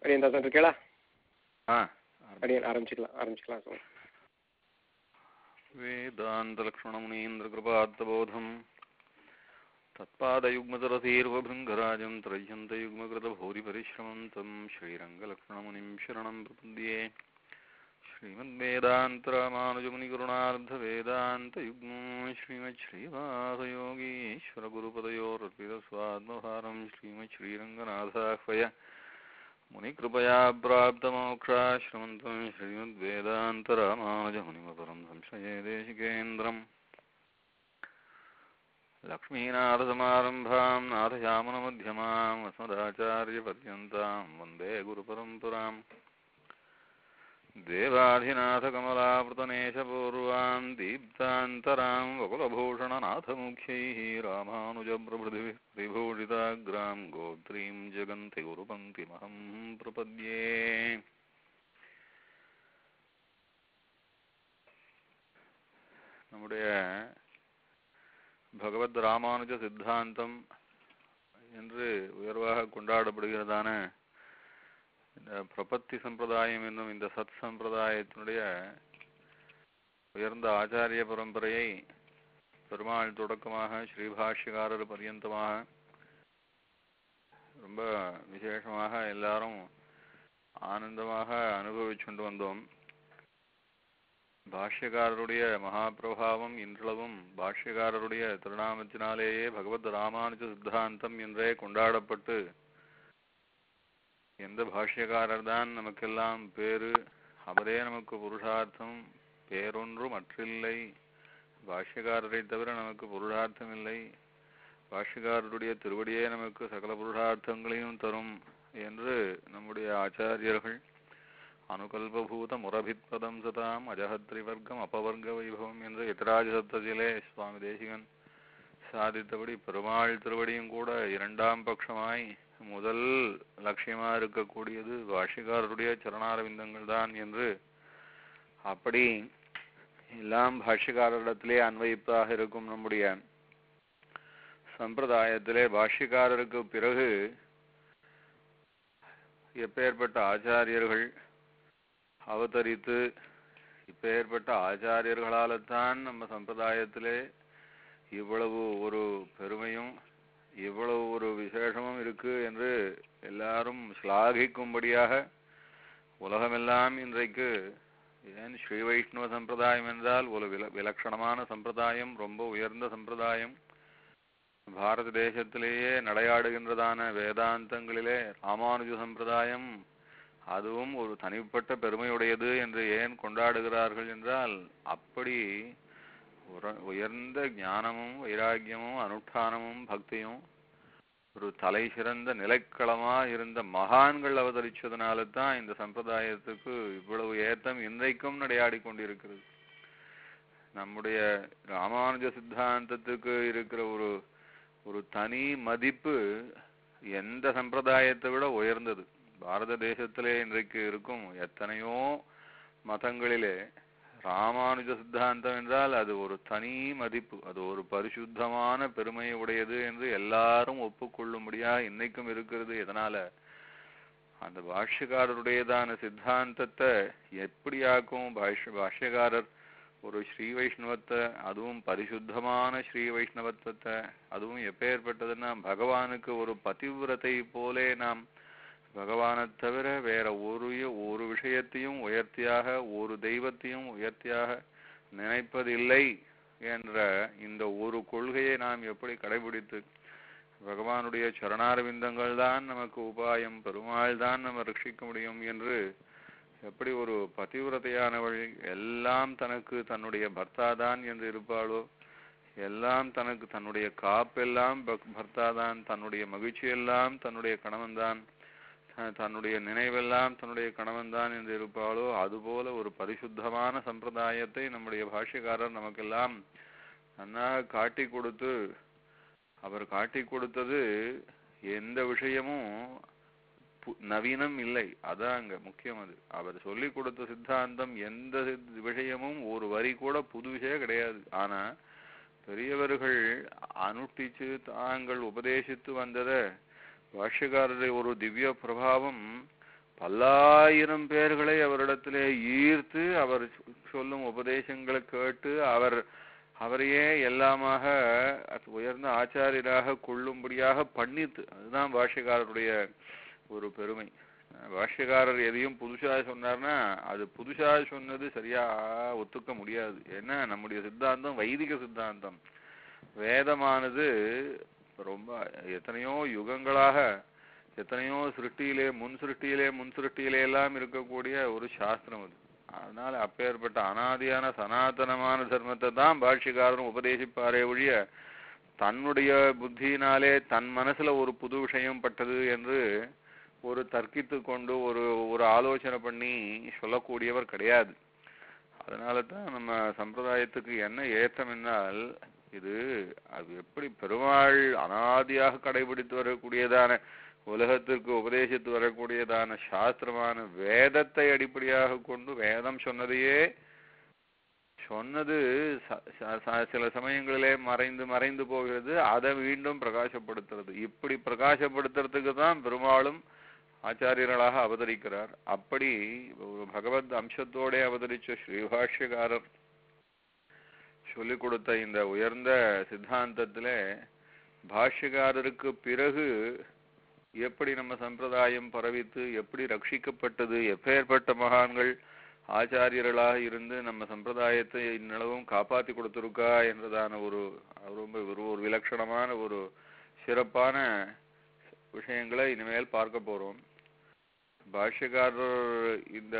அடியன் தாசன் இருக்கேளா ஆ அடியன் ஆரம்பிச்சுக்கலாம் ஆரம்பிச்சுக்கலாம் சொல்லுங்க वेदान्तलक्ष्मणमुनीन्द्रकृपात्तबोधम् तत्पादयुग्मतरतीर्वभृङ्गराजं त्रय्यन्तयुग्मकृतभूरिपरिश्रमं तं श्रीरङ्गलक्ष्मणमुनिं शरणं प्रपद्ये श्रीमद्वेदान्तरामानुजमुनिकरुणार्धवेदान्तयुग्मो श्रीमच्छ्रीवासयोगीश्वरगुरुपदयोरर्पितस्वात्मभारं श्रीमच्छ्रीरङ्गनाथाह्वय मुनिकृपया प्राप्तमोक्षाश्रमन्तं श्रीमद्वेदान्तरामानुजमुनिमपरं संशये देशिकेन्द्रम् लक्ष्मीनाथसमारम्भां नाथयामनमध्यमाम् अस्मदाचार्यपर्यन्तां वन्दे गुरुपरम्पराम् देवाधिनाथकमलावृतनेशपूर्वां दीप्तान्तरां वकुलभूषणनाथमुख्यैः रामानुजप्रभृतिभिः परिभूषिताग्रां गोत्रीं जगन्ति गुरुपङ्क्तिमहं प्रपद्ये நம்முடைய பகவத் ராமானுஜ சித்தாந்தம் என்று உயர்வாக கொண்டாடப்படுகிறதான இந்த பிரபத்தி சம்பிரதாயம் என்னும் இந்த சத் சம்பிரதாயத்தினுடைய உயர்ந்த ஆச்சாரிய பரம்பரையை பெருமாள் தொடக்கமாக ஸ்ரீபாஷ்யகாரர் பர்யந்தமாக ரொம்ப விசேஷமாக எல்லாரும் ஆனந்தமாக அனுபவிச்சுண்டு வந்தோம் பாஷ்யக்காரருடைய மகாபிரபாவம் இன்றளவும் பாஷ்யக்காரருடைய திருநாமத்தினாலேயே பகவத் ராமானுஜ சித்தாந்தம் என்றே கொண்டாடப்பட்டு எந்த பாஷ்யக்காரர் தான் நமக்கெல்லாம் பேரு அவரே நமக்கு புருஷார்த்தம் பேரொன்றும் மற்றில்லை பாஷ்யக்காரரை தவிர நமக்கு புருஷார்த்தம் இல்லை பாஷ்யக்காரருடைய திருவடியே நமக்கு சகல புருஷார்த்தங்களையும் தரும் என்று நம்முடைய ஆச்சாரியர்கள் அனுகல்பூத முரபித்பதம் சதாம் அஜகத்ரிவர்க்கம் அபவர்க்க வைபவம் என்று எதிராஜ சப்தத்திலே சுவாமி தேசிகன் சாதித்தபடி பெருமாள் திருவடியும் கூட இரண்டாம் பட்சமாய் முதல் லட்சியமா இருக்கக்கூடியது பாஷ்யக்காரருடைய சரணாரவிந்தங்கள் தான் என்று அப்படி எல்லாம் பாஷ்யக்காரரிடத்திலே அன்வயிப்பாக இருக்கும் நம்முடைய சம்பிரதாயத்திலே பாஷ்யக்காரருக்கு பிறகு எப்பேற்பட்ட ஆச்சாரியர்கள் அவதரித்து இப்பேற்பட்ட ஆச்சாரியர்களால்தான் நம்ம சம்பிரதாயத்திலே இவ்வளவு ஒரு பெருமையும் இவ்வளவு ஒரு விசேஷமும் இருக்கு என்று எல்லாரும் ஸ்லாகிக்கும்படியாக உலகமெல்லாம் இன்றைக்கு ஏன் ஸ்ரீ வைஷ்ணவ சம்பிரதாயம் என்றால் ஒரு வில விலட்சணமான சம்பிரதாயம் ரொம்ப உயர்ந்த சம்பிரதாயம் பாரத தேசத்திலேயே நடையாடுகின்றதான வேதாந்தங்களிலே ராமானுஜ சம்பிரதாயம் அதுவும் ஒரு தனிப்பட்ட பெருமையுடையது என்று ஏன் கொண்டாடுகிறார்கள் என்றால் அப்படி உயர்ந்த ஞானமும் வைராக்கியமும் அனுஷ்டானமும் பக்தியும் ஒரு தலை சிறந்த நிலைக்களமா இருந்த மகான்கள் அவதரிச்சதுனால தான் இந்த சம்பிரதாயத்துக்கு இவ்வளவு ஏத்தம் இன்றைக்கும் நடையாடி கொண்டிருக்கிறது நம்முடைய ராமானுஜ சித்தாந்தத்துக்கு இருக்கிற ஒரு ஒரு தனி மதிப்பு எந்த சம்பிரதாயத்தை விட உயர்ந்தது பாரத தேசத்திலே இன்றைக்கு இருக்கும் எத்தனையோ மதங்களிலே ராமானுஜ சித்தாந்தம் என்றால் அது ஒரு தனி மதிப்பு அது ஒரு பரிசுத்தமான பெருமை உடையது என்று எல்லாரும் ஒப்புக்கொள்ளும்படியா இன்னைக்கும் இருக்கிறது எதனால அந்த பாஷ்யக்காரருடையதான சித்தாந்தத்தை எப்படியாக்கும் பாஷ்ய பாஷ்யக்காரர் ஒரு ஸ்ரீ வைஷ்ணவத்தை அதுவும் பரிசுத்தமான ஸ்ரீ வைஷ்ணவத்துவத்தை அதுவும் எப்பேற்பட்டதுன்னா பகவானுக்கு ஒரு பதிவிரத்தை போலே நாம் பகவானை தவிர வேற ஒரு ஒரு விஷயத்தையும் உயர்த்தியாக ஒரு தெய்வத்தையும் உயர்த்தியாக நினைப்பதில்லை என்ற இந்த ஒரு கொள்கையை நாம் எப்படி கடைபிடித்து பகவானுடைய சரணாரவிந்தங்கள் தான் நமக்கு உபாயம் பெருமாள் தான் நம்ம ரட்சிக்க முடியும் என்று எப்படி ஒரு பதிவிரதையானவள் எல்லாம் தனக்கு தன்னுடைய பர்த்தா தான் என்று இருப்பாளோ எல்லாம் தனக்கு தன்னுடைய காப்பெல்லாம் பர்த்தா தான் தன்னுடைய மகிழ்ச்சியெல்லாம் தன்னுடைய கணவன் தான் தன்னுடைய நினைவெல்லாம் தன்னுடைய கணவன் தான் என்று இருப்பாளோ அதுபோல ஒரு பரிசுத்தமான சம்பிரதாயத்தை நம்முடைய பாஷ்யக்காரர் நமக்கெல்லாம் நன்னாக காட்டி கொடுத்து அவர் காட்டி கொடுத்தது எந்த விஷயமும் நவீனம் இல்லை அதான் அங்க முக்கியம் அது அவர் சொல்லி கொடுத்த சித்தாந்தம் எந்த விஷயமும் ஒரு வரி கூட புது விஷயம் கிடையாது ஆனா பெரியவர்கள் அனுஷ்டிச்சு தாங்கள் உபதேசித்து வந்ததை பாஷ்யக்காரருடைய ஒரு திவ்ய பிரபாவம் பல்லாயிரம் பேர்களை அவரிடத்திலே ஈர்த்து அவர் சொ- சொல்லும் உபதேசங்களை கேட்டு அவர் அவரையே எல்லாமாக அது உயர்ந்த ஆச்சாரியராக கொள்ளும்படியாக பண்ணித்து அதுதான் பாஷ்யக்காரருடைய ஒரு பெருமை அஹ் பாஷ்யக்காரர் எதையும் புதுசா சொன்னார்னா அது புதுசா சொன்னது சரியா ஒத்துக்க முடியாது ஏன்னா நம்முடைய சித்தாந்தம் வைதிக சித்தாந்தம் வேதமானது ரொம்ப எத்தனையோ யுகங்களாக எத்தனையோ சிருஷ்டியிலே முன் சிருஷ்டியிலே முன் சிருஷ்டியிலே எல்லாம் இருக்கக்கூடிய ஒரு சாஸ்திரம் அது அதனால அப்பேற்பட்ட அனாதியான சனாதனமான தர்மத்தை தான் பாஷ்யக்காரரும் உபதேசிப்பாரே ஒழிய தன்னுடைய புத்தியினாலே தன் மனசுல ஒரு புது விஷயம் பட்டது என்று ஒரு தர்க்கித்து கொண்டு ஒரு ஒரு ஆலோசனை பண்ணி சொல்லக்கூடியவர் கிடையாது அதனால தான் நம்ம சம்பிரதாயத்துக்கு என்ன ஏற்றம் என்றால் இது அது எப்படி பெருமாள் அனாதியாக கடைபிடித்து வரக்கூடியதான உலகத்திற்கு உபதேசித்து வரக்கூடியதான சாஸ்திரமான வேதத்தை அடிப்படையாக கொண்டு வேதம் சொன்னதையே சொன்னது ச- ச- ச- சில சமயங்களிலே மறைந்து மறைந்து போகிறது அதை மீண்டும் பிரகாசப்படுத்துறது இப்படி பிரகாசப்படுத்துறதுக்கு தான் பெருமாளும் ஆச்சாரியர்களாக அவதரிக்கிறார் அப்படி ஒரு பகவத் அம்சத்தோட அவதரிச்ச ஸ்ரீபாஷ்யகாரர் சொல்லிக் கொடுத்த இந்த உயர்ந்த சித்தாந்தத்திலே பாஷ்யகாரருக்கு பிறகு எப்படி நம்ம சம்பிரதாயம் பரவித்து எப்படி ரட்சிக்கப்பட்டது எப்பேற்பட்ட மகான்கள் ஆச்சாரியர்களாக இருந்து நம்ம சம்பிரதாயத்தை இந்நிலவும் காப்பாத்தி கொடுத்திருக்கா என்றதான ஒரு ரொம்ப ஒரு ஒரு விலட்சணமான ஒரு சிறப்பான விஷயங்களை இனிமேல் பார்க்க போறோம் பாஷ்யக்காரர் இந்த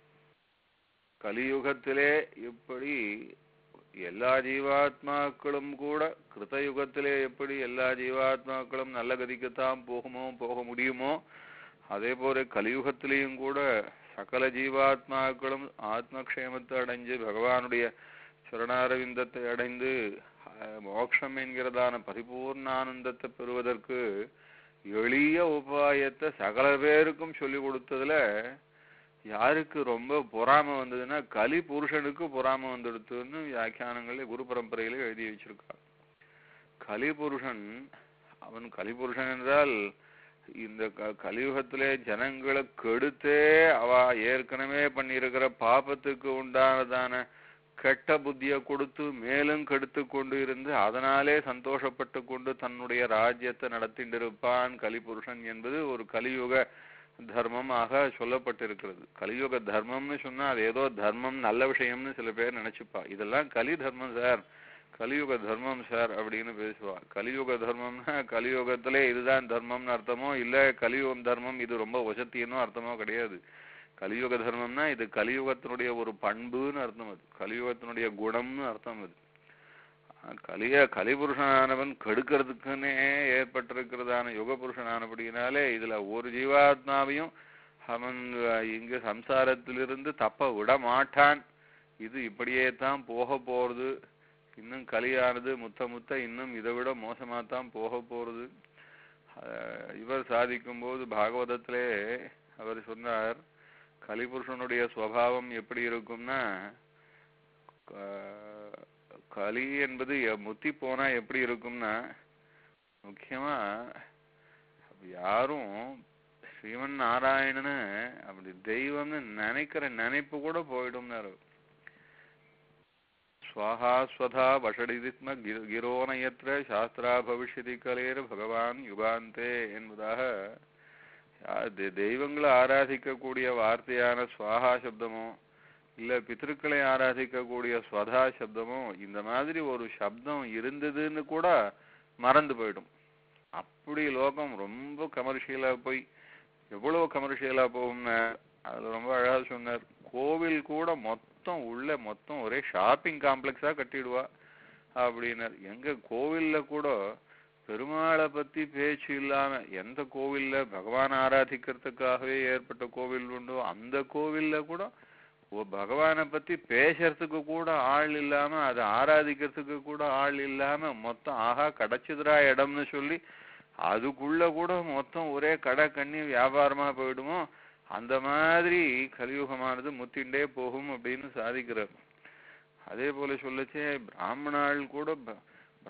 கலியுகத்திலே எப்படி எல்லா ஜீவாத்மாக்களும் கூட கிருத்தயுகத்திலே எப்படி எல்லா ஜீவாத்மாக்களும் நல்ல கதிக்குத்தான் போகுமோ போக முடியுமோ அதே போல கலியுகத்திலேயும் கூட சகல ஜீவாத்மாக்களும் ஆத்மக்ஷேமத்தை அடைஞ்சு பகவானுடைய சரணாரவிந்தத்தை அடைந்து அஹ், மோட்சம் என்கிறதான பரிபூர்ணானந்தத்தை பெறுவதற்கு எளிய உபாயத்தை சகல பேருக்கும் சொல்லி கொடுத்ததுல யாருக்கு ரொம்ப பொறாமை வந்ததுன்னா கலி புருஷனுக்கு பொறாமை வந்துடுத்துன்னு வியாக்கியானங்களே குரு பரம்பரையில எழுதி வச்சிருக்கார் கலி புருஷன் அவன் கலி புருஷன் என்றால் இந்த க- கலியுகத்திலே ஜனங்களை கெடுத்தே அவ ஏற்கனவே பண்ணியிருக்கிற பாபத்துக்கு உண்டானதான கெட்ட புத்தியை கொடுத்து மேலும் கெடுத்து கொண்டு இருந்து அதனாலே சந்தோஷப்பட்டு கொண்டு தன்னுடைய ராஜ்யத்தை நடத்திட்டு இருப்பான் கலிபுருஷன் என்பது ஒரு கலியுக தர்மமாக சொல்லப்பட்டிருக்கிறது கலியுக தர்மம்னு சொன்னா அது ஏதோ தர்மம் நல்ல விஷயம்னு சில பேர் நினைச்சுப்பா இதெல்லாம் கலி தர்மம் சார் கலியுக தர்மம் சார் அப்படின்னு பேசுவா கலியுக தர்மம்னா கலியுகத்திலே இதுதான் தர்மம்னு அர்த்தமோ இல்ல கலியுகம் தர்மம் இது ரொம்ப வசத்தியனும் அர்த்தமோ கிடையாது கலியுக தர்மம்னா இது கலியுகத்தினுடைய ஒரு பண்புன்னு அர்த்தம் அது கலியுகத்தினுடைய குணம்னு அர்த்தம் அது அஹ் கலிய கலிபுருஷனானவன் கெடுக்கிறதுக்குன்னே ஏற்பட்டிருக்கிறதான யுக புருஷனானபடியினாலே இதுல ஒரு ஜீவாத்மாவையும் அவன் அஹ், இங்கு சம்சாரத்திலிருந்து தப்ப விட மாட்டான் இது இப்படியே தான் போக போறது இன்னும் கலியானது முத்த முத்த இன்னும் இதை விட மோசமாத்தான் போக போறது அஹ், இவர் சாதிக்கும் போது பாகவதத்திலே அவர் சொன்னார் கலிபுருஷனுடைய சுவாவம் எப்படி இருக்கும்னா க- கலி என்பது எ- முத்தி போனா எப்படி இருக்கும்னா முக்கியமா யாரும் ஸ்ரீமன் நாராயணனை அப்படி தெய்வம்னு நினைக்கிற நினைப்பு கூட போயிடும்னாரு ஸ்வாஹா ஸ்வதா வஷடிதித்ம கிர- கிரோனயத்ர சாஸ்திரா பவிஷ்யதி கலேர் பகவான் யுகாந்தே என்பதாக யா- தெ- தெய்வங்களை ஆராதிக்கக்கூடிய வார்த்தையான ஸ்வாஹா சப்தமோ இல்ல பித்ருக்களை ஆராதிக்கக்கூடிய ஸ்வதா சப்தமோ இந்த மாதிரி ஒரு சப்தம் இருந்ததுன்னு கூட மறந்து போயிடும் அப்படி லோகம் ரொம்ப கமர்ஷியலா போய் எவ்வளவு கமர்ஷியலா போகும்னா அதுல ரொம்ப அழகா சொன்னார் கோவில் கூட மொத்தம் உள்ள மொத்தம் ஒரே ஷாப்பிங் காம்ப்ளெக்ஸா கட்டிடுவா அப்படின்னார் எங்க கோவில்ல கூட பெருமாளை பத்தி பேச்சு இல்லாம எந்த கோவில்ல பகவான் ஆராதிக்கிறதுக்காகவே ஏற்பட்ட கோவில் உண்டோ அந்த கோவில்ல கூட ஓ பகவானை பத்தி பேசுறதுக்கு கூட ஆள் இல்லாம அதை ஆராதிக்கிறதுக்கு கூட ஆள் இல்லாம மொத்தம் ஆஹா கிடைச்சதுரா இடம்னு சொல்லி அதுக்குள்ள கூட மொத்தம் ஒரே கடை கண்ணி வியாபாரமா போயிடுமோ அந்த மாதிரி கலியுகமானது முத்திண்டே போகும் அப்படின்னு சாதிக்கிறார் அதே போல சொல்லச்சே பிராமணாள் கூட ப-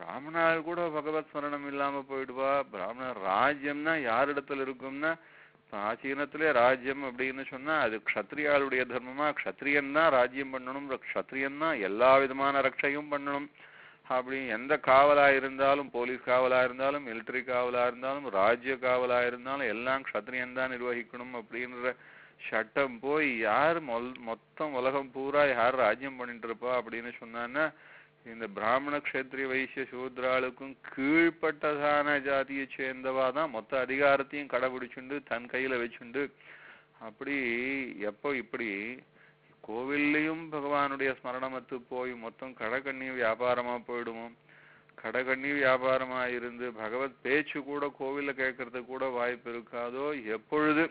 பிராமணாள் கூட பகவத் ஸ்மரணம் இல்லாம போயிடுவா பிராமண ராஜ்யம்னா யாரிடத்துல இருக்கும்னா பிராச்சீனத்திலே ராஜ்யம் அப்படின்னு சொன்னா அது க்ஷத்ரியாளுடைய தர்மமா க்ஷத்ரியன் தான் ராஜ்யம் பண்ணணும் க்ஷத்ரியன் தான் எல்லா விதமான ரட்சையும் பண்ணணும் அப்படி எந்த காவலா இருந்தாலும் போலீஸ் காவலா இருந்தாலும் மிலிட்டரி காவலா இருந்தாலும் ராஜ்ய காவலா இருந்தாலும் எல்லாம் க்ஷத்ரியன் தான் நிர்வகிக்கணும் அப்படின்ற சட்டம் போய் யார் மொல் மொத்தம் உலகம் பூரா யார் ராஜ்யம் பண்ணிட்டு இருப்பா அப்படின்னு சொன்னான்னா இந்த பிராமண க்ஷத்ரிய வைசிய சூத்ராளுக்கும் கீழ்ப்பட்டதான ஜாதியை சேர்ந்தவா தான் மொத்த அதிகாரத்தையும் கடைபிடிச்சுண்டு தன் கையில வச்சுண்டு அப்படி எப்போ இப்படி கோவில்லையும் பகவானுடைய ஸ்மரணமத்து போய் மொத்தம் கடைக்கண்ணி வியாபாரமா போயிடுமோ கடைக்கண்ணி வியாபாரமா இருந்து பகவத் பேச்சு கூட கோவில்ல கேட்கறதுக்கு கூட வாய்ப்பு இருக்காதோ எப்பொழுது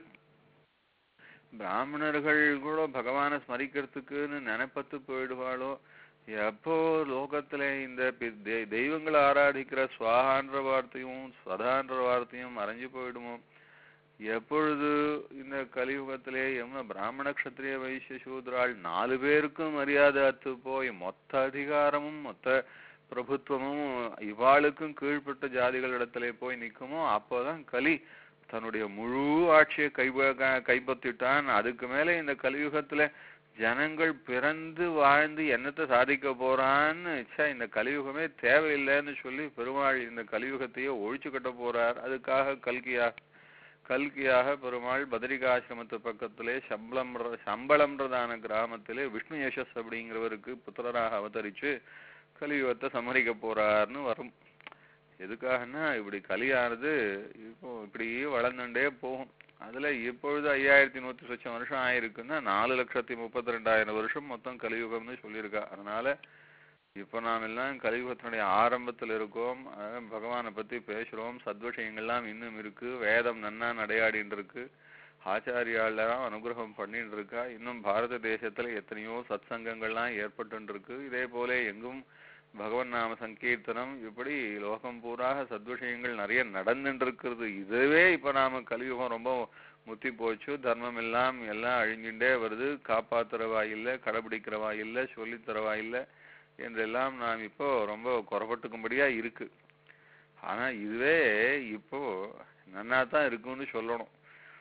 பிராமணர்கள் கூட பகவானை ஸ்மரிக்கிறதுக்குன்னு நினைப்பத்து போயிடுவாளோ எப்போ லோகத்துல இந்த பி- தெ- தெய்வங்களை ஆராதிக்கிற சுவாகான்ற வார்த்தையும் ஸ்வதான்ற வார்த்தையும் மறைஞ்சு போயிடுமோ எப்பொழுது இந்த கலியுகத்திலே எம்ம பிராமண க்ஷத்ரிய வைசிய சூத்ராள் நாலு பேருக்கும் மரியாதை அத்து போய் மொத்த அதிகாரமும் மொத்த பிரபுத்துவமும் இவாளுக்கும் கீழ்ப்பட்ட ஜாதிகளிடத்திலே போய் நிக்குமோ அப்போதான் கலி தன்னுடைய முழு ஆட்சியை கைப க- கைப்பற்றிட்டான் அதுக்கு மேல இந்த கலியுகத்துல ஜனங்கள் பிறந்து வாழ்ந்து என்னத்தை சாதிக்க போறான்னு ச்சே இந்த கலியுகமே தேவையில்லைன்னு சொல்லி பெருமாள் இந்த கலியுகத்தையே ஒழிச்சு கட்ட போறார் அதுக்காக கல்கியா கல்கியாக பெருமாள் பதரிகாசிரமத்து பக்கத்திலே சம்பளம் சம்பளம்ன்றதான கிராமத்திலே விஷ்ணு யசஸ் அப்படிங்கிறவருக்கு புத்திரராக அவதரிச்சு கலியுகத்தை சமரிக்க போறார்னு வரும் எதுக்காகன்னா இப்படி கலியானது இப்போ இப்படி வளர்ந்துட்டே போகும் அதுல இப்பொழுது ஐயாயிரத்தி நூத்தி சொச்சம் வருஷம் ஆயிருக்குன்னா நாலு லட்சத்தி முப்பத்தி ரெண்டாயிரம் வருஷம் மொத்தம் கலியுகம்னு சொல்லியிருக்கா அதனால இப்ப நாம் எல்லாம் கலியுகத்தினுடைய ஆரம்பத்துல இருக்கோம் அஹ் பகவானை பத்தி பேசுறோம் சத்விஷயங்கள்லாம் இன்னும் இருக்கு வேதம் நன்னா நடையாடின்னு இருக்கு ஆச்சாரியாலாம் அனுகிரகம் பண்ணிட்டு இருக்கா இன்னும் பாரத தேசத்துல எத்தனையோ சத்சங்கங்கள்லாம் ஏற்பட்டு இருக்கு இதே போல எங்கும் பகவன் நாம சங்கீர்த்தனம் இப்படி லோகம் பூராக சத்விஷயங்கள் நிறைய நடந்துட்டு இருக்கிறது இதுவே இப்ப நாம கலியுகம் ரொம்ப முத்தி போச்சு தர்மம் எல்லாம் எல்லாம் அழிஞ்சுட்டே வருது காப்பாத்துறவா இல்ல கடைபிடிக்கிறவா இல்ல சொல்லித்தரவா இல்ல என்றெல்லாம் நாம் இப்போ ரொம்ப குறப்பட்டுக்கும்படியா இருக்கு ஆனா இதுவே இப்போ நன்னா தான் இருக்குன்னு சொல்லணும்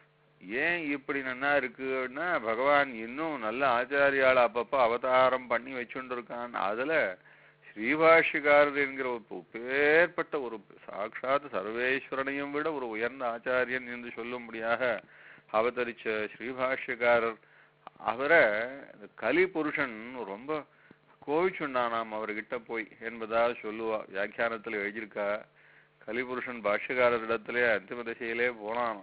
ஏன் இப்படி நன்னா இருக்குன்னா பகவான் இன்னும் நல்ல ஆச்சாரியால அப்பப்ப அவதாரம் பண்ணி வச்சுட்டு இருக்கான் அதுல ஸ்ரீபாஷ்யக்காரர் என்கிற ஒரு பேர்பட்ட ஒரு சாட்சாத் சர்வேஸ்வரனையும் விட ஒரு உயர்ந்த ஆச்சாரியன் என்று சொல்லும்படியாக அவதரிச்ச ஸ்ரீபாஷ்யக்காரர் அவரை இந்த கலி புருஷன் ரொம்ப கோவிச்சுண்டானாம் அவர்கிட்ட போய் என்பதா சொல்லுவா வியாக்கியானத்துல எழுதியிருக்கா கலிபுருஷன் பாஷ்யக்காரரிடத்திலே அந்திம திசையிலே போனான்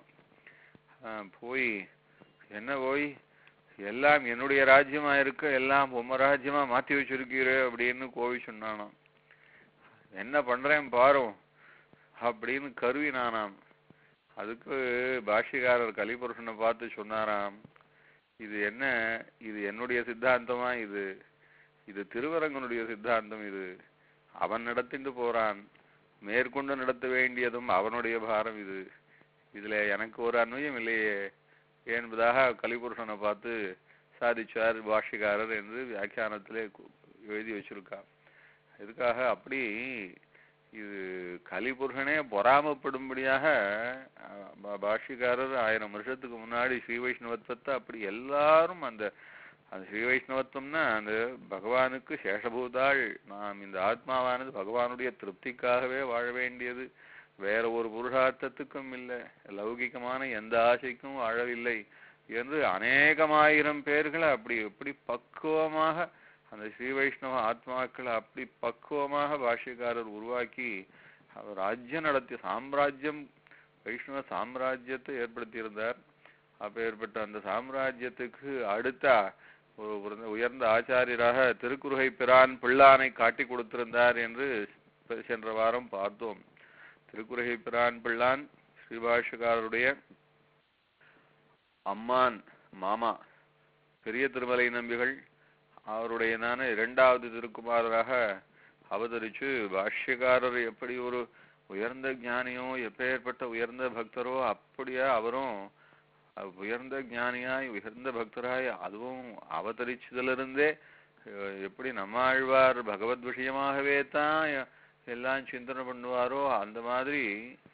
ஆஹ் போய் என்ன போய் எல்லாம் என்னுடைய ராஜ்யமா இருக்க எல்லாம் உம்ம ராஜ்யமா மாத்தி வச்சிருக்கீரே அப்படின்னு கோவி சொன்னானாம் என்ன பண்றேன் பாரும் அப்படின்னு கருவினானாம் அதுக்கு பாஷ்யக்காரர் கலிபுருஷனை பார்த்து சொன்னாராம் இது என்ன இது என்னுடைய சித்தாந்தமா இது இது திருவரங்கனுடைய சித்தாந்தம் இது அவன் நடத்திட்டு போறான் மேற்கொண்டு நடத்த வேண்டியதும் அவனுடைய பாரம் இது இதுல எனக்கு ஒரு அன்வயம் இல்லையே என்பதாக கலிபுருஷனை பார்த்து சாதிச்சார் பாஷ்யக்காரர் என்று வியாக்கியானத்திலே கு- எழுதி வச்சிருக்கார் இதுக்காக அப்படி இது கலிபுருஷனே பொறாமப்படும்படியாக அஹ், பா- பாஷ்யக்காரர் ஆயிரம் வருஷத்துக்கு முன்னாடி ஸ்ரீ வைஷ்ணவத்துவத்தை அப்படி எல்லாரும் அந்த அந்த ஸ்ரீ வைஷ்ணவத்துவம்னா அந்த பகவானுக்கு சேஷபூதாள் நாம் இந்த ஆத்மாவானது பகவானுடைய திருப்திக்காகவே வாழ வேண்டியது வேற ஒரு புருஷார்த்தத்துக்கும் இல்லை லௌகிகமான எந்த ஆசைக்கும் வாழவில்லை என்று அநேகமாயிரம் பேர்களை அப்படி எப்படி பக்குவமாக அந்த ஸ்ரீ வைஷ்ணவ ஆத்மாக்களை அப்படி பக்குவமாக பாஷ்யக்காரர் உருவாக்கி அவர் ராஜ்யம் நடத்திய சாம்ராஜ்யம் வைஷ்ணவ சாம்ராஜ்யத்தை ஏற்படுத்தியிருந்தார் அப்பேற்பட்ட அந்த சாம்ராஜ்யத்துக்கு அடுத்த ஒரு உயர்ந்த- உயர்ந்த ஆச்சாரியராக திருக்குறுகை பிரான் பிள்ளானை காட்டி கொடுத்திருந்தார் என்று சென்ற வாரம் பார்த்தோம் திருக்குறுகை பிரான் பிள்ளான் ஸ்ரீபாஷ்யக்காரருடைய அம்மான் மாமா பெரிய திருமலை நம்பிகள் அவருடையதான இரண்டாவது திருக்குமாரராக அவதரிச்சு பாஷ்யக்காரர் எப்படி ஒரு உயர்ந்த ஞானியோ எப்பேற்பட்ட உயர்ந்த பக்தரோ அப்படியே அவரும் அஹ், உயர்ந்த ஞானியாய் உயர்ந்த பக்தராய் அதுவும் அவதரிச்சதிலிருந்தே அஹ், எப்படி நம்மாழ்வார் பகவத் விஷயமாகவே தான் எ- எல்லாம் சிந்தனை பண்ணுவாரோ அந்த மாதிரி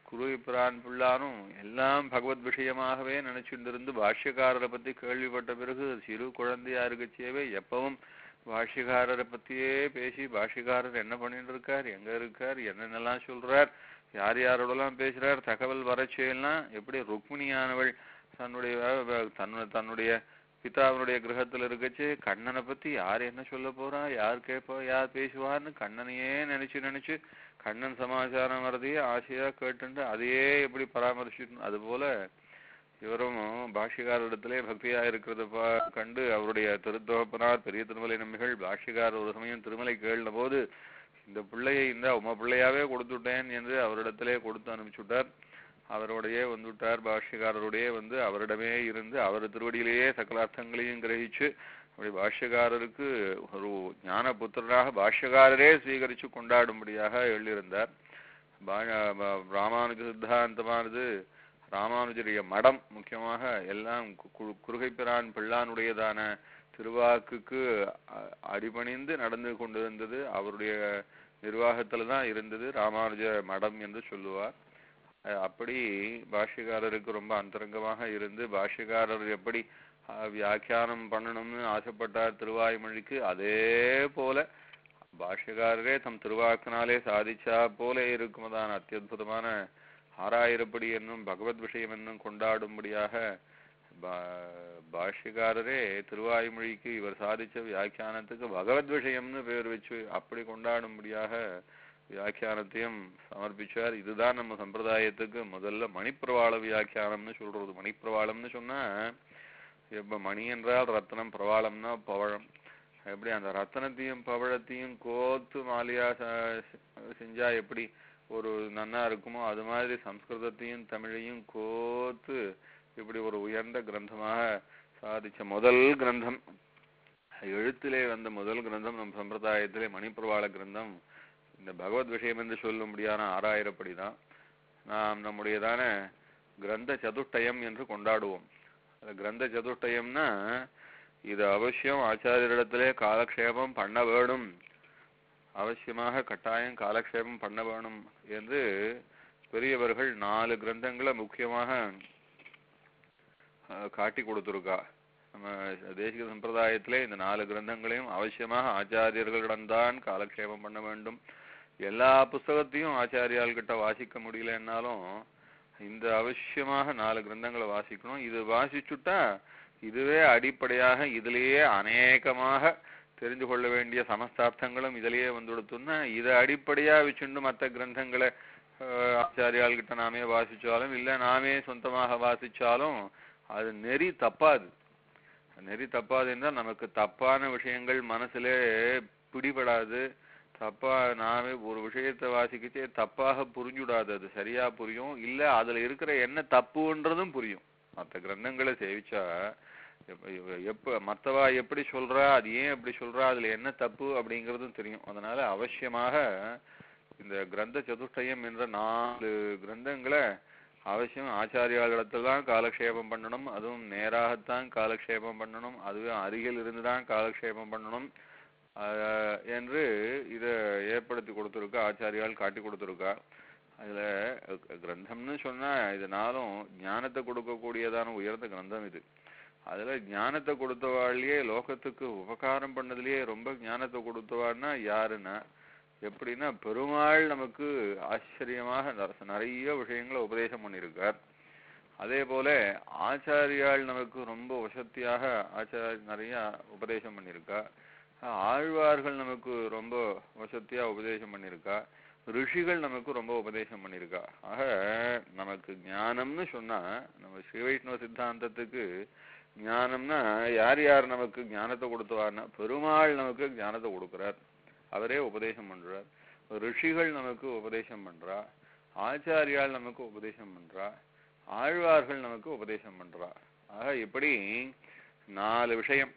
குருவிப்பிரான் பிள்ளானும் எல்லாம் பகவத் விஷயமாகவே நினைச்சுட்டு இருந்து பாஷ்யக்காரரை பத்தி கேள்விப்பட்ட பிறகு சிறு குழந்தையா இருக்கச்சேவே எப்பவும் பாஷ்யக்காரரை பத்தியே பேசி பாஷ்யக்காரர் என்ன பண்ணிட்டு இருக்கார் எங்க இருக்கார் என்னென்னலாம் சொல்றார் யார் யாரோடலாம் பேசுறார் தகவல் வரச்சேலாம் எப்படி ருக்மிணியானவள் தன்னுடைய வ- தன்னு தன்னுடைய பிதாவினுடைய கிரகத்துல இருக்கச்சு கண்ணனை பத்தி யார் என்ன சொல்ல போறா யார் கேட்பா யார் பேசுவான்னு கண்ணனையே நினைச்சு நினைச்சு கண்ணன் சமாச்சாரம் வரதையே ஆசையா கேட்டுண்டு அதையே எப்படி பராமரிச்சுட்டு அது போல இவரும் பாஷ்யக்காரரிடத்திலே பக்தியா இருக்கிறத பா கண்டு அவருடைய திருத்தோப்பனார் பெரிய திருமலை நம்பிகள் பாஷ்யக்காரர் ஒரு சமயம் திருமலை கேள்ன போது இந்த பிள்ளையை இந்த உம பிள்ளையாவே கொடுத்துட்டேன் என்று அவரிடத்திலே கொடுத்து அனுப்பிச்சுட்டார் அவரோடையே வந்துட்டார் பாஷ்யக்காரருடைய வந்து அவரிடமே இருந்து அவர் திருவடியிலேயே சகலார்த்தங்களையும் கிரகிச்சு அப்படி பாஷ்யக்காரருக்கு ஒரு ஞான புத்திரனாக பாஷ்யக்காரரே ஸ்வீகரிச்சு கொண்டாடும்படியாக எழுதியிருந்தார் பா- பா- ராமானுஜ சித்தாந்தமானது ராமானுஜரிய மடம் முக்கியமாக எல்லாம் கு- கு- குறுகைப்பிரான் பிள்ளானுடையதான திருவாக்குக்கு அ- அடிபணிந்து நடந்து கொண்டிருந்தது அவருடைய நிர்வாகத்துல தான் இருந்தது ராமானுஜ மடம் என்று சொல்லுவார் அஹ் அப்படி பாஷ்யக்காரருக்கு ரொம்ப அந்தரங்கமாக இருந்து பாஷ்யக்காரர் எப்படி அஹ், வியாக்கியானம் பண்ணணும்னு ஆசைப்பட்டார் திருவாய்மொழிக்கு அதே போல பாஷ்யக்காரரே தம் திருவாக்கினாலே சாதிச்சா போல இருக்குமதான அத்தியுதமான ஆறாயிரப்படி என்னும் பகவத் விஷயம் என்னும் கொண்டாடும்படியாக பா- பாஷ்யக்காரரே திருவாய்மொழிக்கு இவர் சாதிச்ச வியாக்கியானத்துக்கு பகவத் விஷயம்னு பேர் வச்சு அப்படி கொண்டாடும்படியாக வியாக்கியானத்தையும் சமர்ப்பிச்சார் இதுதான் நம்ம சம்பிரதாயத்துக்கு முதல்ல மணிப்பிரவாள வியாக்கியானம்னு சொல்றது மணிப்பிரவாளம்னு சொன்னா இப்ப மணி என்றால் ரத்னம் பிரவாளம்னா பவழம் எப்படி அந்த ரத்தனத்தையும் பவழத்தையும் கோத்து மாலையா ச- செஞ்சா எப்படி ஒரு நன்னா இருக்குமோ அது மாதிரி சம்ஸ்கிருதத்தையும் தமிழையும் கோத்து இப்படி ஒரு உயர்ந்த கிரந்தமாக சாதிச்ச முதல் கிரந்தம் எழுத்திலே வந்த முதல் கிரந்தம் நம் சம்பிரதாயத்திலே மணிப்பிரவாள கிரந்தம் இந்த பகவத் விஷயம் என்று சொல்லும்படியான ஆறாயிரப்படி தான் நாம் நம்முடையதான கிரந்த சதுஷ்டயம் என்று கொண்டாடுவோம் அந்த கிரந்த சதுஷ்டயம்னா இது அவசியம் ஆச்சாரியரிடத்திலே காலக்ஷேபம் பண்ண வேணும் அவசியமாக கட்டாயம் காலக்ஷேபம் பண்ண வேணும் என்று பெரியவர்கள் நாலு கிரந்தங்களை முக்கியமாக அஹ், காட்டி கொடுத்துருக்கா நம்ம தேசிக சம்பிரதாயத்திலே இந்த நாலு கிரந்தங்களையும் அவசியமாக ஆச்சாரியர்களிடம்தான் காலக்ஷேபம் பண்ண வேண்டும் எல்லா புஸ்தகத்தையும் ஆச்சாரியாள்கிட்ட வாசிக்க முடியலன்னாலும் இந்த அவசியமாக நாலு கிரந்தங்களை வாசிக்கணும் இது வாசிச்சுட்டா இதுவே அடிப்படையாக இதிலேயே அநேகமாக தெரிந்து கொள்ள வேண்டிய சமஸ்தார்த்தங்களும் இதிலேயே வந்துடுத்துன்னா இதை அடிப்படையா வச்சுண்டு மற்ற கிரந்தங்களை அஹ், ஆச்சாரியாள்கிட்ட நாமே வாசிச்சாலும் இல்ல நாமே சொந்தமாக வாசிச்சாலும் அது நெறி தப்பாது நெறி தப்பாது என்றால் நமக்கு தப்பான விஷயங்கள் மனசுலே பிடிபடாது தப்பா நாமே ஒரு விஷயத்தை வாசிக்கிச்சே தப்பாக புரிஞ்சுடாது அது சரியா புரியும் இல்ல அதுல இருக்கிற என்ன தப்புன்றதும் புரியும் மற்ற கிரந்தங்களை சேவிச்சா எப்ப- எப்ப- எப்ப மத்தவா எப்படி சொல்றா அது ஏன் எப்படி சொல்றா அதுல என்ன தப்பு அப்படிங்கறதும் தெரியும் அதனால அவசியமாக இந்த கிரந்த சதுஷ்டயம் என்ற நாலு கிரந்தங்களை அவசியம் ஆச்சாரியாளிடத்தில் தான் காலக்ஷேபம் பண்ணணும் அதுவும் நேராகத்தான் காலக்ஷேபம் பண்ணணும் அதுவே அருகில் இருந்து தான் காலக்ஷேபம் பண்ணணும் ஆஹ் என்று இதை ஏற்படுத்தி கொடுத்துருக்கா ஆச்சாரியால் காட்டி கொடுத்துருக்கா அதுல அஹ் கிரந்தம்னு சொன்னா இதனாலும் ஞானத்தை கொடுக்கக்கூடியதான உயர்ந்த கிரந்தம் இது அதுல ஞானத்தை கொடுத்தவாள்லயே லோகத்துக்கு உபகாரம் பண்ணதுலயே ரொம்ப ஞானத்தை கொடுத்தவாள்னா யாருன்னா எப்படின்னா பெருமாள் நமக்கு ஆச்சரியமாக நர- நிறைய விஷயங்களை உபதேசம் பண்ணியிருக்கார் அதே போல ஆச்சாரியாள் நமக்கு ரொம்ப வசத்தியாக ஆச்சாரி நிறைய உபதேசம் பண்ணியிருக்கா ஆழ்வார்கள் நமக்கு ரொம்ப வசத்தியா உபதேசம் பண்ணியிருக்கா ரிஷிகள் நமக்கு ரொம்ப உபதேசம் பண்ணியிருக்கா ஆக நமக்கு ஞானம்னு சொன்னா நம்ம ஸ்ரீ வைஷ்ணவ சித்தாந்தத்துக்கு ஞானம்னா யார் யார் நமக்கு ஞானத்தை கொடுத்துவார்னா பெருமாள் நமக்கு ஞானத்தை கொடுக்கிறார் அவரே உபதேசம் பண்றார் ரிஷிகள் நமக்கு உபதேசம் பண்றா ஆச்சாரியால் நமக்கு உபதேசம் பண்றா ஆழ்வார்கள் நமக்கு உபதேசம் பண்றா ஆக இப்படி நாலு விஷயம்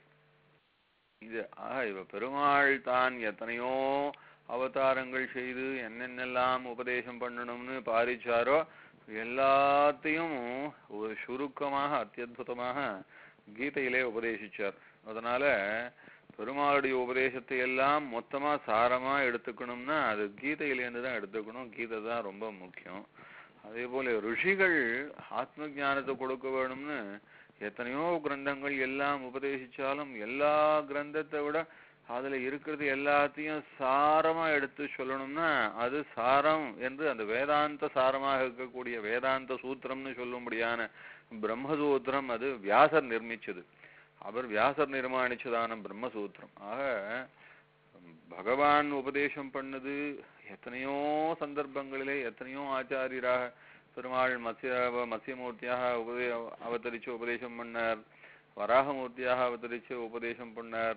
இது ஆக இவ பெருமாள் தான் எத்தனையோ அவதாரங்கள் செய்து என்னென்னலாம் உபதேசம் பண்ணணும்னு பாரிச்சாரோ எல்லாத்தையும் ஒரு சுருக்கமாக அத்தியுதமாக கீதையிலே உபதேசிச்சார் அதனால பெருமாளுடைய உபதேசத்தை எல்லாம் மொத்தமா சாரமா எடுத்துக்கணும்னா அது கீதையிலேருந்து தான் எடுத்துக்கணும் கீதை தான் ரொம்ப முக்கியம் அதே போல ரிஷிகள் ஆத்ம ஞானத்தை கொடுக்க வேணும்னு எத்தனையோ கிரந்தங்கள் எல்லாம் உபதேசிச்சாலும் எல்லா கிரந்தத்தை விட அதுல இருக்கிறது எல்லாத்தையும் சாரமா எடுத்து சொல்லணும்னா அது சாரம் என்று அந்த வேதாந்த சாரமாக இருக்கக்கூடிய வேதாந்த சூத்திரம்னு சொல்லும்படியான பிரம்மசூத்திரம் அது வியாசர் நிர்மிச்சது அவர் வியாசர் நிர்மாணிச்சதான பிரம்மசூத்திரம் ஆக பகவான் உபதேசம் பண்ணது எத்தனையோ சந்தர்ப்பங்களிலே எத்தனையோ ஆச்சாரியராக பெருமாள் மத்ய மத்யமூர்த்தியாக உபதே அவதரிச்சு உபதேசம் பண்ணார் வராகமூர்த்தியாக அவதரிச்சு உபதேசம் பண்ணார்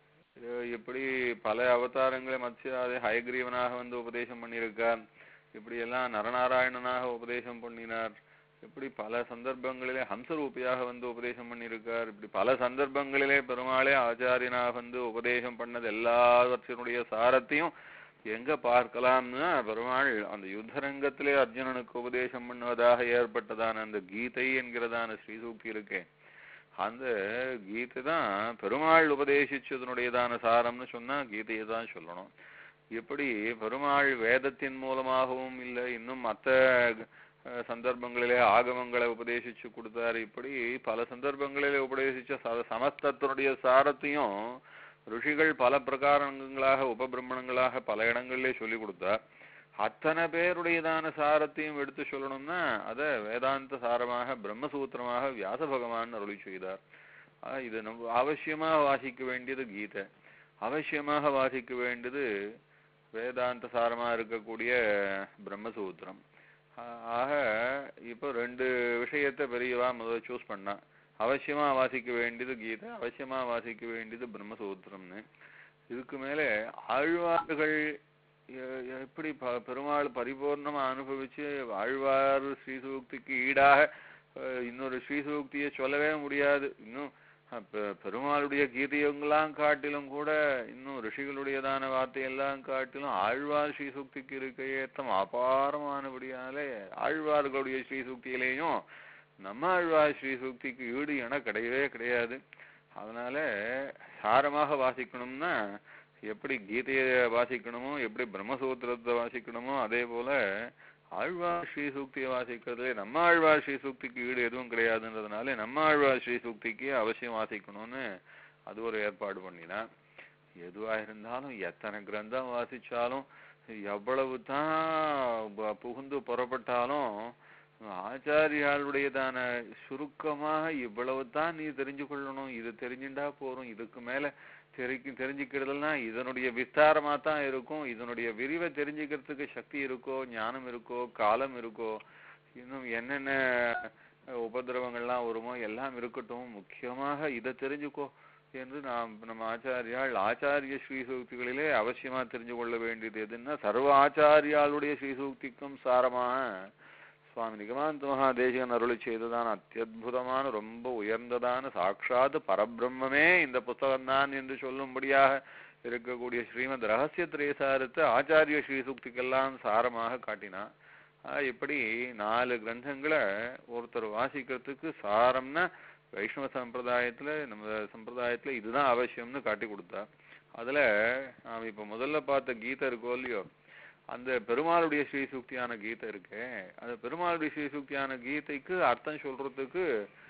அஹ் இப்படி பல அவதாரங்களை மத்ய அதே ஹயக்ரீவனாக வந்து உபதேசம் பண்ணியிருக்கார் இப்படி எல்லாம் நரநாராயணனாக உபதேசம் பண்ணினார் இப்படி பல சந்தர்ப்பங்களிலே ஹம்சரூபியாக வந்து உபதேசம் பண்ணியிருக்கார் இப்படி பல சந்தர்ப்பங்களிலே பெருமாளே ஆச்சாரியனாக வந்து உபதேசம் பண்ணது எல்லாவற்றினுடைய சாரத்தையும் எங்க பார்க்கலாம்னா பெருமாள் அந்த யுத்தரங்கத்திலே அர்ஜுனனுக்கு உபதேசம் பண்ணுவதாக ஏற்பட்டதான அந்த கீதை என்கிறதான ஸ்ரீசூக்தி இருக்கே அந்த கீதை தான் பெருமாள் உபதேசிச்சதனுடையதான சாரம்னு சொன்னா கீதையை தான் சொல்லணும் இப்படி பெருமாள் வேதத்தின் மூலமாகவும் இல்லை இன்னும் மற்ற அஹ், சந்தர்ப்பங்களிலே ஆகமங்களை உபதேசிச்சு கொடுத்தாரு இப்படி பல சந்தர்ப்பங்களிலே உபதேசிச்ச ச- சமஸ்தத்தினுடைய சாரத்தையும் ருஷிகள் பல பிரகாரங்களாக உபபிரமணங்களாக பல இடங்களிலே சொல்லி கொடுத்தார் அத்தனை பேருடையதான சாரத்தையும் எடுத்து சொல்லணும்னா அத வேதாந்த சாரமாக பிரம்மசூத்திரமாக வியாச பகவான் அருளி செய்தார் ஆக இது நம்ம அவசியமா வாசிக்க வேண்டியது கீதை அவசியமாக வாசிக்க வேண்டியது வேதாந்த சாரமா இருக்கக்கூடிய பிரம்மசூத்திரம் ஆ- ஆக இப்போ ரெண்டு விஷயத்தை பெரியவா முதல்ல சூஸ் பண்ணா அவசியமா வாசிக்க வேண்டியது கீதை அவசியமா வாசிக்க வேண்டியது பிரம்மசூத்திரம்னு இதுக்கு மேலே ஆழ்வார்கள் எ- எப்படி ப- பெருமாள் பரிபூர்ணமா அனுபவிச்சு ஆழ்வார் ஸ்ரீசூக்திக்கு ஈடாக அஹ், இன்னொரு ஸ்ரீசூக்தியை சொல்லவே முடியாது இன்னும் அஹ், பெ- பெருமாளுடைய கீதையெல்லாம் காட்டிலும் கூட இன்னும் ரிஷிகளுடையதான வார்த்தையெல்லாம் காட்டிலும் ஆழ்வார் ஸ்ரீசூக்திக்கு இருக்க ஏத்தம் அபாரமானபடியாலே ஆழ்வார்களுடைய ஸ்ரீசூக்தியிலேயும் நம்ம ஆழ்வார் ஸ்ரீசூக்திக்கு ஈடு என கிடையவே கிடையாது அதனால சாரமாக வாசிக்கணும்னா எப்படி கீதையை வாசிக்கணுமோ எப்படி பிரம்மசூத்திரத்தை வாசிக்கணுமோ அதே போல ஆழ்வார் ஸ்ரீசூக்தியை வாசிக்கிறதுல நம்ம ஆழ்வார் ஸ்ரீசூக்திக்கு ஈடு எதுவும் கிடையாதுன்றதுனால நம்ம ஆழ்வார் ஸ்ரீசூக்திக்கு அவசியம் வாசிக்கணும்னு அது ஒரு ஏற்பாடு பண்ணினா எதுவா இருந்தாலும் எத்தனை கிரந்தம் வாசிச்சாலும் எவ்வளவு தான் ப- புகுந்து புறப்பட்டாலும் ஆச்சாரியாளுடையதான சுருக்கமாக இவ்வளவு தான் நீ தெரிஞ்சு கொள்ளணும் இது தெரிஞ்சுண்டா போறோம் இதுக்கு மேல தெரிஞ்சு தெரிஞ்சுக்கிறதெல்லாம் இதனுடைய விஸ்தாரமா தான் இருக்கும் இதனுடைய விரிவை தெரிஞ்சுக்கிறதுக்கு சக்தி இருக்கோ ஞானம் இருக்கோ காலம் இருக்கோ இன்னும் என்னென்ன அஹ், உபதிரவங்கள்லாம் வருமோ எல்லாம் இருக்கட்டும் முக்கியமாக இதை தெரிஞ்சுக்கோ என்று நாம் நம்ம ஆச்சாரியால் ஆச்சாரிய ஸ்ரீசூக்திகளிலே அவசியமா தெரிஞ்சு கொள்ள வேண்டியது எதுன்னா சர்வ ஆச்சாரியாளுடைய ஸ்ரீசூக்திக்கும் சாரமாக சுவாமி நிகமாந்த மகாதேசிகன் அருளி செய்ததான அத்தியுதமான ரொம்ப உயர்ந்ததான சாட்சாத் பரபிரம்மே இந்த புஸ்தகம்தான் என்று சொல்லும்படியாக இருக்கக்கூடிய ஸ்ரீமத் ரகசிய திரேசாரத்தை ஆச்சாரிய ஸ்ரீசூக்திக்கெல்லாம் சாரமாக காட்டினான் ஆஹ் இப்படி நாலு கிரந்தங்களை ஒருத்தர் வாசிக்கிறதுக்கு சாரம்னா வைஷ்ணவ சம்பிரதாயத்துல நம்ம சம்பிரதாயத்துல இதுதான் அவசியம்னு காட்டி கொடுத்தா அதுல நாம இப்ப முதல்ல பார்த்த கீதை இருக்கோ இல்லையோ அந்த பெருமாளுடைய ஸ்ரீசூக்தியான கீதை இருக்கே அந்த பெருமாளுடைய ஸ்ரீசூக்தியான கீதைக்கு அர்த்தம் சொல்றதுக்கு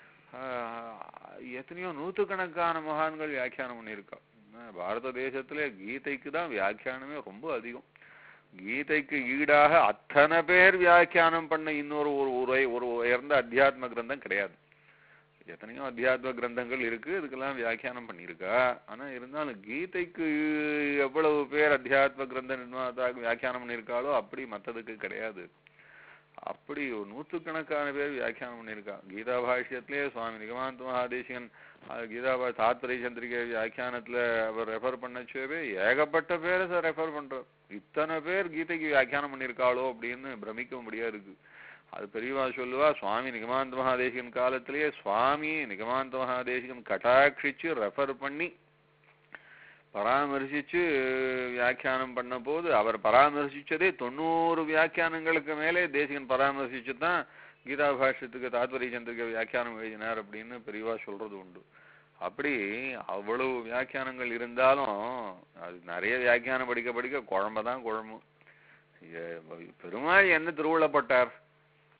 ஆஹ், எத்தனையோ நூற்றுக்கணக்கான மகான்கள் வியாக்கியானம் பண்ணியிருக்கா ஆஹ், பாரத தேசத்துல கீதைக்கு தான் வியாக்கியானமே ரொம்ப அதிகம் கீதைக்கு ஈடாக அத்தனை பேர் வியாக்கியானம் பண்ண இன்னொரு ஒரு உரை ஒரு உயர்ந்த அத்தியாத்ம கிரந்தம் கிடையாது எத்தனையோ அத்தியாத்ம கிரந்தங்கள் இருக்கு இதுக்கெல்லாம் வியாக்கியானம் பண்ணியிருக்கா ஆனா இருந்தாலும் கீதைக்கு எவ்வளவு பேர் அத்தியாத்ம கிரந்த நிர்மாதாக வியாக்கியானம் பண்ணியிருக்காளோ அப்படி மத்ததுக்கு கிடையாது அப்படி ஒரு நூற்றுக்கணக்கான பேர் வியாக்கியானம் பண்ணியிருக்கா கீதா பாஷ்யத்திலே சுவாமி நிகமாந்த மகாதேசிகன் அது கீதா பா தாத்பரிய சந்திரிகை வியாக்கியானத்துல அவர் ரெஃபர் பண்ணச்சவே ஏகப்பட்ட பேரை சார் ரெஃபர் பண்றார் இத்தனை பேர் கீதைக்கு வியாக்கியானம் பண்ணியிருக்காளோ அப்படின்னு பிரமிக்க முடியா இருக்கு அது பெரியவா சொல்லுவா சுவாமி நிகமாந்த மகாதேசிகன் காலத்திலேயே சுவாமி நிகமாந்த மகாதேசிகன் கட்டாட்சிச்சு ரெஃபர் பண்ணி பராமரிசிச்சு வியாக்கியானம் பண்ண போது அவர் பராமரிசிச்சதே தொண்ணூறு வியாக்கியானங்களுக்கு மேலே தேசிகன் பராமரிசிச்சு தான் கீதா பாஷ்யத்துக்கு தாத்பரிய சந்திரிகை வியாக்கியானம் எழுதினார் அப்படின்னு பெரியவா சொல்றது உண்டு அப்படி அவ்வளவு வியாக்கியானங்கள் இருந்தாலும் அது நிறைய வியாக்கியானம் படிக்க படிக்க குழம்பதான் குழம்பும் ஏ- பெருமாள் என்ன திருவுள்ளப்பட்டார்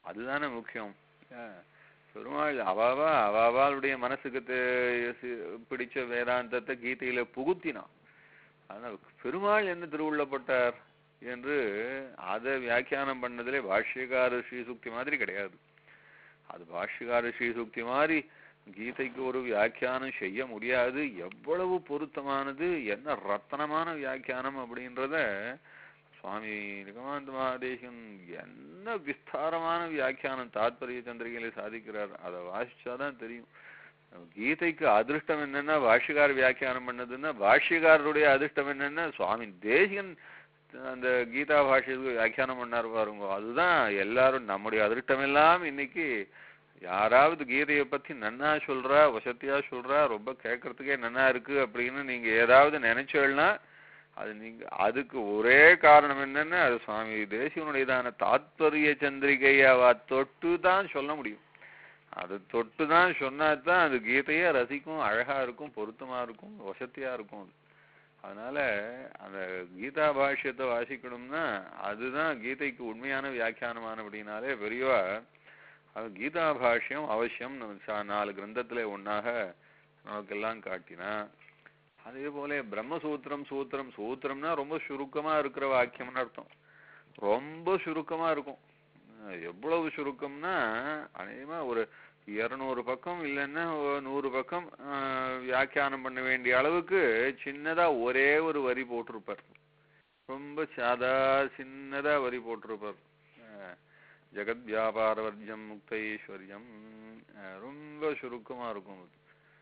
அதுதானே முக்கியம் அஹ் பெருமாள் அவாவா அவாவாளுடைய மனசுக்கு தே- சி- பிடிச்ச வேதாந்தத்தை கீதையில புகுத்தினான் ஆனா பெருமாள் என்ன திருவுள்ளப்பட்டார் என்று அதை வியாக்கியானம் பண்ணதிலே பாஷ்யகார ஸ்ரீசுக்தி மாதிரி கிடையாது அது பாஷ்யகார ஸ்ரீசுக்தி மாதிரி கீதைக்கு ஒரு வியாக்கியானம் செய்ய முடியாது எவ்வளவு பொருத்தமானது என்ன ரத்தனமான வியாக்கியானம் அப்படின்றத சுவாமி நிகமாந்த மகாதேசன் என்ன விஸ்தாரமான வியாக்கியானம் தாத்பரிய சந்திரிகையில சாதிக்கிறார் அதை வாசிச்சாதான் தெரியும் கீதைக்கு அதிர்ஷ்டம் என்னன்னா பாஷ்யகார வியாக்கியானம் பண்ணதுன்னா பாஷ்யகாரருடைய அதிர்ஷ்டம் என்னன்னா சுவாமி தேசிகன் அந்த கீதா பாஷ்யத்துக்கு வியாக்கியானம் பண்ணார் பாருங்க அதுதான் எல்லாரும் நம்முடைய அதிர்ஷ்டம் எல்லாம் இன்னைக்கு யாராவது கீதையை பத்தி நன்னா சொல்றா வசத்தியா சொல்றா ரொம்ப கேட்கறதுக்கே நன்னா இருக்கு அப்படின்னு நீங்க ஏதாவது நினைச்சோன்னா அது நீங்க அதுக்கு ஒரே காரணம் என்னன்னா அது சுவாமி தேசிகனுடையதான தாத்பரிய சந்திரிகையை அவ தொட்டு தான் சொல்ல முடியும் அது தொட்டு தான் சொன்னா தான் அது கீதையே ரசிக்கும் அழகா இருக்கும் பொருத்தமா இருக்கும் வசத்தியா இருக்கும் அது அதனால அந்த கீதா பாஷ்யத்தை வாசிக்கணும்னா அதுதான் கீதைக்கு உண்மையான வியாக்கியானமான அப்படின்னாலே பெரியவா அது கீதா பாஷ்யம் அவசியம் நம்ம சா- நாலு கிரந்தத்துல ஒன்னாக நமக்கெல்லாம் காட்டினா அதே போல பிரம்மசூத்திரம் சூத்திரம் சூத்திரம்னா ரொம்ப சுருக்கமா இருக்கிற வாக்கியம்னு அர்த்தம் ரொம்ப சுருக்கமா இருக்கும் அஹ் எவ்வளவு சுருக்கம்னா அநேகமா ஒரு இருநூறு பக்கம் இல்லைன்னா ஒரு நூறு பக்கம் அஹ், வியாக்கியானம் பண்ண வேண்டிய அளவுக்கு சின்னதா ஒரே ஒரு வரி போட்டிருப்பார் ரொம்ப சாதா சின்னதா வரி போட்டிருப்பார் அஹ், ஜெகத் வியாபாரவர்ஜம் முக்தைஸ்வர்யம் அஹ், ரொம்ப சுருக்கமா இருக்கும் அது.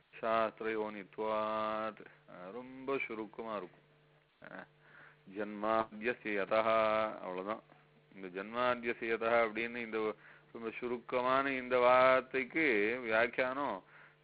சாஸ்திரயோனித்வாத் அஹ், ரொம்ப சுருக்கமா இருக்கும் அஹ், ஜன்மாத்யசியதா அவ்வளவுதான் இந்த ஜன்மாத்யசியதா அப்படின்னு இந்த ரொம்ப சுருக்கமான இந்த வார்த்தைக்கு வியாக்கியானம்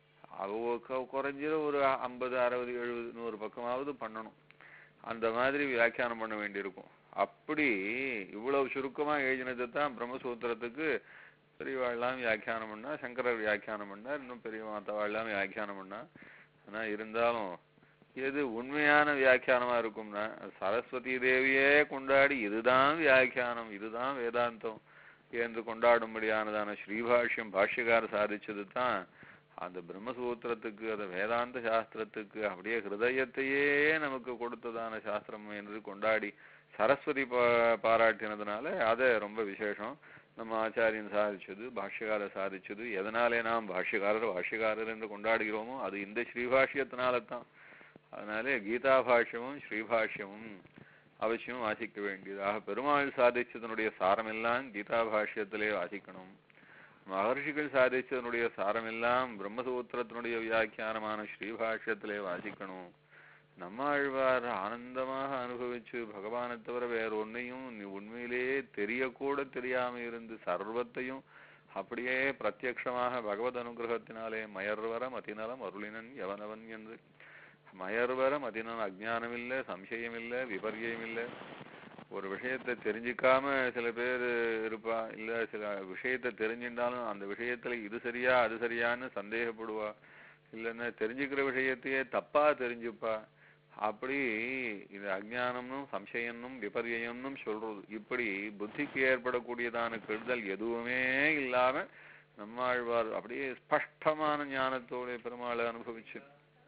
அவ கு- குறைஞ்சது ஒரு ஐம்பது அறுபது எழுபது நூறு பக்கமாவது பண்ணணும் அந்த மாதிரி வியாக்கியானம் பண்ண வேண்டியிருக்கும் அப்படி இவ்வளவு சுருக்கமா எழுதினதை தான் பிரம்மசூத்திரத்துக்கு பெரியவாள்லாம் வியாக்கியானம் பண்ணா சங்கரர் வியாக்கியானம் பண்ணார் இன்னும் பெரிய மாத்தவாள்லாம் வியாக்கியானம் பண்ணா ஆனா இருந்தாலும் எது உண்மையான வியாக்கியானமா இருக்கும்னா சரஸ்வதி தேவியே கொண்டாடி இதுதான் வியாக்கியானம் இதுதான் வேதாந்தம் என்று கொண்டாடும்படியானதான ஸ்ரீபாஷ்யம் பாஷ்யகார சாதிச்சது தான் அந்த பிரம்மசூத்திரத்துக்கு அந்த வேதாந்த சாஸ்திரத்துக்கு அப்படியே ஹிருதயத்தையே நமக்கு கொடுத்ததான சாஸ்திரம் என்று கொண்டாடி சரஸ்வதி பா பாராட்டினதுனால அது ரொம்ப விசேஷம் நம்ம ஆச்சாரியன் சாதிச்சது பாஷ்யகாரர் சாதிச்சது எதனாலே நாம் பாஷ்யகாரர் பாஷ்யகாரர் என்று கொண்டாடுகிறோமோ அது இந்த ஸ்ரீபாஷ்யத்தினால தான் அதனாலே கீதா பாஷ்யமும் ஸ்ரீபாஷ்யமும் அவசியம் வாசிக்க வேண்டியதாக பெருமாள் சாதிச்சதனுடைய சாரமெல்லாம் கீதா பாஷ்யத்திலே வாசிக்கணும் மகர்ஷிகள் சாதிச்சதனுடைய சாரமெல்லாம் பிரம்மசூத்திரத்தினுடைய வியாக்கியானமான ஸ்ரீபாஷ்யத்திலே வாசிக்கணும் நம்மாழ்வார் ஆனந்தமாக அனுபவிச்சு பகவானை தவிர வேற ஒன்னையும் நீ உண்மையிலேயே தெரியக்கூட தெரியாம இருந்து சர்வத்தையும் அப்படியே பிரத்யக்ஷமாக பகவத் அனுகிரகத்தினாலே மயர்வர மதிநலம் அருளினன் எவனவன் என்று மயர்வர மதினன் அஜ்ஞானம் இல்லை சம்சயம் இல்லை விபர்யம் இல்லை ஒரு விஷயத்தை தெரிஞ்சுக்காம சில பேர் இருப்பா இல்ல சில விஷயத்தை தெரிஞ்சிருந்தாலும் அந்த விஷயத்துல இது சரியா அது சரியான்னு சந்தேகப்படுவா இல்லைன்னா தெரிஞ்சுக்கிற விஷயத்தையே தப்பா தெரிஞ்சுப்பா அப்படி இது அஜ்ஞானம்னும் சம்சயம்னும் விபர்யம்னும் சொல்றது இப்படி புத்திக்கு ஏற்படக்கூடியதான கெடுதல் எதுவுமே இல்லாம நம்மாழ்வார் அப்படியே ஸ்பஷ்டமான ஞானத்தோட பெருமாளை அனுபவிச்சு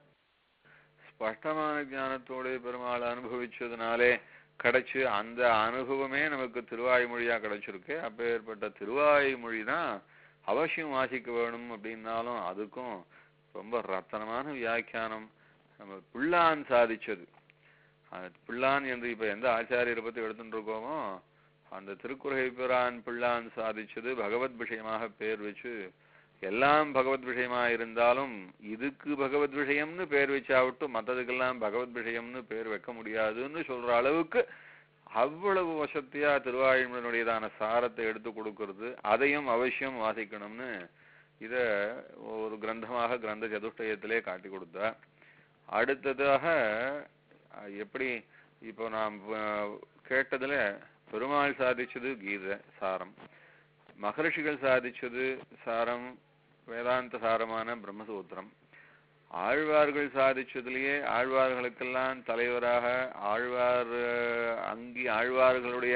ஸ்பஷ்டமான ஞானத்தோட பெருமாளை அனுபவிச்சதுனாலே கிடைச்சு அந்த அனுபவமே நமக்கு திருவாய்மொழியா கிடைச்சிருக்கு அப்பேற்பட்ட திருவாய்மொழி தான் அவசியம் வாசிக்க வேணும் அப்படின்னாலும் அதுக்கும் ரொம்ப ரத்தனமான வியாக்கியானம் நம்ம பிள்ளான் சாதிச்சது அந்த பிள்ளான் என்று இப்ப எந்த ஆச்சாரியரை பத்தி எடுத்துட்டு இருக்கோமோ அந்த திருக்குறளை பிரான் பிள்ளான் சாதிச்சது பகவத் விஷயமாக பேர் வச்சு எல்லாம் பகவத் விஷயமா இருந்தாலும் இதுக்கு பகவத் விஷயம்னு பேர் வச்சாவிட்டும் மற்றதுக்கெல்லாம் பகவத் விஷயம்னு பேர் வைக்க முடியாதுன்னு சொல்ற அளவுக்கு அவ்வளவு வசத்தியா திருவாயுமனுடையதான சாரத்தை எடுத்து கொடுக்கறது அதையும் அவசியம் வாசிக்கணும்னு இத ஒரு கிரந்தமாக கிரந்த சதுஷ்டயத்திலே காட்டி கொடுத்தா அடுத்ததாக அஹ், எப்படி இப்போ நாம் அஹ், கேட்டதுல பெருமாள் சாதிச்சது கீதை சாரம் மகர்ஷிகள் சாதிச்சது சாரம் வேதாந்த சாரமான பிரம்மசூத்திரம் ஆழ்வார்கள் சாதிச்சதுலயே ஆழ்வார்களுக்கெல்லாம் தலைவராக ஆழ்வார் அஹ், அங்கி ஆழ்வார்களுடைய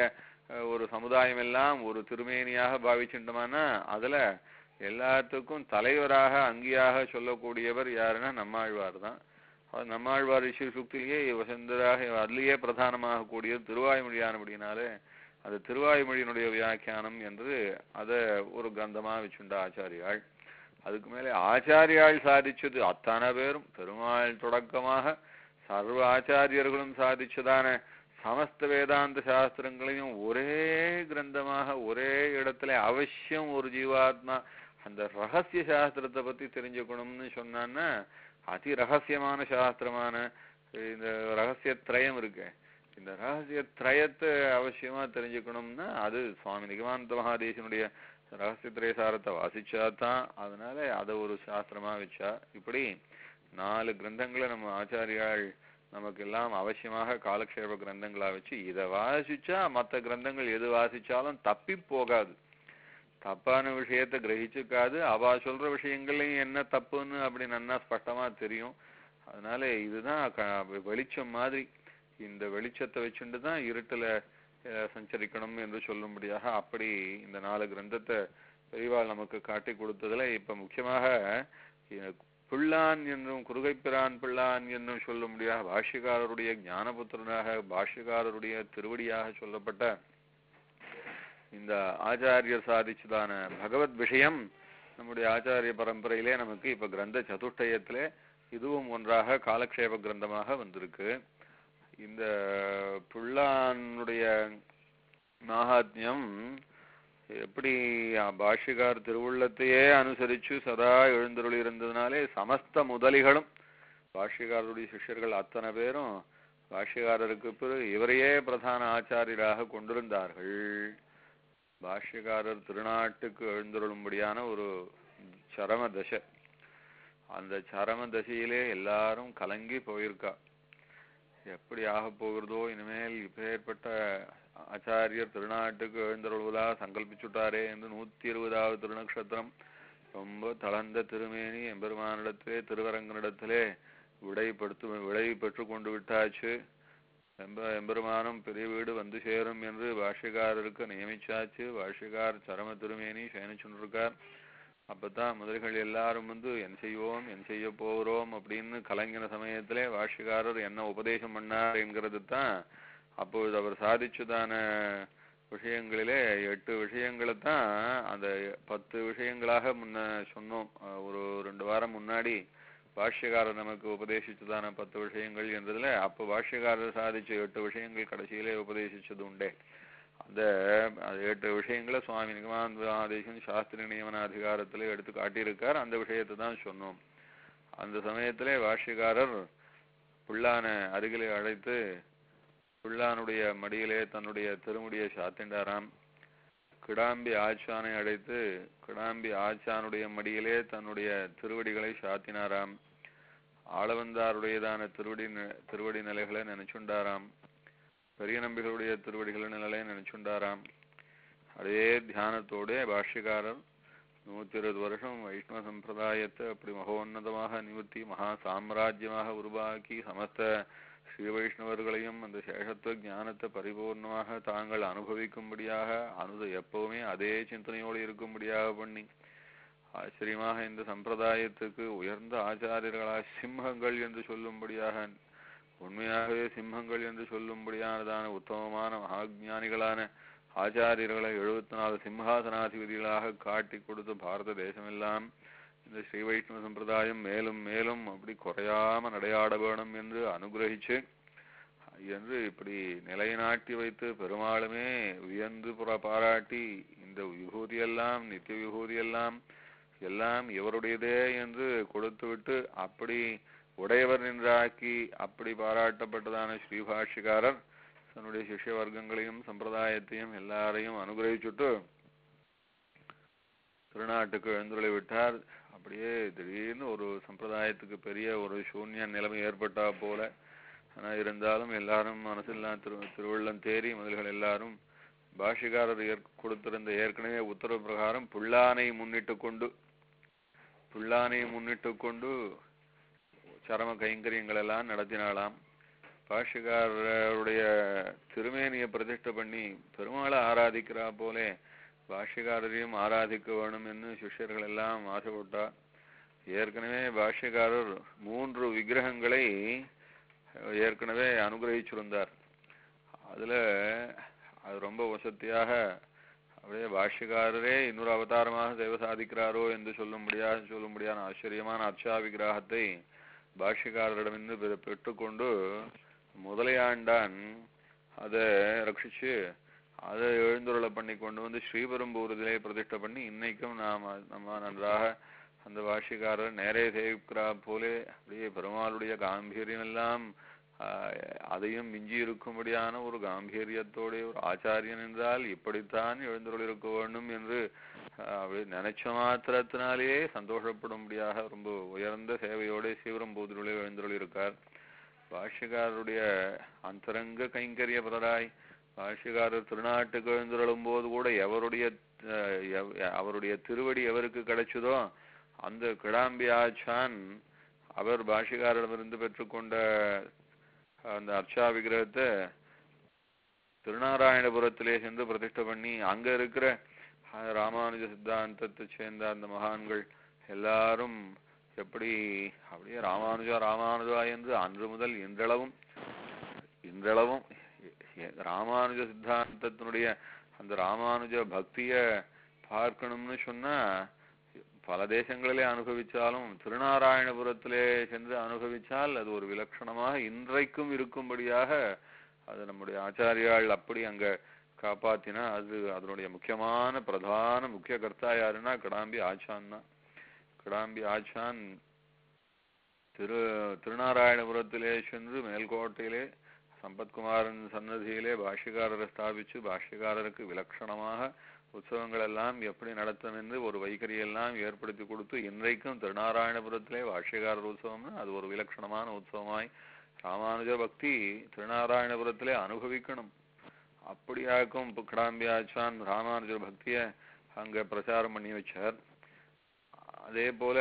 அஹ், ஒரு சமுதாயம் எல்லாம் ஒரு திருமேனியாக பாவிச்சுட்டோமானா அதுல எல்லாத்துக்கும் தலைவராக அங்கியாக சொல்லக்கூடியவர் யாருன்னா நம்மாழ்வார் தான் அது நம்மாழ்வார் ரிஷி சுக்திலேயே வசந்தராக அதுலேயே பிரதானமாக கூடியது திருவாய்மொழியானபடினாலே அது திருவாய்மொழியினுடைய வியாக்கியானம் என்று அதை ஒரு கிரந்தமா வச்சுண்ட ஆச்சாரியாள் அதுக்கு மேலே ஆச்சாரியாள் சாதிச்சது அத்தனை பேரும் பெருமாள் தொடக்கமாக சர்வ ஆச்சாரியர்களும் சாதிச்சதான சமஸ்த வேதாந்த சாஸ்திரங்களையும் ஒரே கிரந்தமாக ஒரே இடத்துல அவசியம் ஒரு ஜீவாத்மா அந்த ரகசிய சாஸ்திரத்தை பத்தி தெரிஞ்சுக்கணும்னு சொன்னான்னா அதி ரகசியமான சாஸ்திரமான இந்த ரகசிய திரயம் இருக்கு இந்த ரகசிய திரயத்தை அவசியமா தெரிஞ்சுக்கணும்னா அது சுவாமி நிகமானந்த மகாதேசனுடைய ரகசிய திரயசாரத்தை வாசிச்சா தான் அதனால அதை ஒரு சாஸ்திரமா வச்சா இப்படி நாலு கிரந்தங்களை நம்ம ஆச்சாரியாள் நமக்கு எல்லாம் அவசியமாக காலக்ஷேப கிரந்தங்களா வச்சு இதை வாசிச்சா மற்ற கிரந்தங்கள் எது வாசிச்சாலும் தப்பி போகாது தப்பான விஷயத்தை கிரகிச்சுக்காது அவ சொல்ற விஷயங்கள்லயும் என்ன தப்புன்னு அப்படி நன்னா ஸ்பஷ்டமா தெரியும் அதனால இதுதான் க- வெளிச்சம் மாதிரி இந்த வெளிச்சத்தை வச்சுட்டு தான் இருட்டுல அஹ், சஞ்சரிக்கணும் என்று சொல்லும்படியாக அப்படி இந்த நாலு கிரந்தத்தை பெரியவாள் நமக்கு காட்டி கொடுத்ததுல இப்ப முக்கியமாக அஹ், பிள்ளான் என்றும் குருகைப்பிரான் பிள்ளான் என்றும் சொல்லும்படியாக பாஷ்யக்காரருடைய ஞானபுத்திரனாக பாஷ்யக்காரருடைய திருவடியாக சொல்லப்பட்ட இந்த ஆச்சாரியர் சாதிச்சதான பகவத் விஷயம் நம்முடைய ஆச்சாரிய பரம்பரையிலே நமக்கு இப்ப கிரந்த சதுஷ்டயத்திலே இதுவும் ஒன்றாக காலக்ஷேப கிரந்தமாக வந்திருக்கு இந்த புல்லானுடைய மாகாத்மியம் எப்படி பாஷ்யக்கார் திருவுள்ளத்தையே அனுசரிச்சு சதா எழுந்தருளி இருந்ததுனாலே சமஸ்த முதலிகளும் பாஷ்யக்காரருடைய சிஷ்யர்கள் அத்தனை பேரும் பாஷ்யக்காரருக்கு பிறகு இவரையே பிரதான ஆச்சாரியராக கொண்டிருந்தார்கள் பாஷ்யக்காரர் திருநாட்டுக்கு எழுந்தருளும்படியான ஒரு சரம தசை அந்த சரம தசையிலே எல்லாரும் கலங்கி போயிருக்கா எப்படி ஆக போகிறதோ இனிமேல் இப்பேற்பட்ட ஆச்சாரியர் திருநாட்டுக்கு எழுந்தருள்வதா சங்கல்பிச்சுட்டாரே என்று நூத்தி இருபதாவது திருநக்ஷத்திரம் ரொம்ப தளர்ந்த திருமேனி எம்பெருமானிடத்திலே திருவரங்கனிடத்திலே விடைப்படுத்து விடை பெற்று கொண்டு விட்டாச்சு எம்ப எம்பெருமானும் பெரிய வீடு வந்து சேரும் என்று பாஷ்யக்காரருக்கு நியமிச்சாச்சு பாஷ்யக்கார் சரம திருமேனி சயனிச்சுருக்கார் அப்பதான் முதல்கள் எல்லாரும் வந்து என் செய்வோம் என் செய்ய போகிறோம் அப்படின்னு கலங்கின சமயத்திலே பாஷ்யக்காரர் என்ன உபதேசம் பண்ணார் என்கிறது தான் அப்பொழுது அவர் சாதிச்சதான விஷயங்களிலே எட்டு விஷயங்களை தான் அந்த பத்து விஷயங்களாக முன்ன சொன்னோம் அஹ் ஒரு ரெண்டு வாரம் முன்னாடி பாஷ்யக்காரர் நமக்கு உபதேசிச்சதான பத்து விஷயங்கள் என்றதுல அப்போ பாஷ்யக்காரர் சாதிச்ச எட்டு விஷயங்கள் கடைசியிலே உபதேசிச்சது உண்டே அந்த அது எட்டு விஷயங்களை சுவாமி நிகமானந்த மகாதேசன் சாஸ்திர நியமன அதிகாரத்திலே எடுத்து காட்டியிருக்கார் அந்த விஷயத்தை தான் சொன்னோம் அந்த சமயத்திலே பாஷ்யக்காரர் புல்லான அருகிலே அழைத்து புல்லானுடைய மடியிலே தன்னுடைய திருமுடியை சாத்திண்டாராம் கிடாம்பி ஆச்சானை அழைத்து கிடாம்பி ஆச்சானுடைய மடியிலே தன்னுடைய திருவடிகளை சாத்தினாராம் ஆளவந்தாருடையதான திருவடி நி- திருவடி நிலைகளை நினைச்சுண்டாராம் பெரிய நம்பிகளுடைய திருவடிகளை நிலையை நினைச்சுண்டாராம் அதே தியானத்தோட பாஷ்யக்காரர் நூத்தி இருபது வருஷம் வைஷ்ணவ சம்பிரதாயத்தை அப்படி மகோன்னதமாக நிவர்த்தி மகா சாம்ராஜ்யமாக உருவாக்கி சமஸ்த ஸ்ரீ வைஷ்ணவர்களையும் அந்த சேஷத்துவ ஞானத்தை பரிபூர்ணமாக தாங்கள் அனுபவிக்கும்படியாக அனுத எப்பவுமே அதே சிந்தனையோடு இருக்கும்படியாக பண்ணி ஆச்சரியமாக இந்த சம்பிரதாயத்துக்கு உயர்ந்த ஆச்சாரியர்களாக சிம்மங்கள் என்று சொல்லும்படியாக உண்மையாகவே சிம்மங்கள் என்று சொல்லும்படியானதான உத்தமமான மகாஜானிகளான ஆச்சாரியர்களை எழுபத்தி நாலு சிம்ஹாசனாதிபதிகளாக காட்டி கொடுத்து பாரத தேசமெல்லாம் இந்த ஸ்ரீ வைஷ்ணவ சம்பிரதாயம் மேலும் மேலும் அப்படி குறையாம நடையாட வேணும் என்று அனுகிரகிச்சு என்று இப்படி நிலைநாட்டி வைத்து பெருமாளுமே வியந்து புற பாராட்டி இந்த விபூதியெல்லாம் நித்திய விபூதியெல்லாம் எல்லாம் இவருடையதே என்று கொடுத்துவிட்டு அப்படி உடையவர் நின்றாக்கி அப்படி பாராட்டப்பட்டதான ஸ்ரீபாஷ்யக்காரர் தன்னுடைய சிஷ்ய வர்க்கங்களையும் சம்பிரதாயத்தையும் எல்லாரையும் அனுகிரகிச்சுட்டு திருநாட்டுக்கு எழுந்துள்ள விட்டார் அப்படியே திடீர்னு ஒரு சம்பிரதாயத்துக்கு பெரிய ஒரு சூன்ய நிலைமை ஏற்பட்டா போல ஆனா இருந்தாலும் எல்லாரும் மனசெல்லாம் திரு திருவள்ளம் தேறி முதல்கள் எல்லாரும் பாஷிகாரர் ஏற் கொடுத்திருந்த ஏற்கனவே உத்தரவு பிரகாரம் புல்லானை முன்னிட்டு கொண்டு புல்லானை முன்னிட்டு கொண்டு சரம கைங்கரியங்கள் எல்லாம் நடத்தினாளாம் பாஷ்யக்காரருடைய திருமேனியை பிரதிஷ்டை பண்ணி பெருமாளை ஆராதிக்கிறா போலே பாஷ்யக்காரரையும் ஆராதிக்க வேணும் என்று சிஷ்யர்கள் எல்லாம் ஆசைப்பட்டா ஏற்கனவே பாஷ்யக்காரர் மூன்று விக்கிரகங்களை ஏற்கனவே அனுகிரகிச்சிருந்தார் அதுல அது ரொம்ப வசதியாக அப்படியே பாஷ்யக்காரரே இன்னொரு அவதாரமாக தேவ சாதிக்கிறாரோ என்று சொல்ல முடியாது சொல்ல முடியாத ஆச்சரியமான அர்ச்சா விக்கிரகத்தை பாஷ்யக்காரரிடமிருந்து பெ- பெற்றுக்கொண்டு முதலையாண்டான் அதை ரட்சிச்சு அதை எழுந்துருளை பண்ணி கொண்டு வந்து ஸ்ரீபெரும்பூரத்திலே பிரதிஷ்டை பண்ணி இன்னைக்கும் நாம நம்ம நன்றாக அந்த பாஷ்யக்காரர் நேரே சேவிக்கிறா போலே அப்படியே பெருமாளுடைய காம்பீரியம் எல்லாம் ஆஹ், அதையும் மிஞ்சி இருக்கும்படியான ஒரு காம்பீரியத்தோட ஒரு ஆச்சாரியன் என்றால் இப்படித்தான் எழுந்துருள் இருக்க வேண்டும் என்று ஆஹ், அப்படி நினைச்ச மாத்திரத்தினாலேயே சந்தோஷப்படும்படியாக ரொம்ப உயர்ந்த சேவையோட சிவரம்பூதிலே எழுந்துருள் இருக்கார் பாஷ்யக்காரருடைய அந்தரங்க கைங்கரிய பிரதாய் பாஷ்யக்காரர் திருநாட்டுக்கு எழுந்துருளும் போது கூட எவருடைய அஹ், எவ்- அவருடைய திருவடி எவருக்கு கிடைச்சதோ அந்த கிடாம்பி ஆச்சான் அவர் பாஷ்யக்காரரிடமிருந்து பெற்றுக்கொண்ட அந்த அர்ச்சா விக்கிரகத்தை திருநாராயணபுரத்திலே சென்று பிரதிஷ்டை பண்ணி அங்க இருக்கிற அஹ், ராமானுஜ சித்தாந்தத்தை சேர்ந்த அந்த மகான்கள் எல்லாரும் எப்படி அப்படியே ராமானுஜா ராமானுஜா என்று அன்று முதல் இன்றளவும் இன்றளவும் எ- எ- ராமானுஜ சித்தாந்தத்தினுடைய அந்த ராமானுஜ பக்திய பார்க்கணும்னு சொன்னா பல தேசங்களிலே அனுபவிச்சாலும் திருநாராயணபுரத்திலே சென்று அனுபவிச்சால் அது ஒரு விலட்சணமாக இன்றைக்கும் இருக்கும்படியாக அது நம்முடைய ஆச்சாரியாள் அப்படி அங்க காப்பாத்தினா அது அதனுடைய முக்கியமான பிரதான முக்கிய கர்த்தா யாருன்னா கிடாம்பி ஆச்சான் தான் கிடாம்பி ஆச்சான் திரு திருநாராயணபுரத்திலே சென்று மேல்கோட்டையிலே சம்பத்குமாரன் சன்னதியிலே பாஷ்யக்காரரை ஸ்தாபிச்சு பாஷ்யக்காரருக்கு விலட்சணமாக உற்சவங்கள் எல்லாம் எப்படி நடத்தும் என்று ஒரு வைகரியெல்லாம் ஏற்படுத்தி கொடுத்து இன்றைக்கும் திருநாராயணபுரத்திலே பாஷ்யக்காரர் உற்சவம்னு அது ஒரு விலட்சணமான உற்சவமாய் ராமானுஜ பக்தி திருநாராயணபுரத்திலே அனுபவிக்கணும் அப்படியாக்கும் இப்ப கிடாம்பி ஆச்சான் ராமானுஜ பக்திய அங்க பிரச்சாரம் பண்ணி வச்சார் அதே போல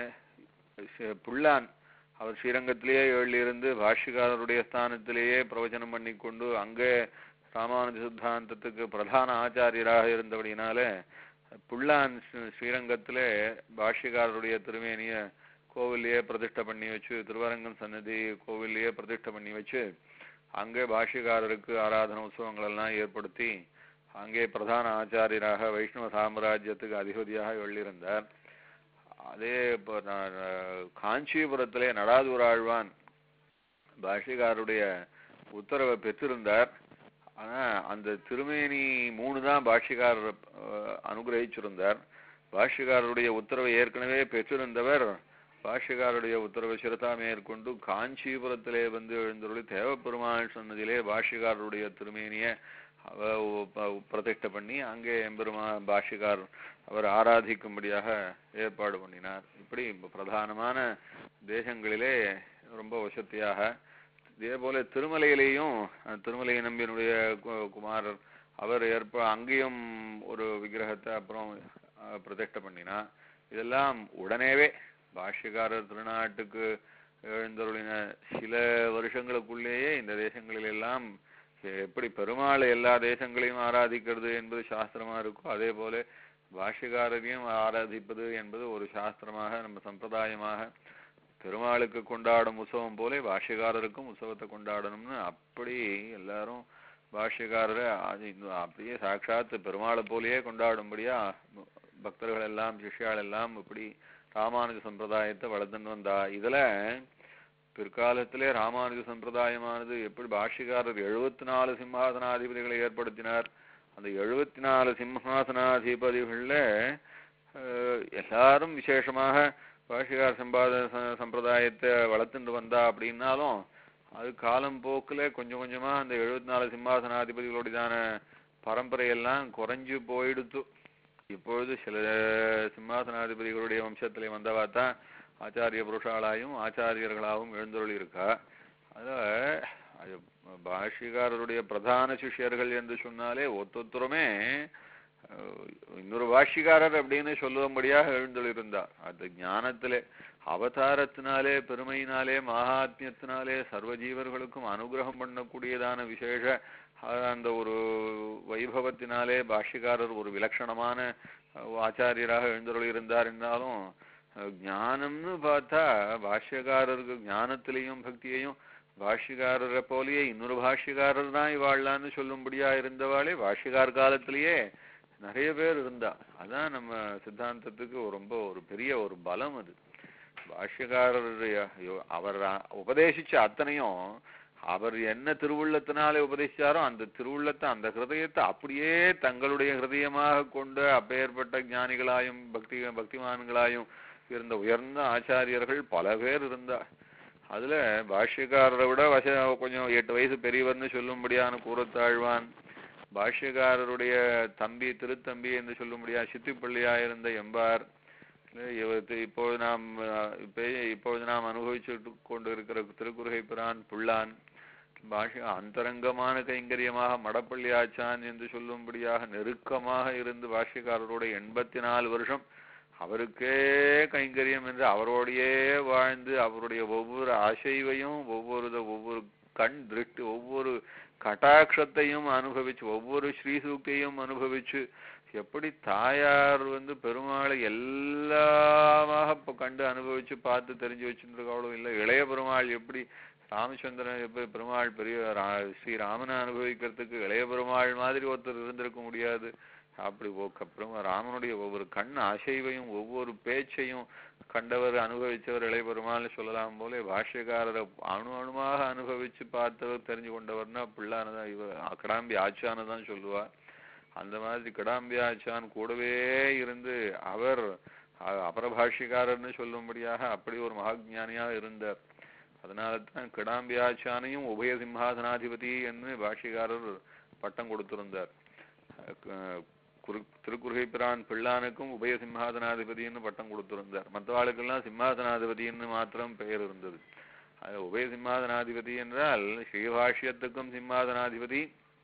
ஷ- புல்லான் அவர் ஸ்ரீரங்கத்திலேயே எழுதியிருந்து பாஷ்யக்காரருடைய ஸ்தானத்திலேயே பிரவச்சனம் பண்ணிக்கொண்டு அங்கே ராமானுஜ சித்தாந்தத்துக்கு பிரதான ஆச்சாரியராக இருந்தபடினாலே புல்லான் ஸ்ரீ- ஸ்ரீரங்கத்திலே பாஷ்யக்காரருடைய திருமேனிய கோவிலையே பிரதிஷ்டை பண்ணி வச்சு திருவரங்கம் சன்னதி கோவிலையே பிரதிஷ்டை பண்ணி வச்சு அங்கே பாஷ்யக்காரருக்கு ஆராதன உற்சவங்கள் எல்லாம் ஏற்படுத்தி அங்கே பிரதான ஆச்சாரியராக வைஷ்ணவ சாம்ராஜ்யத்துக்கு அதிபதியாக எழுதியிருந்தார் அதே இப்போ நான் காஞ்சிபுரத்திலே நடாதூர் ஆழ்வான் பாஷ்யக்காரருடைய உத்தரவை பெற்றிருந்தார் ஆனா அந்த திருமேனி மூணு தான் பாஷ்யக்காரர் அஹ், அனுகிரகிச்சிருந்தார் பாஷ்யக்காரருடைய உத்தரவை ஏற்கனவே பெற்றிருந்தவர் பாஷ்யக்காரருடைய உத்தரவை சிரதா மேற்கொண்டு காஞ்சிபுரத்திலே வந்து எழுந்தருளி தேவப்பெருமாள் சன்னதியிலே பாஷ்யக்காரருடைய திருமேனிய அவ உ- ப- பிரதிஷ்டை பண்ணி அங்கே எம்பெருமா பாஷ்யக்கார் அவர் ஆராதிக்கும்படியாக ஏற்பாடு பண்ணினார் இப்படி இப்ப பிரதானமான தேசங்களிலே ரொம்ப வசதியாக இதே போல திருமலையிலேயும் அஹ், திருமலை நம்பியனுடைய கு- குமாரர் அவர் ஏற்ப அங்கேயும் ஒரு விக்கிரகத்தை அப்புறம் அஹ், பிரதிஷ்டை பண்ணினா இதெல்லாம் உடனேவே பாஷ்யக்காரர் திருநாட்டுக்கு எழுந்தருளின சில வருஷங்களுக்குள்ளேயே இந்த தேசங்களில் எல்லாம் எப்படி பெருமாள் எல்லா தேசங்களையும் ஆராதிக்கிறது என்பது சாஸ்திரமா இருக்கோ அதே போல பாஷ்யக்காரரையும் ஆராதிப்பது என்பது ஒரு சாஸ்திரமாக நம்ம சம்பிரதாயமாக பெருமாளுக்கு கொண்டாடும் உற்சவம் போல பாஷ்யக்காரருக்கும் உற்சவத்தை கொண்டாடணும்னு அப்படி எல்லாரும் பாஷ்யக்காரரை அது இன்னும் அப்படியே சாட்சாத் பெருமாளை போலயே கொண்டாடும்படியா பக்தர்கள் எல்லாம் சிஷ்யாள் எல்லாம் இப்படி ராமானுஜ சம்பிரதாயத்தை வளர்த்துன்னு வந்தா இதுல பிற்காலத்திலே ராமானுஜ சம்பிரதாயமானது எப்படி பாஷ்யக்காரர் எழுபத்தி நாலு சிம்மாசனாதிபதிகளை ஏற்படுத்தினார் அந்த எழுபத்தி நாலு சிம்மாசனாதிபதிகள்ல அஹ், எல்லாரும் விசேஷமாக பாஷ்யக்கார சம்பாத ச- சம்பிரதாயத்தை வளர்த்துட்டு வந்தா அப்படின்னாலும் அது காலம் போக்குல கொஞ்சம் கொஞ்சமா அந்த எழுபத்தி நாலு சிம்மாசனாதிபதிகளுடையதான பரம்பரையெல்லாம் குறைஞ்சு போயிடுத்து இப்பொழுது சில சிம்மாசனாதிபதிகளுடைய வம்சத்திலே வந்தவா தான் ஆச்சாரிய புருஷாளாயும் ஆச்சாரியர்களாகவும் எழுந்தருளி இருக்கா அத அது பாஷ்யக்காரருடைய பிரதான சிஷ்யர்கள் என்று சொன்னாலே ஒத்தொத்தருமே அஹ், இன்னொரு பாஷ்யக்காரர் அப்படின்னு சொல்லும்படியாக எழுந்தொழிருந்தார் அது ஞானத்திலே அவதாரத்தினாலே பெருமையினாலே மகாத்மியத்தினாலே சர்வ ஜீவர்களுக்கும் அனுகிரகம் பண்ணக்கூடியதான விசேஷ அஹ், அந்த ஒரு வைபவத்தினாலே பாஷ்யக்காரர் ஒரு விலட்சணமான அஹ், ஆச்சாரியராக எழுந்தருளியிருந்தார் என்றாலும் அஹ், ஞானம்னு பார்த்தா பாஷ்யக்காரருக்கு ஞானத்திலையும் பக்தியையும் பாஷ்யக்காரரை போலயே இன்னொரு பாஷ்யக்காரர் தான் இவாழ்லான்னு சொல்லும்படியா இருந்தவாளே பாஷ்யக்கார் காலத்திலேயே நிறைய பேர் இருந்தா அதான் நம்ம சித்தாந்தத்துக்கு ஒரு ரொம்ப ஒரு பெரிய ஒரு பலம் அது பாஷ்யக்காரர் யோ- அவர் அ- உபதேசிச்ச அத்தனையும் அவர் என்ன திருவுள்ளத்தினாலே உபதேசிச்சாரோ அந்த திருவுள்ளத்தை அந்த ஹிருதயத்தை அப்படியே தங்களுடைய ஹிருதயமாக கொண்டு அப்பேற்பட்ட ஞானிகளாயும் பக்தி பக்திமான்களாயும் இருந்த உயர்ந்த ஆச்சாரியர்கள் பல பேர் இருந்தா அதுல பாஷ்யக்காரரை விட வச கொஞ்சம் எட்டு வயசு பெரியவர்னு சொல்லும்படியான கூறத்தாழ்வான் பாஷ்யக்காரருடைய தம்பி திருத்தம்பி என்று சொல்லும்படியா சித்திப்பள்ளியா இருந்த எம்பார் இவத்து இப்பொழுது நாம் அஹ், இப்ப இப்பொழுது நாம் அனுபவிச்சுட்டு கொண்டு இருக்கிற திருக்குறுகை பிரான் புள்ளான் பாஷ்ய அந்தரங்கமான கைங்கரியமாக மடப்பள்ளி ஆச்சான் என்று சொல்லும்படியாக நெருக்கமாக இருந்து பாஷ்யக்காரரோட எண்பத்தி நாலு வருஷம் அவருக்கே கைங்கரியம் என்று அவரோடையே வாழ்ந்து அவருடைய ஒவ்வொரு அசைவையும் ஒவ்வொரு த- ஒவ்வொரு கண் திருஷ்டி ஒவ்வொரு கட்டாட்சத்தையும் அனுபவிச்சு ஒவ்வொரு ஸ்ரீசூக்தியையும் அனுபவிச்சு எப்படி தாயார் வந்து பெருமாளை எல்லாமாக இப்ப கண்டு அனுபவிச்சு பார்த்து தெரிஞ்சு வச்சுருக்காளோ இல்லை இளைய பெருமாள் எப்படி ராமச்சந்திரன் எப்படி பெருமாள் பெரிய ரா- ஸ்ரீராமனை அனுபவிக்கிறதுக்கு இளைய பெருமாள் மாதிரி ஒருத்தர் இருந்திருக்க முடியாது அப்படி ஒ- அப்புறம் ராமனுடைய ஒவ்வொரு கண் அசைவையும் ஒவ்வொரு பேச்சையும் கண்டவர் அனுபவிச்சவர் இளைய பெருமாள்னு சொல்லலாம் போல பாஷ்யக்காரரை அணு அணுமாக அனுபவிச்சு பார்த்தவர் தெரிஞ்சு கொண்டவர்னா பிள்ளானதான் இவ கடாம்பி ஆச்சான்னு தான் சொல்லுவார் அந்த மாதிரி கிடாம்பி ஆச்சான் கூடவே இருந்து அவர் அ- அபரபாஷ்யக்காரர்னு சொல்லும்படியாக அப்படி ஒரு மகாஜானியாக இருந்தார் அதனால தான் கிடாம்பி ஆச்சானையும் உபய சிம்ஹாசனாதிபதி என்று பாஷ்யக்காரர் பட்டம் கொடுத்திருந்தார் அஹ் குரு திருக்குறுகை பிரான் பிள்ளானுக்கும் உபய சிம்ஹாசனாதிபதினு பட்டம் கொடுத்திருந்தார் மற்றவாளுக்கெல்லாம் சிம்ஹாசனாதிபதினு மாத்திரம் பெயர் இருந்தது அது உபய சிம்மாசனாதிபதி என்றால் ஸ்ரீபாஷ்யத்துக்கும் சிம்மாசனாதிபதி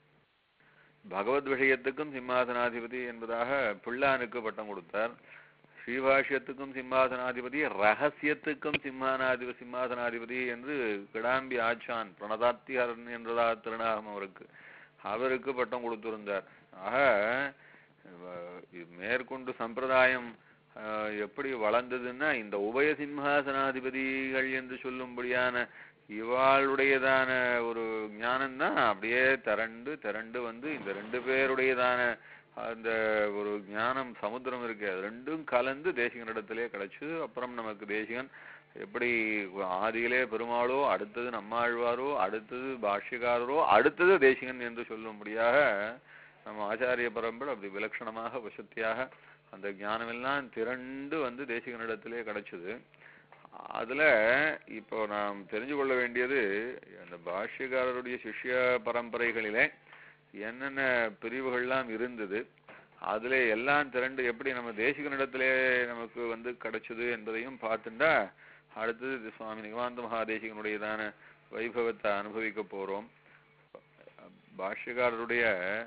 பகவத் விஷயத்துக்கும் சிம்மாசனாதிபதி என்பதாக பிள்ளானுக்கு பட்டம் கொடுத்தார் ஸ்ரீபாஷ்யத்துக்கும் சிம்மாசனாதிபதி ரகசியத்துக்கும் சிம்மானாதிபதி சிம்மாசனாதிபதி என்று கிடாம்பி ஆச்சான் பிரணதாத்திகரன் என்றதா திருநாகம் அவருக்கு அவருக்கு பட்டம் கொடுத்திருந்தார் ஆக அஹ், இது மேற்கொண்டு சம்பிரதாயம் அஹ், எப்படி வளர்ந்ததுன்னா இந்த உபய சிம்ஹாசனாதிபதிகள் என்று சொல்லும்படியான இவாளுடையதான ஒரு ஞானம் தான் அப்படியே திரண்டு திரண்டு வந்து இந்த ரெண்டு பேருடையதான அந்த ஒரு ஞானம் சமுத்திரம் இருக்கு அது ரெண்டும் கலந்து தேசிகனிடத்திலே கிடைச்சு அப்புறம் நமக்கு தேசிகன் எப்படி ஆதியிலே பெருமாளோ அடுத்தது நம்மாழ்வாரோ அடுத்தது பாஷ்யக்காரரோ அடுத்தது தேசிகன் என்று சொல்லும்படியாக நம்ம ஆச்சாரிய பரம்பரை அப்படி விலட்சணமாக வசத்தியாக அந்த ஞானமெல்லாம் திரண்டு வந்து தேசிகனிடத்திலே கிடைச்சது அதுல இப்போ நாம் தெரிஞ்சு கொள்ள வேண்டியது அந்த பாஷ்யக்காரருடைய சிஷ்ய பரம்பரைகளிலே என்னென்ன பிரிவுகள்லாம் இருந்தது அதுல எல்லாம் திரண்டு எப்படி நம்ம தேசிகனிடத்திலே நமக்கு வந்து கிடைச்சது என்பதையும் பார்த்துட்டா அடுத்தது இது சுவாமி நிகமாந்த மகாதேசிகனுடையதான வைபவத்தை அனுபவிக்க போறோம் பாஷ்யக்காரருடைய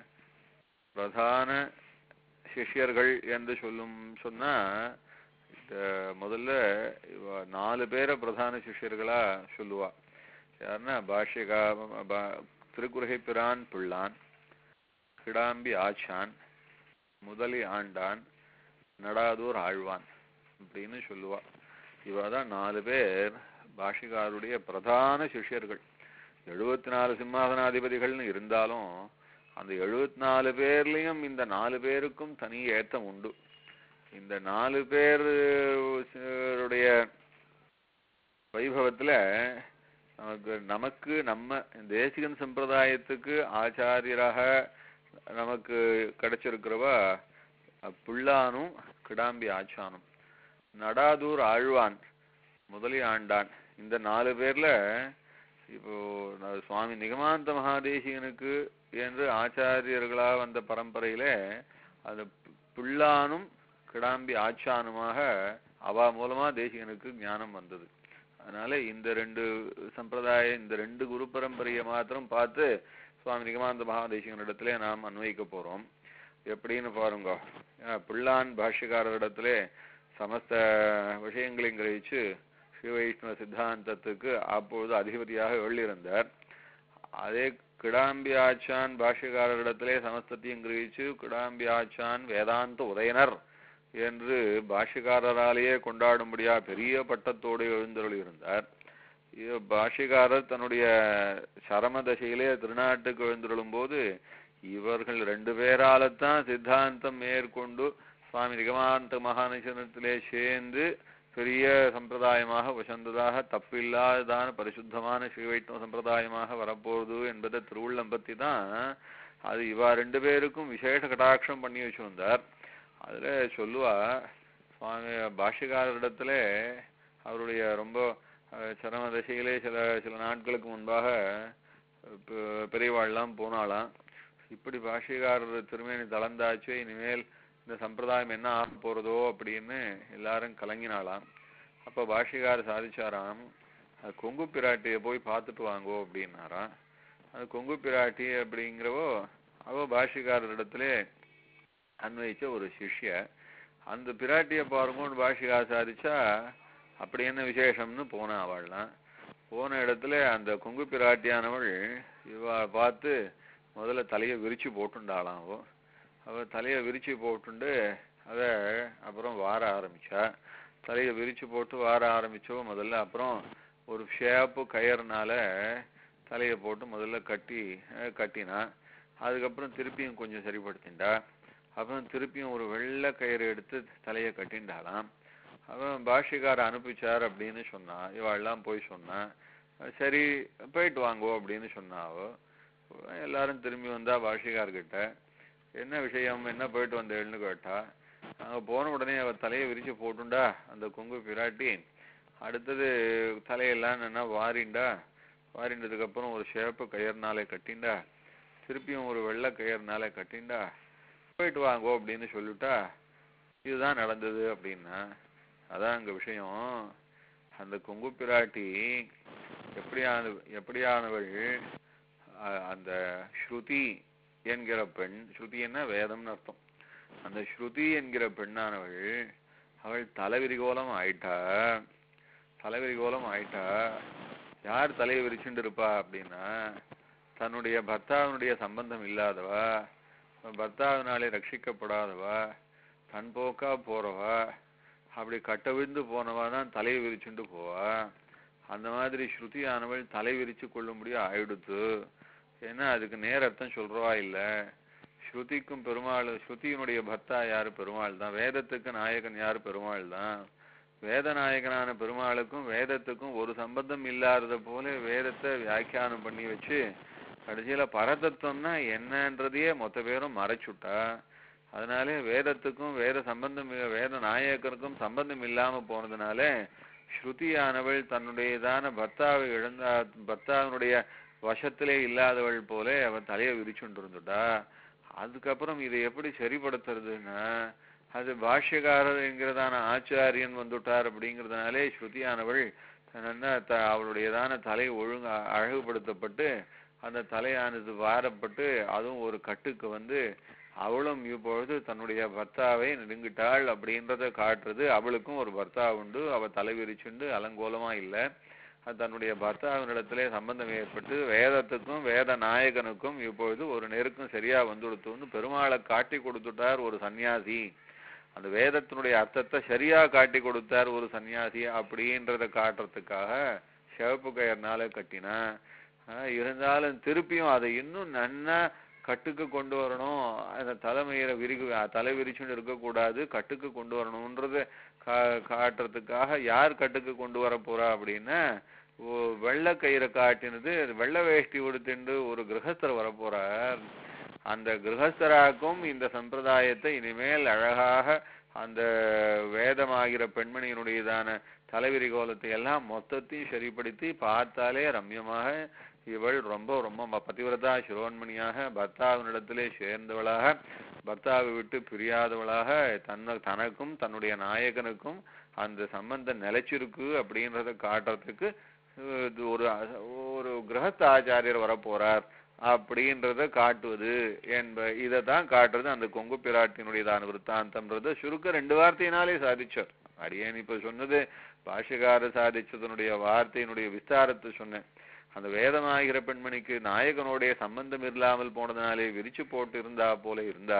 பிரதான சிஷ்யர்கள் என்று சொல்லும் சொன்னா இந்த முதல்ல இவ நாலு பேரை பிரதான சிஷ்யர்களா சொல்லுவா யாருன்னா பாஷ்யகா பா- திருக்குறுகை பிரான் பிள்ளான் கிடாம்பி ஆச்சான் முதலி ஆண்டான் நடாதூர் ஆழ்வான் அப்படின்னு சொல்லுவா இவ தான் நாலு பேர் பாஷிகாருடைய பிரதான சிஷ்யர்கள் எழுபத்தி நாலு சிம்மாசனாதிபதிகள்னு இருந்தாலும் அந்த எழுபத்தி நாலு பேர்லயும் இந்த நாலு பேருக்கும் தனி ஏத்தம் உண்டு இந்த நாலு பேருடைய வைபவத்துல நமக்கு நமக்கு நம்ம தேசிகன் சம்பிரதாயத்துக்கு ஆச்சாரியராக நமக்கு கிடைச்சிருக்கிறவா பிள்ளானும் கிடாம்பி ஆச்சானும் நடாதூர் ஆழ்வான் முதலி ஆண்டான் இந்த நாலு பேர்ல இப்போ ந- சுவாமி நிகமாந்த மகாதேசிகனுக்கு என்று ஆச்சாரியர்களா வந்த பரம்பரையில அந்த பி- பிள்ளானும் கிடாம்பி ஆச்சானுமாக அவா மூலமா தேசிகனுக்கு ஞானம் வந்தது அதனால இந்த ரெண்டு சம்பிரதாய இந்த ரெண்டு குரு பரம்பரையை மாத்திரம் பார்த்து சுவாமி நிகமாந்த மகாதேசிகனிடத்திலே நாம் அன்வைக்க போறோம் எப்படின்னு பாருங்க ஏன்னா, பிள்ளான் பாஷ்யக்காரரிடத்திலே சமஸ்த விஷயங்களையும் கிரகிச்சு ஸ்ரீ வைஷ்ணவ சித்தாந்தத்துக்கு அப்பொழுது அதிபதியாக எழுதியிருந்தார் அதே கிடாம்பி ஆச்சான் பாஷ்யக்காரரிடத்திலே சமஸ்தத்தையும் கிரகிச்சு கிடாம்பி ஆச்சான் வேதாந்த உதயனர் என்று பாஷ்யக்காரராலேயே கொண்டாடும்படியா பெரிய பட்டத்தோடு எழுந்தருள் இருந்தார் இது பாஷ்யக்காரர் தன்னுடைய சரம தசையிலே திருநாட்டுக்கு எழுந்தருளும் போது இவர்கள் ரெண்டு பேராலத்தான் சித்தாந்தம் மேற்கொண்டு சுவாமி நிகமாந்த மகாநிசனத்திலே சேர்ந்து பெரிய சம்பிரதாயமாக வசந்ததாக தப்பில்லாததான பரிசுத்தமான ஸ்ரீ வைஷ்ணவ சம்பிரதாயமாக வரப்போகுது என்பதை திருவுள்ளம் பத்தி தான் அது இவா ரெண்டு பேருக்கும் விசேஷ கடாட்சம் பண்ணி வச்சிருந்தார் அதுல சொல்லுவா சுவாமி பாஷ்யக்காரரிடத்துல அவருடைய ரொம்ப அஹ், சரம தசையிலே சில சில நாட்களுக்கு முன்பாக பெ- பெரியவாள்லாம் போனாலாம் இப்படி பாஷ்யக்காரர் திருமேனி தளர்ந்தாச்சு இனிமேல் இந்த சம்பிரதாயம் என்ன ஆக போறதோ அப்படின்னு எல்லாரும் கலங்கினாலாம் அப்ப பாஷ்யக்காரர் சாதிச்சாராம் அது கொங்கு பிராட்டியை போய் பார்த்துட்டு வாங்கோ அப்படின்னாராம் அது கொங்கு பிராட்டி அப்படிங்கிறவோ அவ பாஷ்யக்காரரிடத்திலே அன்வயிச்ச ஒரு சிஷ்ய அந்த பிராட்டியை பாருங்கன்னு பாஷிகா சாதிச்சா அப்படி என்ன விசேஷம்னு போனா அவள்லாம் போன இடத்துல அந்த கொங்கு பிராட்டியானவள் இவ பார்த்து முதல்ல தலையை விரிச்சு போட்டுண்டாளாம் அவ அவ தலையை விரிச்சு போட்டுண்டு அத அப்புறம் வார ஆரம்பிச்சா தலையை விரிச்சு போட்டு வார ஆரம்பிச்சோ முதல்ல அப்புறம் ஒரு ஷேப்பு கயர்னால தலையை போட்டு முதல்ல கட்டி அஹ், கட்டினா அதுக்கப்புறம் திருப்பியும் கொஞ்சம் சரிப்படுத்திண்டா அப்புறம் திருப்பியும் ஒரு வெள்ளை கயிறு எடுத்து தலையை கட்டிண்டாளாம் அவன் பாஷிக்கார அனுப்பிச்சார் அப்படின்னு சொன்னா இவாள்லாம் போய் சொன்னா அஹ் சரி போயிட்டு வாங்கோ அப்படின்னு சொன்னா அவ எல்லாரும் திரும்பி வந்தா பாஷிகார்கிட்ட என்ன விஷயம் என்ன போயிட்டு வந்தேன்னு கேட்டா அங்க போன உடனே அவ தலையை விரிச்சு போட்டுண்டா அந்த கொங்கு பிராட்டி அடுத்தது தலையெல்லாம் என்ன வாரிண்டா வாரிண்டதுக்கு அப்புறம் ஒரு சேப்பு கயிறுனாலே கட்டிண்டா திருப்பியும் ஒரு வெள்ளை கயிறுனாலே கட்டிண்டா போயிட்டு வாங்கோ அப்படின்னு சொல்லிட்டா இதுதான் நடந்தது அப்படின்னா அதான் அங்க விஷயம் அந்த கொங்கு பிராட்டி எப்படியான எப்படியானவள் அ- அந்த ஸ்ருதி என்கிற பெண் ஸ்ருதி என்ன வேதம்னு அர்த்தம் அந்த ஸ்ருதி என்கிற பெண்ணானவள் அவள் தலைவிரிகோலம் ஆயிட்டா தலைவிரிகோலம் ஆயிட்டா யார் தலையை விரிச்சுட்டு இருப்பா அப்படின்னா தன்னுடைய பர்த்தாவினுடைய சம்பந்தம் இல்லாதவா பர்த்தாவினாலே ரட்சிக்கப்படாதவா தன் போக்கா போறவா அப்படி கட்டவிழ்ந்து போனவா தான் தலையை விரிச்சுண்டு போவா அந்த மாதிரி ஸ்ருதியானவள் தலை விரிச்சு கொள்ளும்படியா ஆயிடுத்து ஏன்னா அதுக்கு நேர அர்த்தம் சொல்றவா இல்ல ஸ்ருதிக்கும் பெருமாள் ஸ்ருதியினுடைய பர்த்தா யாரு பெருமாள் தான் வேதத்துக்கு நாயகன் யாரு பெருமாள் தான் வேத நாயகனான பெருமாளுக்கும் வேதத்துக்கும் ஒரு சம்பந்தம் இல்லாதத போல வேதத்தை வியாக்கியானம் பண்ணி வச்சு கடைசியில பரதத்துவம்னா என்னன்றதையே மொத்த பேரும் மறைச்சுட்டா அதனால வேதத்துக்கும் வேத சம்பந்தம் இல்ல- வேத நாயகருக்கும் சம்பந்தம் இல்லாம போனதுனால ஸ்ருதியானவள் தன்னுடையதான பர்த்தாவை இழந்த பர்த்தாவினுடைய வசத்திலே இல்லாதவள் போல அவன் தலையை விரிச்சுட்டு இருந்துட்டா அதுக்கப்புறம் இதை எப்படி சரிப்படுத்துறதுன்னா அது பாஷ்யக்காரர் என்கிறதான ஆச்சாரியன் வந்துட்டார் அப்படிங்கிறதுனாலே ஸ்ருதியானவள் தன்ன த அவளுடையதான தலை ஒழுங்கு அ- அழகுபடுத்தப்பட்டு அந்த தலையானது வாரப்பட்டு அதுவும் ஒரு கட்டுக்கு வந்து அவளும் இப்பொழுது தன்னுடைய பர்த்தாவை நெருங்கிட்டாள் அப்படின்றத காட்டுறது அவளுக்கும் ஒரு பர்த்தா உண்டு அவ தலை விரிச்சுண்டு அலங்கோலமா இல்ல அது தன்னுடைய பர்த்தாவினிடத்திலே சம்பந்தம் ஏற்பட்டு வேதத்துக்கும் வேத நாயகனுக்கும் இப்பொழுது ஒரு நெருக்கம் சரியா வந்துடுத்துன்னு பெருமாளை காட்டி கொடுத்துட்டார் ஒரு சன்னியாசி அந்த வேதத்தினுடைய அர்த்தத்தை சரியா காட்டி கொடுத்தார் ஒரு சன்னியாசி அப்படின்றத காட்டுறதுக்காக சிவப்பு கயர்னால கட்டினா ஆஹ் இருந்தாலும் திருப்பியும் அதை இன்னும் நன்னா கட்டுக்கு கொண்டு வரணும் அந்த தலைமையில விரிகு தலை விரிச்சுன்னு இருக்கக்கூடாது கட்டுக்கு கொண்டு வரணும்ன்றத கா காட்டுறதுக்காக யார் கட்டுக்கு கொண்டு வர போறா அப்படின்னா ஓ- வெள்ளை கயிறை காட்டினது வெள்ளை வேஷ்டி உடுத்திண்டு ஒரு கிரகஸ்தர் வர போறார் அந்த கிரகஸ்தராக்கும் இந்த சம்பிரதாயத்தை இனிமேல் அழகாக அந்த வேதமாகிற பெண்மணியினுடையதான தலைவிரி கோலத்தை எல்லாம் மொத்தத்தையும் சரிப்படுத்தி பார்த்தாலே ரம்யமாக இவள் ரொம்ப ரொம்ப ம- பதிவிரதா சிரோன்மணியாக பர்த்தாவினிடத்திலே சேர்ந்தவளாக பர்த்தாவை விட்டு பிரியாதவளாக தன்ன தனக்கும் தன்னுடைய நாயகனுக்கும் அந்த சம்பந்தம் நிலைச்சிருக்கு அப்படின்றத காட்டுறதுக்கு அஹ், இது ஒரு அ- ஒரு கிரகஸ்த ஆச்சாரியர் வரப்போறார் அப்படின்றத காட்டுவது என்ப இதை தான் காட்டுறது அந்த கொங்கு பிராட்டினுடையதான விற்த்தாந்தம்ன்றத சுருக்க ரெண்டு வார்த்தையினாலே சாதிச்சார் அடியேன் இப்ப சொன்னது பாஷகார சாதிச்சதனுடைய வார்த்தையினுடைய விஸ்தாரத்தை சொன்னேன் அந்த வேதமாகிற பெண்மணிக்கு நாயகனுடைய சம்பந்தம் இல்லாமல் போனதுனாலே விரிச்சு போட்டு இருந்தா போல இருந்தா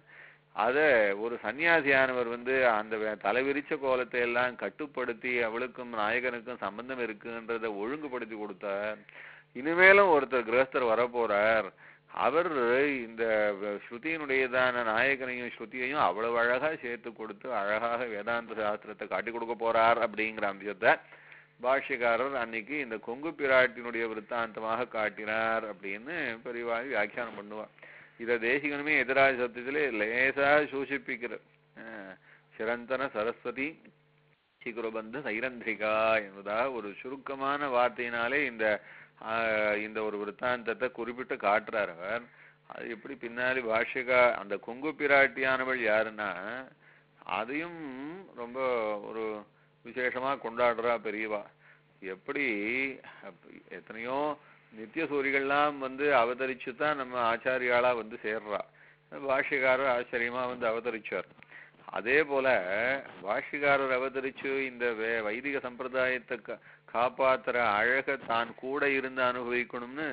அத ஒரு சன்னியாசியானவர் வந்து அந்த வே- தலைவிரிச்ச கோலத்தை எல்லாம் கட்டுப்படுத்தி அவளுக்கும் நாயகனுக்கும் சம்பந்தம் இருக்குன்றத ஒழுங்குபடுத்தி கொடுத்தார் இனிமேலும் ஒருத்தர் கிரகஸ்தர் வரப்போறார் அவர் இந்த வ- ஸ்ருதியினுடையதான நாயகனையும் ஸ்ருதியையும் அவ்வளவு அழகா சேர்த்து கொடுத்து அழகாக வேதாந்த சாஸ்திரத்தை காட்டி கொடுக்க போறார் அப்படிங்கிற அம்சத்தை பாஷ்யக்காரர் அன்னைக்கு இந்த கொங்கு பிராட்டினுடைய விருத்தாந்தமாக காட்டினார் அப்படின்னு பெரியவாழ் வியாக்கியானம் பண்ணுவார் இத தேசிகனுமே எதிராஜ சத்தியத்திலே லேசா சூசிப்பிக்கிறார் அஹ் சிரந்தன சரஸ்வதி சிகுரபந்த சைரந்திரிகா என்பதாக ஒரு சுருக்கமான வார்த்தையினாலே இந்த ஆஹ், இந்த ஒரு விருத்தாந்தத்தை குறிப்பிட்டு காட்டுறார் அவர் அது எப்படி பின்னாடி பாஷ்யகா அந்த கொங்கு பிராட்டியானவள் யாருன்னா அதையும் ரொம்ப ஒரு விசேஷமா கொண்டாடுறா பெரியவா எப்படி அப்ப- எத்தனையோ நித்திய சூரிகள்லாம் வந்து அவதரிச்சு தான் நம்ம ஆச்சாரியாளா வந்து சேர்றா பாஷ்யக்காரர் ஆச்சரியமா வந்து அவதரிச்சார் அதே போல பாஷ்யக்காரர் அவதரிச்சு இந்த வே- வைதிக சம்பிரதாயத்தை கா- காப்பாத்துற அழக தான் கூட இருந்து அனுபவிக்கணும்னு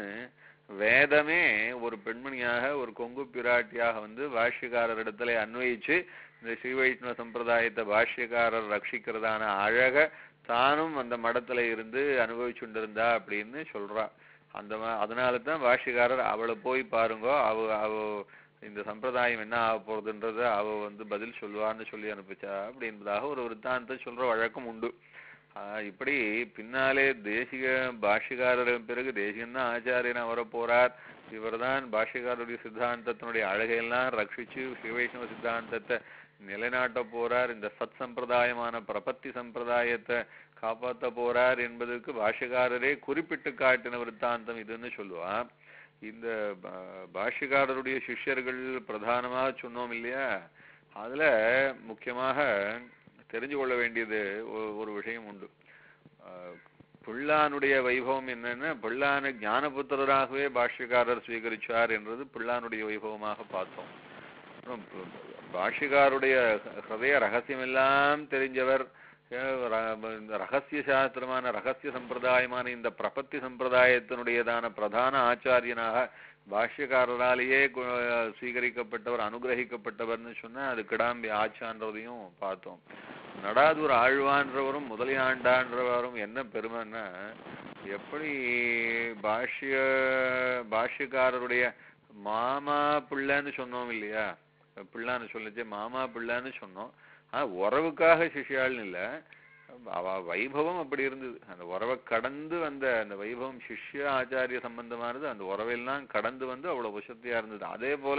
வேதமே ஒரு பெண்மணியாக ஒரு கொங்கு பிராட்டியாக வந்து பாஷ்யக்காரரிடத்துல அன்வயிச்சு இந்த ஸ்ரீ வைஷ்ணவ சம்பிரதாயத்தை பாஷ்யக்காரர் ரட்சிக்கிறதான அழக தானும் அந்த மடத்துல இருந்து அனுபவிச்சுண்டிருந்தா அப்படின்னு சொல்றா அந்த மா அதனால தான் பாஷ்யக்காரர் அவளை போய் பாருங்கோ அவ அவ இந்த சம்பிரதாயம் என்ன ஆக போறதுன்றத அவ வந்து பதில் சொல்லுவான்னு சொல்லி அனுப்பிச்சா அப்படின்றதாக ஒரு விருத்தாந்தம் சொல்ற வழக்கம் உண்டு ஆஹ் இப்படி பின்னாலே தேசிக பாஷ்யக்காரர் பிறகு தேசிகன் தான் ஆச்சாரியனா வர போறார் இவர்தான் பாஷ்யக்காரருடைய சித்தாந்தத்தினுடைய அழகையெல்லாம் ரட்சிச்சு ஸ்ரீ வைஷ்ணவ சித்தாந்தத்தை நிலைநாட்ட போறார் இந்த சத் சம்பிரதாயமான பிரபத்தி சம்பிரதாயத்தை காப்பாத்த போறார் என்பதற்கு பாஷ்யக்காரரே குறிப்பிட்டு காட்டின விருத்தாந்தம் இதுன்னு சொல்லுவான் இந்த பா- பாஷ்யக்காரருடைய சிஷ்யர்கள் பிரதானமா சொன்னோம் இல்லையா அதுல முக்கியமாக தெரிஞ்சு கொள்ள வேண்டியது ஒ- ஒரு விஷயம் உண்டு ஆஹ் பிள்ளானுடைய வைபவம் என்னன்னா பிள்ளான ஞானபுத்திரராகவே பாஷ்யக்காரர் ஸ்வீகரிச்சார் என்றது பிள்ளானுடைய வைபவமாக பார்த்தோம் அப்புறம் ப- பாஷ்யக்காருடைய ஹிருதய ரகசியமெல்லாம் தெரிஞ்சவர் அஹ் ர- இந்த ரகசிய சாஸ்திரமான ரகசிய சம்பிரதாயமான இந்த பிரபத்தி சம்பிரதாயத்தினுடையதான பிரதான ஆச்சாரியனாக பாஷ்யக்காரராலேயே கு- ஸ்வீகரிக்கப்பட்டவர் அனுகிரகிக்கப்பட்டவர்னு சொன்னா அது கிடாம்பி ஆச்சான்றதையும் பார்த்தோம் நடாதூர் ஆழ்வான்றவரும் முதலியாண்டான்றவரும் என்ன பெருமைன்னா எப்படி பாஷ்ய பாஷ்யக்காரருடைய மாமா பிள்ளைன்னு சொன்னோம் இல்லையா பிள்ளான்னு சொல்லிச்சு மாமா பிள்ளைன்னு சொன்னோம் ஆனா உறவுக்காக சிஷ்யாள்னு இல்ல அவ வைபவம் அப்படி இருந்தது அந்த உறவை கடந்து வந்த அந்த வைபவம் சிஷ்ய ஆச்சாரிய சம்பந்தமானது அந்த உறவெல்லாம் கடந்து வந்து அவ்வளவு வசதியா இருந்தது அதே போல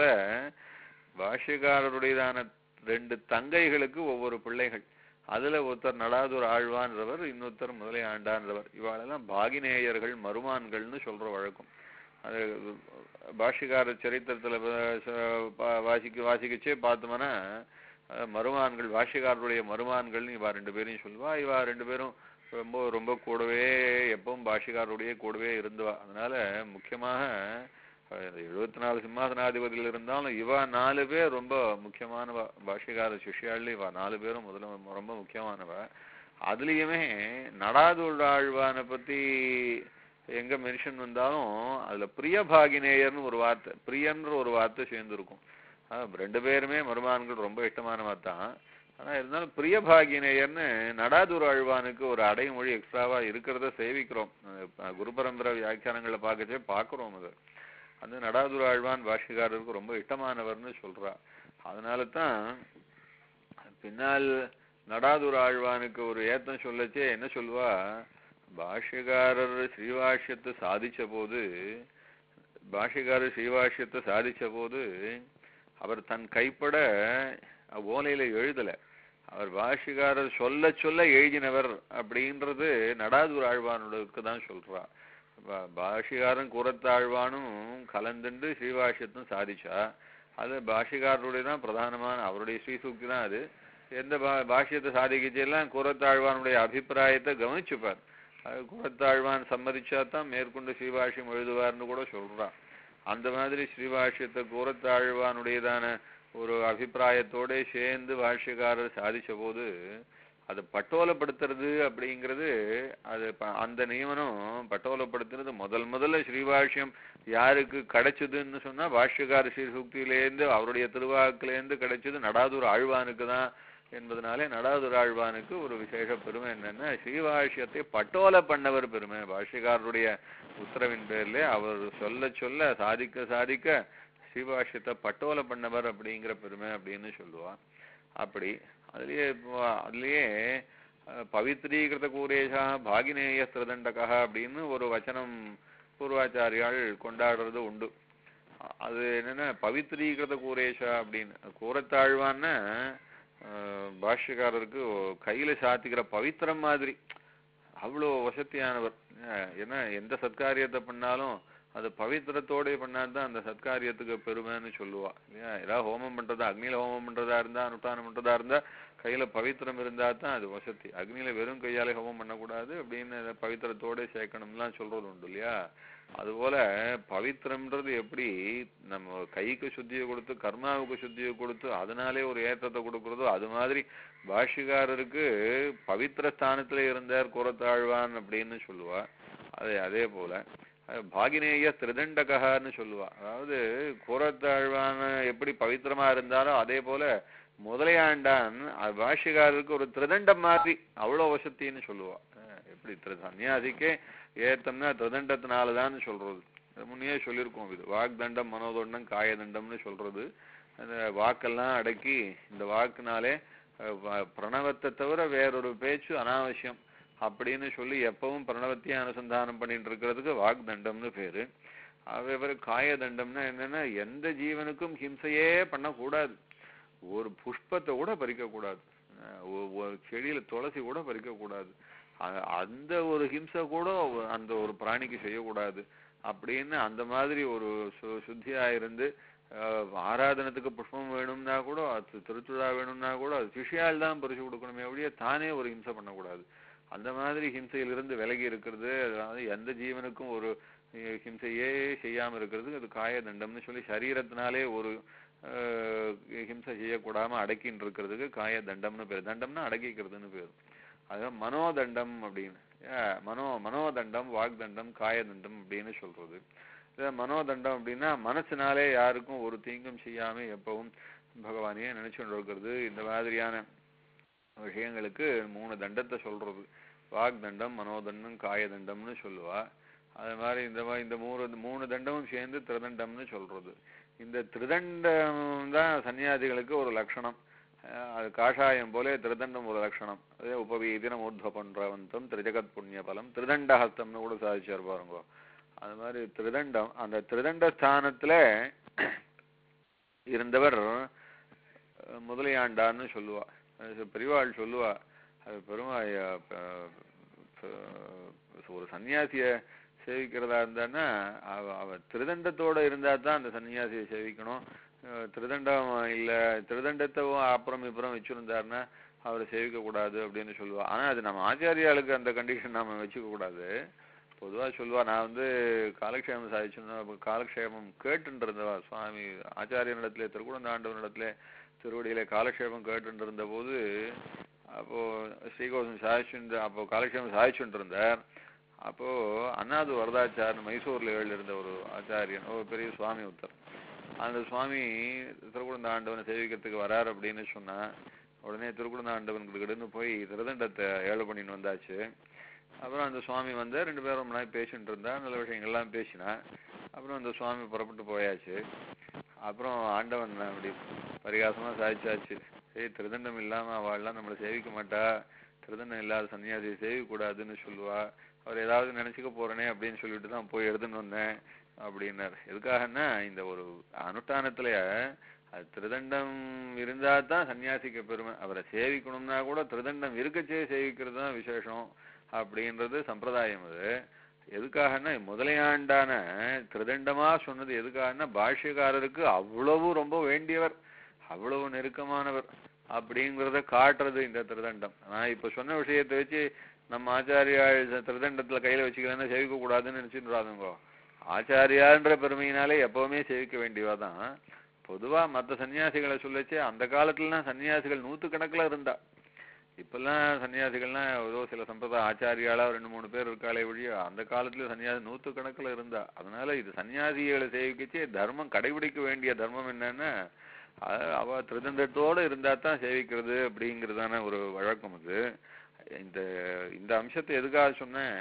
பாஷ்யக்காரருடையதான ரெண்டு தங்கைகளுக்கு ஒவ்வொரு பிள்ளைகள் அதுல ஒருத்தர் நடாதூர் ஆழ்வான்றவர் இன்னொருத்தர் முதலை ஆண்டான்றவர் இவாளெல்லாம் பாகினேயர்கள் மருமான்கள்னு சொல்ற வழக்கம் அது பாஷ்யக்கார சரித்திரத்துல வ- ச- பா- வாசிக்க வாசிக்கச்சே பார்த்தோம்னா அஹ், மருமான்கள் பாஷ்யக்காரருடைய மருமான்கள்னு இவா ரெண்டு பேரையும் சொல்லுவா இவா ரெண்டு பேரும் ரொம்ப ரொம்ப கூடவே எப்பவும் பாஷ்யக்காரருடைய கூடவே இருந்துவா அதனால முக்கியமாக எழுபத்தி நாலு சிம்மாசனாதிபதியில் இருந்தாலும் இவா நாலு பேர் ரொம்ப முக்கியமானவ பாஷ்யக்கார சிஷ்யாள்ல இவா நாலு பேரும் முதல்ல ரொம்ப முக்கியமானவ அதுலயுமே நடாதுள்ள ஆழ்வானை பத்தி எங்க மென்ஷன் வந்தாலும் அதுல பிரியபாகினேயர்னு ஒரு வார்த்தை பிரியன்ற ஒரு வார்த்தை சேர்ந்துருக்கும் அஹ் ரெண்டு பேருமே மருமான்கள் ரொம்ப இஷ்டமானவா தான் ஆனா இருந்தாலும் பிரியபாகினேயர்னு நடாதுர் ஆழ்வானுக்கு ஒரு அடைமொழி எக்ஸ்ட்ராவா இருக்கிறத சேவிக்கிறோம் அஹ் குரு பரம்பரை வியாக்கியானங்களை பார்க்கச்சே பார்க்கிறோம் அது அந்த நடாதுர் ஆழ்வான் பாஷ்யக்காரருக்கு ரொம்ப இஷ்டமானவர்னு சொல்றா அதனால தான் பின்னால் நடாதுர் ஆழ்வானுக்கு ஒரு ஏத்தம் சொல்லச்சே என்ன சொல்லுவா பாஷ்யக்காரர் ஸ்ரீவாஷ்யத்தை சாதிச்ச போது பாஷ்யக்காரர் ஸ்ரீவாஷ்யத்தை சாதிச்ச போது அவர் தன் கைப்பட ஓலையில எழுதல அவர் பாஷ்யக்காரர் சொல்ல சொல்ல எழுதினவர் அப்படின்றது நடாதூர் ஆழ்வானுக்கு தான் சொல்றா பா- பாஷ்யக்காரன் கூறத்தாழ்வானும் கலந்துண்டு ஸ்ரீவாஷ்யத்தும் சாதிச்சா அது பாஷ்யக்காரருடைய தான் பிரதானமான அவருடைய ஸ்ரீசூக்தி தான் அது எந்த பா பாஷ்யத்தை சாதிக்கச்செல்லாம் கூறத்தாழ்வானுடைய அபிப்பிராயத்தை கவனிச்சுப்பார் அது கூறத்தாழ்வான் சம்மதிச்சா தான் மேற்கொண்டு ஸ்ரீபாஷ்யம் எழுதுவார்னு கூட சொல்றான் அந்த மாதிரி ஸ்ரீபாஷ்யத்தை கூறத்தாழ்வானுடையதான ஒரு அபிப்பிராயத்தோட சேர்ந்து பாஷ்யக்காரர் சாதிச்ச போது அதை பட்டோலப்படுத்துறது அப்படிங்கிறது அது ப- அந்த நியமனம் பட்டோலப்படுத்துறது முதல் முதல்ல ஸ்ரீபாஷ்யம் யாருக்கு கிடைச்சதுன்னு சொன்னா பாஷ்யக்கார ஸ்ரீசுக்தியிலேருந்து அவருடைய திருவாக்குலேருந்து கிடைச்சது நடாதூர் ஆழ்வானுக்கு தான் என்பதனாலே நடாதுர் ஆழ்வானுக்கு ஒரு விசேஷ பெருமை என்னன்னா ஸ்ரீபாஷ்யத்தை பட்டோல பண்ணவர் பெருமை பாஷ்யக்காரருடைய உத்தரவின் பேர்ல அவர் சொல்ல சொல்ல சாதிக்க சாதிக்க ஸ்ரீபாஷ்யத்தை பட்டோல பண்ணவர் அப்படிங்கிற பெருமை அப்படின்னு சொல்லுவா அப்படி அதுலயே இப்போ அதுலயே அஹ், பவித்ரீகிருத கூரேஷா பாகினேய திருதண்டகா அப்படின்னு ஒரு வச்சனம் பூர்வாச்சாரியால் கொண்டாடுறது உண்டு அ- அது என்னன்னா பவித்ரீகிருத கூரேஷா அப்படின்னு கூரத்தாழ்வான்னு அஹ், பாஷ்யக்காரருக்கு கையில சாத்திக்கிற பவித்திரம் மாதிரி அவ்வளோ வசதியானவர் அஹ், ஏன்னா எந்த சத்காரியத்தை பண்ணாலும் அது பவித்திரத்தோட பண்ணாதான் அந்த சத்காரியத்துக்கு பெருமைன்னு சொல்லுவா இல்லையா ஏதாவது ஹோமம் பண்றதா அக்னியில ஹோமம் பண்றதா இருந்தா அனுஷ்டானம் பண்றதா இருந்தா கையில பவித்திரம் இருந்தா தான் அது வசதி அக்னியில வெறும் கையாலே ஹோமம் பண்ணக்கூடாது அப்படின்னு அதை பவித்திரத்தோட சேர்க்கணும்லாம் சொல்றது உண்டு இல்லையா அதுபோல பவித்திரம்ன்றது எப்படி நம்ம கைக்கு சுத்தியை கொடுத்து கர்மாவுக்கு சுத்தியை கொடுத்து அதனாலே ஒரு ஏற்றத்தை கொடுக்கறதோ அது மாதிரி பாஷ்யக்காரருக்கு பவித்திர ஸ்தானத்துல இருந்தார் குரத்தாழ்வான் அப்படின்னு சொல்லுவா அதே அதே போல அஹ் பாகினேய திருதண்டகன்னு சொல்லுவா அதாவது கூரத்தாழ்வான எப்படி பவித்திரமா இருந்தாரோ அதே போல முதலையாண்டான் அது பாஷ்யக்காரருக்கு ஒரு திருதண்டம் மாதிரி அவ்வளோ வசத்தின்னு சொல்லுவா அஹ் எப்படி திரு சன்னியாசிக்கே ஏத்தம்னா திருதண்டத்தினாலதான் சொல்றது அது முன்னையே சொல்லியிருக்கோம் இது வாக்தண்டம் மனோதண்டம் காயதண்டம்னு சொல்றது அந்த வாக்கெல்லாம் அடக்கி இந்த வாக்குனாலே அஹ், வ- பிரணவத்தை தவிர வேறொரு பேச்சு அனாவசியம் அப்படின்னு சொல்லி எப்பவும் பிரணவத்தையே அனுசந்தானம் பண்ணிட்டு இருக்கிறதுக்கு வாக்தண்டம்னு பேரு அதே மாதிரி காயதண்டம்னா என்னன்னா எந்த ஜீவனுக்கும் ஹிம்சையே பண்ணக்கூடாது ஒரு புஷ்பத்தை கூட பறிக்க கூடாது அஹ் ஒ- ஒரு செடியில துளசி கூட பறிக்க கூடாது அ- அந்த ஒரு ஹிம்சை கூட ஒ- அந்த ஒரு பிராணிக்கு செய்யக்கூடாது அப்படின்னு அந்த மாதிரி ஒரு சு- சுத்தியா இருந்து அஹ், ஆராதனத்துக்கு புஷ்பம் வேணும்னா கூட அது திருத்துழா வேணும்னா கூட அது சிஷியால் தான் பறிச்சு கொடுக்கணுமே ஒழிய தானே ஒரு ஹிம்சை பண்ணக்கூடாது அந்த மாதிரி ஹிம்சையிலிருந்து விலகி இருக்கிறது அதாவது எந்த ஜீவனுக்கும் ஒரு அஹ், ஹிம்சையே செய்யாம இருக்கிறது அது காய தண்டம்னு சொல்லி சரீரத்தினாலே ஒரு அஹ், ஹிம்சை செய்யக்கூடாம அடக்கின்னு இருக்கிறதுக்கு காய தண்டம்னு பேர் தண்டம்னா அடக்கிக்கிறதுன்னு பேர் அதான் மனோதண்டம் அப்படின்னு ஏன் மனோ மனோதண்டம் வாக்தண்டம் காயதண்டம் அப்படின்னு சொல்றது இது மனோதண்டம் அப்படின்னா மனசுனாலே யாருக்கும் ஒரு தீங்கும் செய்யாம எப்பவும் பகவானையே நினைச்சுட்டு இருக்கிறது இந்த மாதிரியான விஷயங்களுக்கு மூணு தண்டத்தை சொல்றது வாக்தண்டம் மனோதண்டம் காயதண்டம்னு சொல்லுவா அது மாதிரி இந்த மாதிரி இந்த மூணு மூணு தண்டமும் சேர்ந்து திருதண்டம்னு சொல்றது இந்த திருதண்டம் தான் சன்னியாசிகளுக்கு ஒரு லட்சணம் அஹ் அது காஷாயம் போல திருதண்டம் ஒரு லட்சணம் அதே உபவீதினம் ஊர்த்வ பண்றவந்தம் திரிஜகத் புண்ணிய பலம் திருதண்டஹஸ்தம்னு கூட சாதிச்சார் பாருங்க அது மாதிரி திருதண்டம் அந்த திருதண்ட ஸ்தானத்துல இருந்தவர் அஹ், முதலியாண்டான்னு சொல்லுவா அது பெரியவாள் சொல்லுவா அது பெருமாள் ஒரு சன்னியாசிய சேவிக்கிறதா இருந்தான்னா அவ அவ திருதண்டத்தோட இருந்தா தான் அந்த சன்னியாசியை சேவிக்கணும் அஹ் திருதண்டம் இல்ல திருதண்டத்தை அப்புறம் இப்புறம் வச்சிருந்தாருன்னா அவரை சேவிக்க கூடாது அப்படின்னு சொல்லுவா ஆனா அது நம்ம ஆச்சாரியாளுக்கு அந்த கண்டிஷன் நாம வச்சுக்க கூடாது பொதுவா சொல்லுவா நான் வந்து காலக்ஷேமம் சாதிச்சுன்னா அப்ப காலக்ஷேமம் கேட்டுட்டு இருந்தவா சுவாமி ஆச்சாரியனிடத்துல திருக்குடந்தாண்டவனிடத்துல திருவடியில காலக்ஷேபம் கேட்டுட்டு இருந்த போது அப்போ ஸ்ரீகோசம் சாதிச்சுட்டு அப்போ காலக்ஷேபம் சாதிச்சுட்டு இருந்தார் அப்போ அண்ணாது வரதாச்சார்னு மைசூர்ல இருந்த ஒரு ஆச்சாரியன் ஒரு பெரிய சுவாமி ஒருத்தர் அந்த சுவாமி திருக்குழந்த ஆண்டவனை சேவிக்கிறதுக்கு வரார் அப்படின்னு சொன்னா உடனே திருக்குழந்த ஆண்டவன் கிட்ட போய் திருதண்டத்தை ஏழு பண்ணின்னு வந்தாச்சு அப்புறம் அந்த சுவாமி வந்து ரெண்டு பேரும் ரொம்ப நாள் பேசிட்டு இருந்தா நல்ல விஷயங்கள்லாம் பேசினா அப்புறம் அந்த சுவாமி புறப்பட்டு போயாச்சு அப்புறம் ஆண்டவன் அப்படி பரிகாசமா சாதிச்சாச்சு ஏய் திருதண்டம் இல்லாம அவள்லாம் நம்மளை சேவிக்க மாட்டா திருதண்டம் இல்லாத சன்னியாசியை சேவிக்க கூடாதுன்னு சொல்லுவா அவர் ஏதாவது நினைச்சுக்க போறேனே அப்படின்னு சொல்லிட்டு தான் போய் எடுத்துன்னு வந்தேன் அப்படின்னாரு எதுக்காகன்னா இந்த ஒரு அனுஷ்டானத்துல அது திருதண்டம் இருந்தா தான் சன்னியாசிக்கு பெருமை அவரை சேவிக்கணும்னா கூட திருதண்டம் இருக்கச்சே சேவிக்கிறது தான் விசேஷம் அப்படின்றது சம்பிரதாயம் அது எதுக்காகன்னா முதலையாண்டான திருதண்டமா சொன்னது எதுக்காகன்னா பாஷ்யக்காரருக்கு அவ்வளவு ரொம்ப வேண்டியவர் அவ்வளவு நெருக்கமானவர் அப்படிங்கறத காட்டுறது இந்த திருதண்டம் நான் இப்ப சொன்ன விஷயத்தை வச்சு நம்ம ஆச்சாரியா திருதண்டத்துல கையில வச்சுக்கிறேன்னா சேவிக்க கூடாதுன்னு நினைச்சுட்டு ஆச்சாரியான்ற பெருமையினாலே எப்பவுமே சேவிக்க வேண்டியவா தான் பொதுவா மத்த சன்னியாசிகளை சொல்லச்சே அந்த காலத்துலலாம் சன்னியாசிகள் நூத்துக்கணக்குல இருந்தா இப்பெல்லாம் சன்னியாசிகள்லாம் ஏதோ சில சம்பிரதாய ஆச்சாரியாளா ரெண்டு மூணு பேர் இருக்காளே ஒழிய அந்த காலத்துல சன்னியாசி நூத்துக்கணக்குல இருந்தா அதனால இது சன்னியாசிகளை சேவிக்கச்சு தர்மம் கடைபிடிக்க வேண்டிய தர்மம் என்னன்னா அஹ் அவ திருதண்டத்தோட இருந்தா தான் சேவிக்கிறது அப்படிங்கிறதான ஒரு வழக்கம் அது இந்த இந்த அம்சத்தை எதுக்காக சொன்னேன்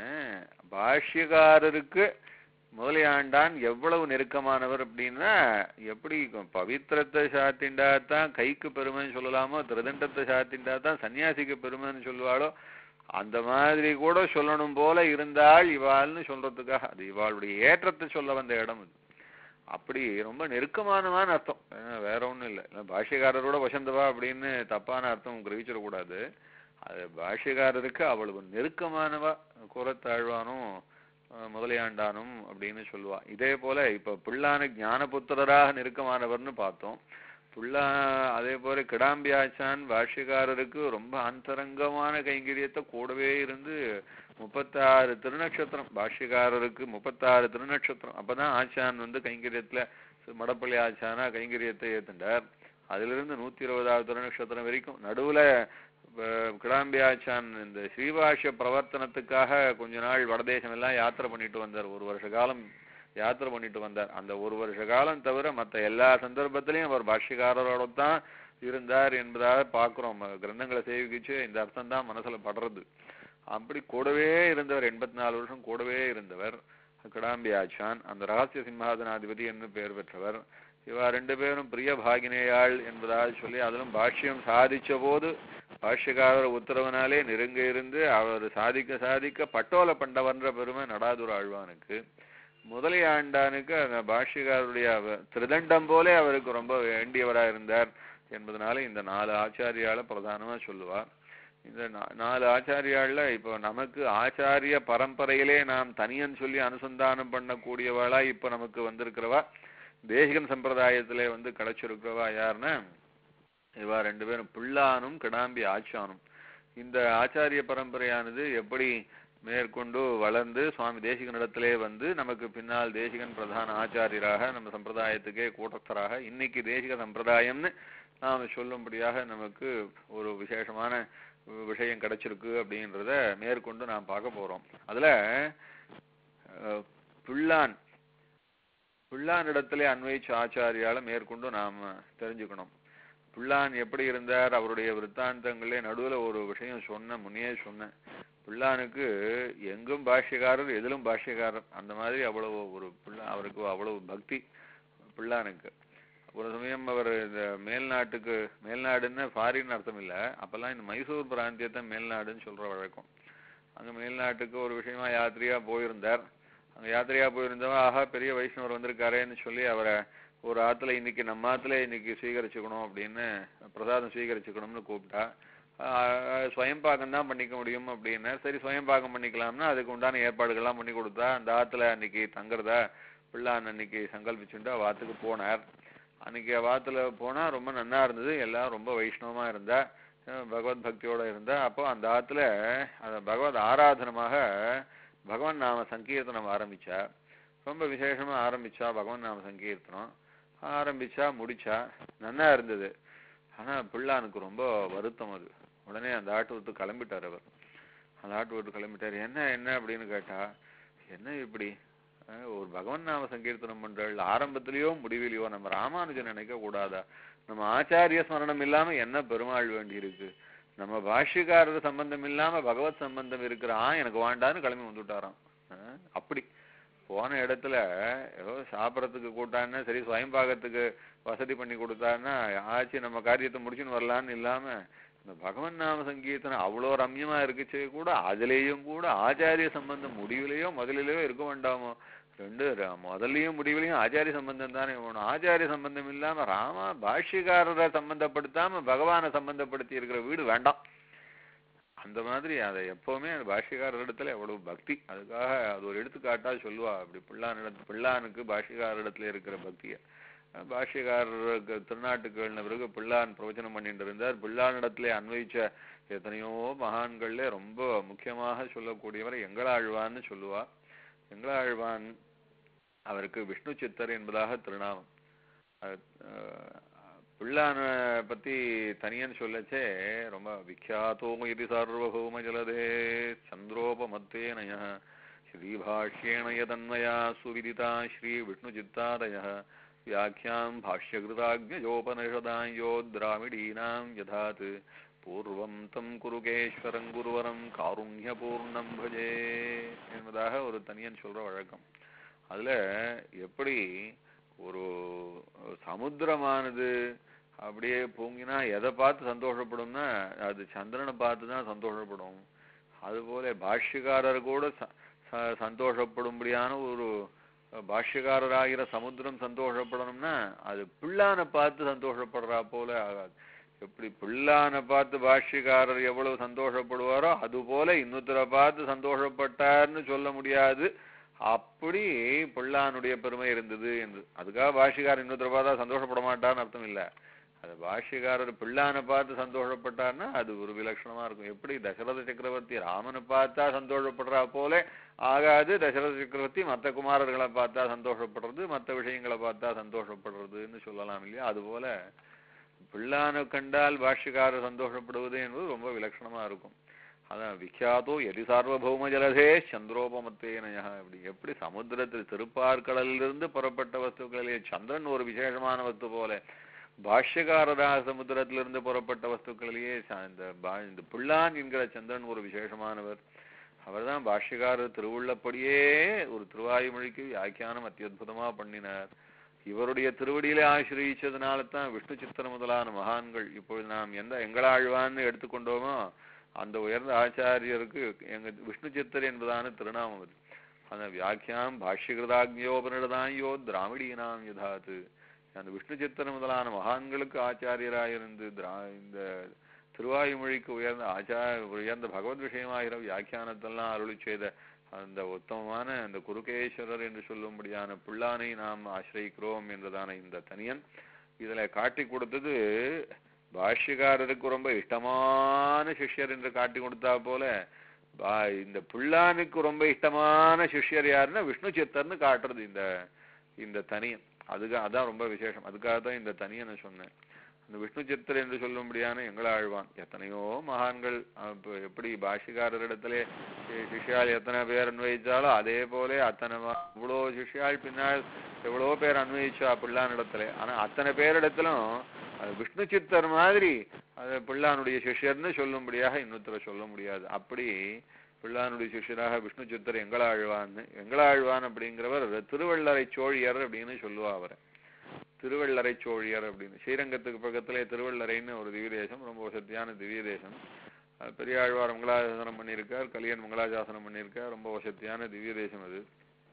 பாஷ்யக்காரருக்கு முதலியாண்டான் எவ்வளவு நெருக்கமானவர் அப்படின்னா எப்படி பவித்திரத்தை சாத்திண்டா தான் கைக்கு பெருமைன்னு சொல்லலாமோ திருதண்டத்தை சாத்திண்டா தான் சன்னியாசிக்கு பெருமைன்னு சொல்லுவாளோ அந்த மாதிரி கூட சொல்லணும் போல இருந்தாள் இவாள்னு சொல்றதுக்காக அது இவாளுடைய ஏற்றத்தை சொல்ல வந்த இடம் இது அப்படி ரொம்ப நெருக்கமானவான்னு அர்த்தம் அஹ் வேற ஒண்ணும் இல்லை இல்லை பாஷ்யக்காரரோட வசந்தவா அப்படின்னு தப்பான அர்த்தம் கிரகிச்சிடக்கூடாது அது பாஷ்யக்காரருக்கு அவ்வளவு நெருக்கமானவா குரத்தாழ்வானும் அஹ் முதலியாண்டானும் அப்படின்னு சொல்லுவா இதே போல இப்ப பிள்ளான ஞானபுத்திரராக நெருக்கமானவர்னு பார்த்தோம் புள்ளா அதே போல கிடாம்பியாச்சான் பாஷ்யக்காரருக்கு ரொம்ப அந்தரங்கமான கைங்கரியத்தை கூடவே இருந்து முப்பத்தாறு திருநட்சத்திரம் பாஷ்யக்காரருக்கு முப்பத்தாறு திருநட்சத்திரம் அப்பதான் ஆச்சான் வந்து கைங்கரியத்துல மடப்பள்ளி ஆச்சானா கைங்கரியத்தை ஏத்துண்டார் அதுல இருந்து நூத்தி இருபதாவது திருநட்சத்திரம் வரைக்கும் நடுவுல அஹ், கிடாம்பி ஆச்சான் இந்த ஸ்ரீபாஷ்ய பிரவர்த்தனத்துக்காக கொஞ்ச நாள் வடதேசம் எல்லாம் யாத்திரை பண்ணிட்டு வந்தார் ஒரு வருஷ காலம் யாத்திரை பண்ணிட்டு வந்தார் அந்த ஒரு வருஷ காலம் தவிர மத்த எல்லா சந்தர்ப்பத்திலையும் அவர் பாஷ்யக்காரரோட தான் இருந்தார் என்பதாக பார்க்கிறோம் ம- கிரந்தங்களை சேவிக்கிச்சு இந்த அர்த்தம் தான் மனசுல படுறது அப்படி கூடவே இருந்தவர் எண்பத்தி நாலு வருஷம் கூடவே இருந்தவர் கிடாம்பி ஆச்சான் அந்த ரகசிய சிம்மாதனாதிபதி என்று பெயர் பெற்றவர் இவா ரெண்டு பேரும் பிரிய பாகினேயாள் என்பதாக சொல்லி அதிலும் பாஷ்யம் சாதிச்ச போது பாஷ்யக்காரர் உத்தரவினாலே நெருங்க இருந்து அவர் சாதிக்க சாதிக்க பட்டோல பண்டவன்ற பெருமை நடாதுர ஆழ்வானுக்கு முதலியாண்டானுக்கு அந்த பாஷ்யக்காரருடைய அவ- திருதண்டம் போலே அவருக்கு ரொம்ப வேண்டியவரா இருந்தார் என்பதனால இந்த நாலு ஆச்சாரியால பிரதானமா சொல்லுவா இந்த நா- நாலு ஆச்சாரியாள்ல இப்போ நமக்கு ஆச்சாரிய பரம்பரையிலே நாம் தனியன் சொல்லி அனுசந்தானம் பண்ணக்கூடியவளா இப்ப நமக்கு வந்திருக்கிறவா தேசிகன் சம்பிரதாயத்திலே வந்து கிடைச்சிருக்கிறவா யாருன்னா இவா ரெண்டு பேரும் பிள்ளானும் கிடாம்பி ஆச்சானும் இந்த ஆச்சாரிய பரம்பரையானது எப்படி மேற்கொண்டு வளர்ந்து சுவாமி தேசிகனிடத்திலே வந்து நமக்கு பின்னால் தேசிகன் பிரதான ஆச்சாரியராக நம்ம சம்பிரதாயத்துக்கே கூட்டத்தராக இன்னைக்கு தேசிக சம்பிரதாயம்னு நாம சொல்லும்படியாக நமக்கு ஒரு விசேஷமான விஷயம் கிடைச்சிருக்கு அப்படின்றத மேற்கொண்டு நாம் பார்க்க போறோம் அதுல அஹ், பிள்ளான் பிள்ளானிடத்திலே அன்வயிச்ச ஆச்சாரியால மேற்கொண்டு நாம தெரிஞ்சுக்கணும் பிள்ளான் எப்படி இருந்தார் அவருடைய விற்த்தாந்தங்களே நடுவுல ஒரு விஷயம் சொன்ன முன்னே சொன்னேன் பிள்ளானுக்கு எங்கும் பாஷ்யக்காரர் எதிலும் பாஷ்யக்காரர் அந்த மாதிரி அவ்வளவு ஒரு பிள்ளை அவருக்கு அவ்வளவு பக்தி பிள்ளானுக்கு ஒரு சமயம் அவர் இந்த மேல்நாட்டுக்கு மேல்நாடுன்னு ஃபாரின் அர்த்தம் இல்ல அப்பெல்லாம் இந்த மைசூர் பிராந்தியத்தை மேல்நாடுன்னு சொல்ற வழக்கம் அங்க மேல்நாட்டுக்கு ஒரு விஷயமா யாத்திரையா போயிருந்தார் அங்க யாத்திரையா போயிருந்தவன் ஆஹா பெரிய வைஷ்ணவர் வந்திருக்காரேன்னு சொல்லி அவரை ஒரு ஆத்துல இன்னைக்கு நம்ம ஆத்துல இன்னைக்கு ஸ்வீகரிச்சுக்கணும் அப்படின்னு பிரசாதம் ஸ்வீகரிச்சுக்கணும்னு கூப்பிட்டா ஆஹ் ஸ்வயம்பாகம் தான் பண்ணிக்க முடியும் அப்படின்னு சரி ஸ்வயம்பாகம் பண்ணிக்கலாம்னா அதுக்கு உண்டான ஏற்பாடுகள்லாம் பண்ணி கொடுத்தா அந்த ஆத்துல அன்னைக்கு தங்குறதா பிள்ளான் அன்னைக்கு சங்கல்பிச்சுட்டு வாத்துக்கு போனார் அன்னைக்கு வாத்துல போனா ரொம்ப நன்னா இருந்தது எல்லாம் ரொம்ப வைஷ்ணவமா இருந்தா அஹ் பகவத் பக்தியோட இருந்தா அப்போ அந்த ஆத்துல அந்த பகவத் ஆராதனமாக பகவான் நாம சங்கீர்த்தனம் ஆரம்பிச்சா ரொம்ப விசேஷமா ஆரம்பிச்சா பகவான் நாம சங்கீர்த்தனம் ஆரம்பிச்சா முடிச்சா நன்னா இருந்தது ஆனா பிள்ளானுக்கு ரொம்ப வருத்தம் அது உடனே அந்த ஆட்டு விட்டு கிளம்பிட்டார் அவர் அந்த ஆட்டு விட்டு கிளம்பிட்டார் என்ன என்ன அப்படின்னு கேட்டா என்ன இப்படி அஹ் ஒரு பகவன் நாம சங்கீர்த்தனம் பண்றாள் ஆரம்பத்திலயோ முடிவிலையோ நம்ம ராமானுஜன் நினைக்க கூடாதா நம்ம ஆச்சாரிய ஸ்மரணம் இல்லாம என்ன பெருமாள் வேண்டி இருக்கு நம்ம பாஷ்யக்காரர் சம்பந்தம் இல்லாம பகவத் சம்பந்தம் இருக்கிறான் எனக்கு வாண்டான்னு கிளம்பி வந்துட்டாராம் அஹ் அப்படி போன இடத்துல ஏதோ சாப்பிடறதுக்கு கூட்டான்னா சரி சுயம்பாகத்துக்கு வசதி பண்ணி கொடுத்தான்னா ஆச்சு நம்ம காரியத்தை முடிச்சுன்னு வரலான்னு இல்லாம இந்த பகவன் நாம சங்கீர்த்தனம் அவ்வளோ ரம்யமா இருக்குச்சே கூட அதுலேயும் கூட ஆச்சாரிய சம்பந்தம் முடிவிலையோ முதலிலேயோ இருக்க வேண்டாமோ ரெண்டு ர- முதல்லயும் முடிவிலையும் ஆச்சாரிய சம்பந்தம் தானே வேணும் ஆச்சாரிய சம்பந்தம் இல்லாம ராமா பாஷ்யக்காரரை சம்பந்தப்படுத்தாம பகவானை சம்பந்தப்படுத்தி இருக்கிற வீடு வேண்டாம் அந்த மாதிரி அதை எப்பவுமே அந்த பாஷ்யக்காரர் இடத்துல எவ்வளவு பக்தி அதுக்காக அது ஒரு எடுத்துக்காட்டா சொல்லுவா அப்படி பிள்ளானிடத்து பிள்ளானுக்கு பாஷ்யக்காரர் இடத்துல இருக்கிற பக்தியை அஹ் பாஷ்யக்காரருக்கு திருநாட்டுக்கு எழுந்த பிறகு பிள்ளான் பிரவச்சனம் பண்ணிட்டு இருந்தார் பிள்ளானிடத்திலே அன்வயிச்ச எத்தனையோ மகான்கள்ல ரொம்ப முக்கியமாக சொல்லக்கூடியவர் எங்களாழ்வான்னு சொல்லுவா எங்களாழ்வான் அவருக்கு விஷ்ணு சித்தர் என்பதாக திருநாமம் அது, அஹ், பிள்ளான பத்தி தனியன் சொல்லச்சே ரொம்ப விக்யாத்தோ இது சார்வபௌம ஜலதே சந்திரோபமத்தேனய ஸ்ரீபாஷ்யேண யதன்மயா சுவிதிதா ஸ்ரீ விஷ்ணு சித்தாதய வியாக்கியாம் பாஷ்யகிருதாஜோபனிஷதாயோ திராவிடீனாம் யதாத் பூர்வம் தம் குருகேஸ்வரம் குருவரம் காருண்யபூர்ணம் பஜே என்பதாக ஒரு தனியன் சொல்ற வழக்கம் அதுல எப்படி ஒரு சமுத்திரமானது அப்படியே பொங்கினா எதை பார்த்து சந்தோஷப்படும்னா அது சந்திரனை பார்த்து தான் சந்தோஷப்படும் அதுபோல பாஷ்யக்காரர் கூட ச- ச- சந்தோஷப்படும்படியான ஒரு பாஷ்யக்காரராகிற சமுத்திரம் சந்தோஷப்படணும்னா அது பிள்ளானை பார்த்து சந்தோஷப்படுறா போல ஆகாது எப்படி பிள்ளானை பார்த்து பாஷ்யக்காரர் எவ்வளவு சந்தோஷப்படுவாரோ அது போல இன்னொருத்தரை பார்த்து சந்தோஷப்பட்டார்னு சொல்ல முடியாது அப்படி பிள்ளானுடைய பெருமை இருந்தது என்று அதுக்காக பாஷ்யக்காரர் இன்னொருத்தரை பார்த்தா சந்தோஷப்பட மாட்டார்னு அர்த்தம் இல்ல அது பாஷ்யக்காரர் பிள்ளானை பார்த்து சந்தோஷப்பட்டார்னா அது ஒரு விலட்சணமா இருக்கும் எப்படி தசரத சக்கரவர்த்தி ராமனை பார்த்தா சந்தோஷப்படுறா போல ஆகாது தசரத சக்கரவர்த்தி மற்ற குமாரர்களை பார்த்தா சந்தோஷப்படுறது மற்ற விஷயங்களை பார்த்தா சந்தோஷப்படுறதுன்னு சொல்லலாம் இல்லையா அதுபோல பிள்ளானை கண்டால் பாஷ்யக்காரர் சந்தோஷப்படுவது என்பது ரொம்ப விலட்சணமா இருக்கும் அதான் விக்யாதோ எதி சார்வபௌம ஜலதே சந்திரோபமத்தேனயா அப்படி எப்படி சமுத்திரத்தில் திருப்பார்கடலிலிருந்து புறப்பட்ட வஸ்துக்களிலே சந்திரன் ஒரு விசேஷமான வஸ்து போல பாஷ்யகாரராக சமுத்திரத்திலிருந்து புறப்பட்ட வஸ்துக்களிலேயே ச- இந்த பா- இந்த பிள்ளான் என்கிற சந்திரன் ஒரு விசேஷமானவர் அவர்தான் பாஷ்யகாரர் திருவுள்ளப்படியே ஒரு திருவாயுமொழிக்கு வியாக்கியானம் அத்தியுதமா பண்ணினார் இவருடைய திருவடியிலே ஆசிரியச்சதுனால தான் விஷ்ணு சித்திர முதலான மகான்கள் இப்பொழுது நாம் எந்த எங்களாழ்வான்னு எடுத்துக்கொண்டோமோ அந்த உயர்ந்த ஆச்சாரியருக்கு எங்க விஷ்ணு சித்தர் என்பதான திருநாமம் அது அந்த வியாக்கியாம் பாஷ்யகிருதாக்யோபனிடதாயோ திராவிடீனாம் யதாத்து அந்த விஷ்ணு சித்தர் முதலான மகான்களுக்கு ஆச்சாரியராயிருந்து திரா இந்த திருவாயுமொழிக்கு உயர்ந்த ஆச்சார உயர்ந்த பகவத் விஷயமாகிற வியாக்கியானத்தெல்லாம் அருளி செய்த அந்த உத்தமமான அந்த குருகேஸ்வரர் என்று சொல்லும்படியான பிள்ளானை நாம் ஆசிரியிக்கிறோம் என்றதான இந்த தனியன் இதுல காட்டி கொடுத்தது பாஷ்யக்காரருக்கு ரொம்ப இஷ்டமான சிஷ்யர் என்று காட்டி கொடுத்தா போல பா- இந்த பிள்ளானுக்கு ரொம்ப இஷ்டமான சிஷ்யர் யாருன்னா விஷ்ணு சித்தர்னு காட்டுறது இந்த இந்த தனியன் அதுக்கு அதான் ரொம்ப விசேஷம் அதுக்காக தான் இந்த தனியனை சொன்னேன் அந்த விஷ்ணு சித்தர் என்று சொல்லும்படியான எங்களாழ்வான் எத்தனையோ மகான்கள் அஹ், இப்ப எப்படி பாஷ்யக்காரரிடத்திலே சி- சிஷ்யால் எத்தனை பேர் அன்வயிச்சாலும் அதே போல அத்தனை ம- இவ்வளோ சிஷ்யால் பின்னால் எவ்வளோ பேர் அன்வயிச்சா பிள்ளானிடத்துல ஆனா அத்தனை பேரிடத்திலும் அது விஷ்ணு சித்தர் மாதிரி அது பிள்ளானுடைய சிஷ்யர்னு சொல்லும்படியாக இன்னொருத்தரை சொல்ல முடியாது அப்படி பிள்ளானுடைய சிஷ்யராக விஷ்ணு சித்தர் எங்களாழ்வான்னு எங்களாழ்வான் அப்படிங்கிறவர் திருவள்ளரை சோழியர் அப்படின்னு சொல்லுவா அவரை திருவள்ளரை சோழியர் அப்படின்னு ஸ்ரீரங்கத்துக்கு பக்கத்திலே திருவள்ளரைன்னு ஒரு திவ்ய தேசம் ரொம்ப வசதியான திவ்ய தேசம் அது பெரியாழ்வார் மங்களாசாசனம் பண்ணியிருக்கார் கலியன் மங்களாசாசனம் பண்ணியிருக்கார் ரொம்ப வசதியான திவ்ய தேசம் அது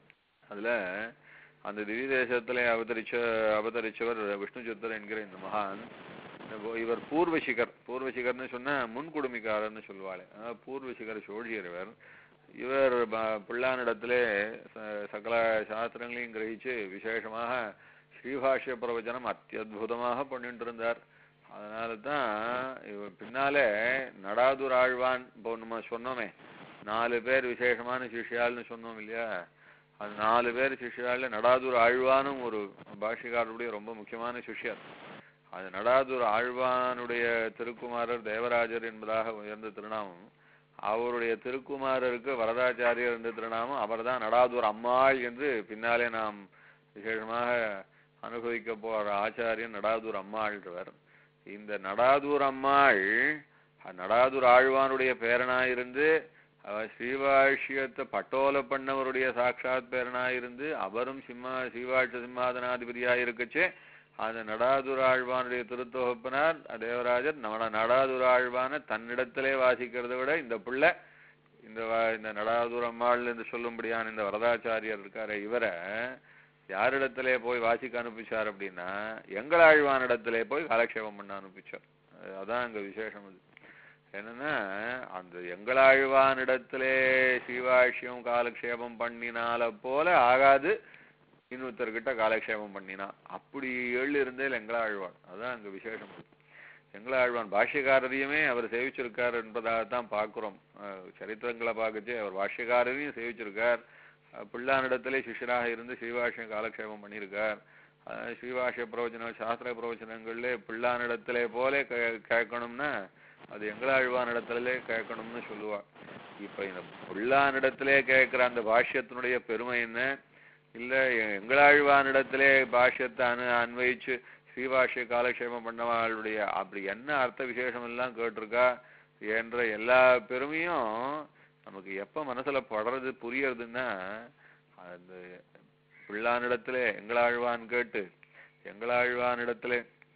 அதுல அந்த திவ்ய தேசத்திலே அவதரிச்ச அவதரிச்சவர் விஷ்ணு சித்தர் என்கிற இந்த மகான் இப்போ இவர் பூர்வசிகர் பூர்வசிகர்னு சொன்னா முன்குடுமிக்காரர்னு சொல்லுவாள் அதாவது பூர்வசிகர் சோழியர் இவர் இவர் ப- பிள்ளானிடத்திலே ச- சகல சாஸ்திரங்களையும் கிரகிச்சு விசேஷமாக ஸ்ரீபாஷ்ய பிரவச்சனம் அத்தியுதமாக பண்ணிட்டு இருந்தார் அதனால தான் இவர் பின்னாலே நடாதுர் ஆழ்வான் இப்போ நம்ம சொன்னோமே நாலு பேர் விசேஷமான சிஷ்யால்னு சொன்னோம் இல்லையா அது நாலு பேர் சிஷ்யால நடாதுர் ஆழ்வானும் ஒரு பாஷ்யக்காரருடைய ரொம்ப முக்கியமான சிஷ்யர் அது நடாதுர் ஆழ்வானுடைய திருக்குமாரர் தேவராஜர் என்பதாக உயர்ந்த திருநாமம் அவருடைய திருக்குமாரருக்கு வரதாச்சாரியர் என்ற திருநாமம் அவர்தான் நடாதுர் அம்மாள் என்று பின்னாலே நாம் விசேஷமாக அனுபவிக்க போற ஆச்சாரியன் நடாதுர் அம்மாள்ன்றவர் இந்த நடாதுர் அம்மாள் அஹ், நடாதுர் ஆழ்வானுடைய பேரனாயிருந்து அவர் ஸ்ரீவாஷ்யத்தை பட்டோல பண்ணவருடைய சாட்சாத் பேரனாயிருந்து அவரும் சிம்மா ஸ்ரீவாட்ச சிம்மாதனாதிபதியாயிருக்கச்சே அந்த நடாதுர ஆழ்வானுடைய திருத்தொகுப்பினார் தேவராஜர் நம்ம நடாதுர ஆழ்வான தன்னிடத்திலே வாசிக்கிறதை விட இந்த பிள்ளை இந்த வ- இந்த நடாதுர அம்மாள் என்று சொல்லும்படியான இந்த வரதாச்சாரியர் இருக்காரு இவரை யாரிடத்திலே போய் வாசிக்க அனுப்பிச்சார் அப்படின்னா எங்கள் ஆழ்வானிடத்திலே போய் காலக்ஷேபம் பண்ண அனுப்பிச்சார் அது- அதான் அங்க விசேஷம் அது என்னன்னா அந்த எங்களாழ்வானிடத்திலே ஸ்ரீவாஷ்யம் காலக்ஷேபம் பண்ணினால போல ஆகாது இன்னொருத்தர்கிட்ட காலக்ஷேபம் பண்ணினா அப்படி ஏழு இருந்தேல் எங்களாழ்வான் அதான் அங்க விசேஷம் அது. எங்களாழ்வான் பாஷ்யக்காரரையுமே அவர் சேவிச்சிருக்கார் என்பதாகத்தான் பார்க்கிறோம் அஹ் சரித்திரங்களை பார்க்கச்சு அவர் பாஷ்யக்காரரையும் சேவிச்சிருக்கார் அஹ், பிள்ளானிடத்திலே சிஷ்யராக இருந்து ஸ்ரீபாஷ்யம் காலக்ஷேபம் பண்ணியிருக்கார் அஹ், ஸ்ரீபாஷ்ய பிரவச்சனம் சாஸ்திர பிரவச்சனங்கள்ல பிள்ளானிடத்திலே போல கே- கேட்கணும்னா அது எங்களாழ்வானிடத்திலே கேட்கணும்னு சொல்லுவா இப்ப இந்த பிள்ளானிடத்திலே கேட்கிற அந்த பாஷ்யத்தினுடைய பெருமை என்ன இல்ல எ- எங்களாழ்வானிடத்திலே பாஷ்யத்தை அனு அன்வயிச்சு ஸ்ரீபாஷ்ய காலக்ஷேபம் பண்ணவாளுடைய அப்படி என்ன அர்த்த விசேஷம் எல்லாம் கேட்டிருக்கா என்ற எல்லா பெருமையும் நமக்கு எப்ப மனசுல படுறது புரியறதுன்னா அந்த பிள்ளானிடத்திலே எங்களாழ்வான் கேட்டு எங்களாழ்வானிடத்திலே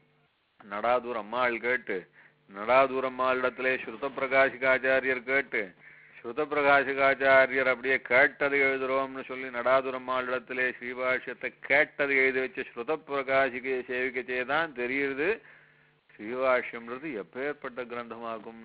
நடாதூர் அம்மாள் கேட்டு நடாதூர் அம்மாளிடத்திலே ஸ்ருத பிரகாசிகாச்சாரியர் கேட்டு ஸ்ருத பிரகாசிகாச்சாரியர் அப்படியே கேட்டதை எழுதுறோம்னு சொல்லி நடாதூர் அம்மாளிடத்திலே ஸ்ரீபாஷ்யத்தை கேட்டதை எழுதி வச்ச ஸ்ருத பிரகாசிகை சேவிக்கச்சே தான் தெரியுது ஸ்ரீபாஷ்யம்ன்றது எப்பேற்பட்ட கிரந்தமாகும்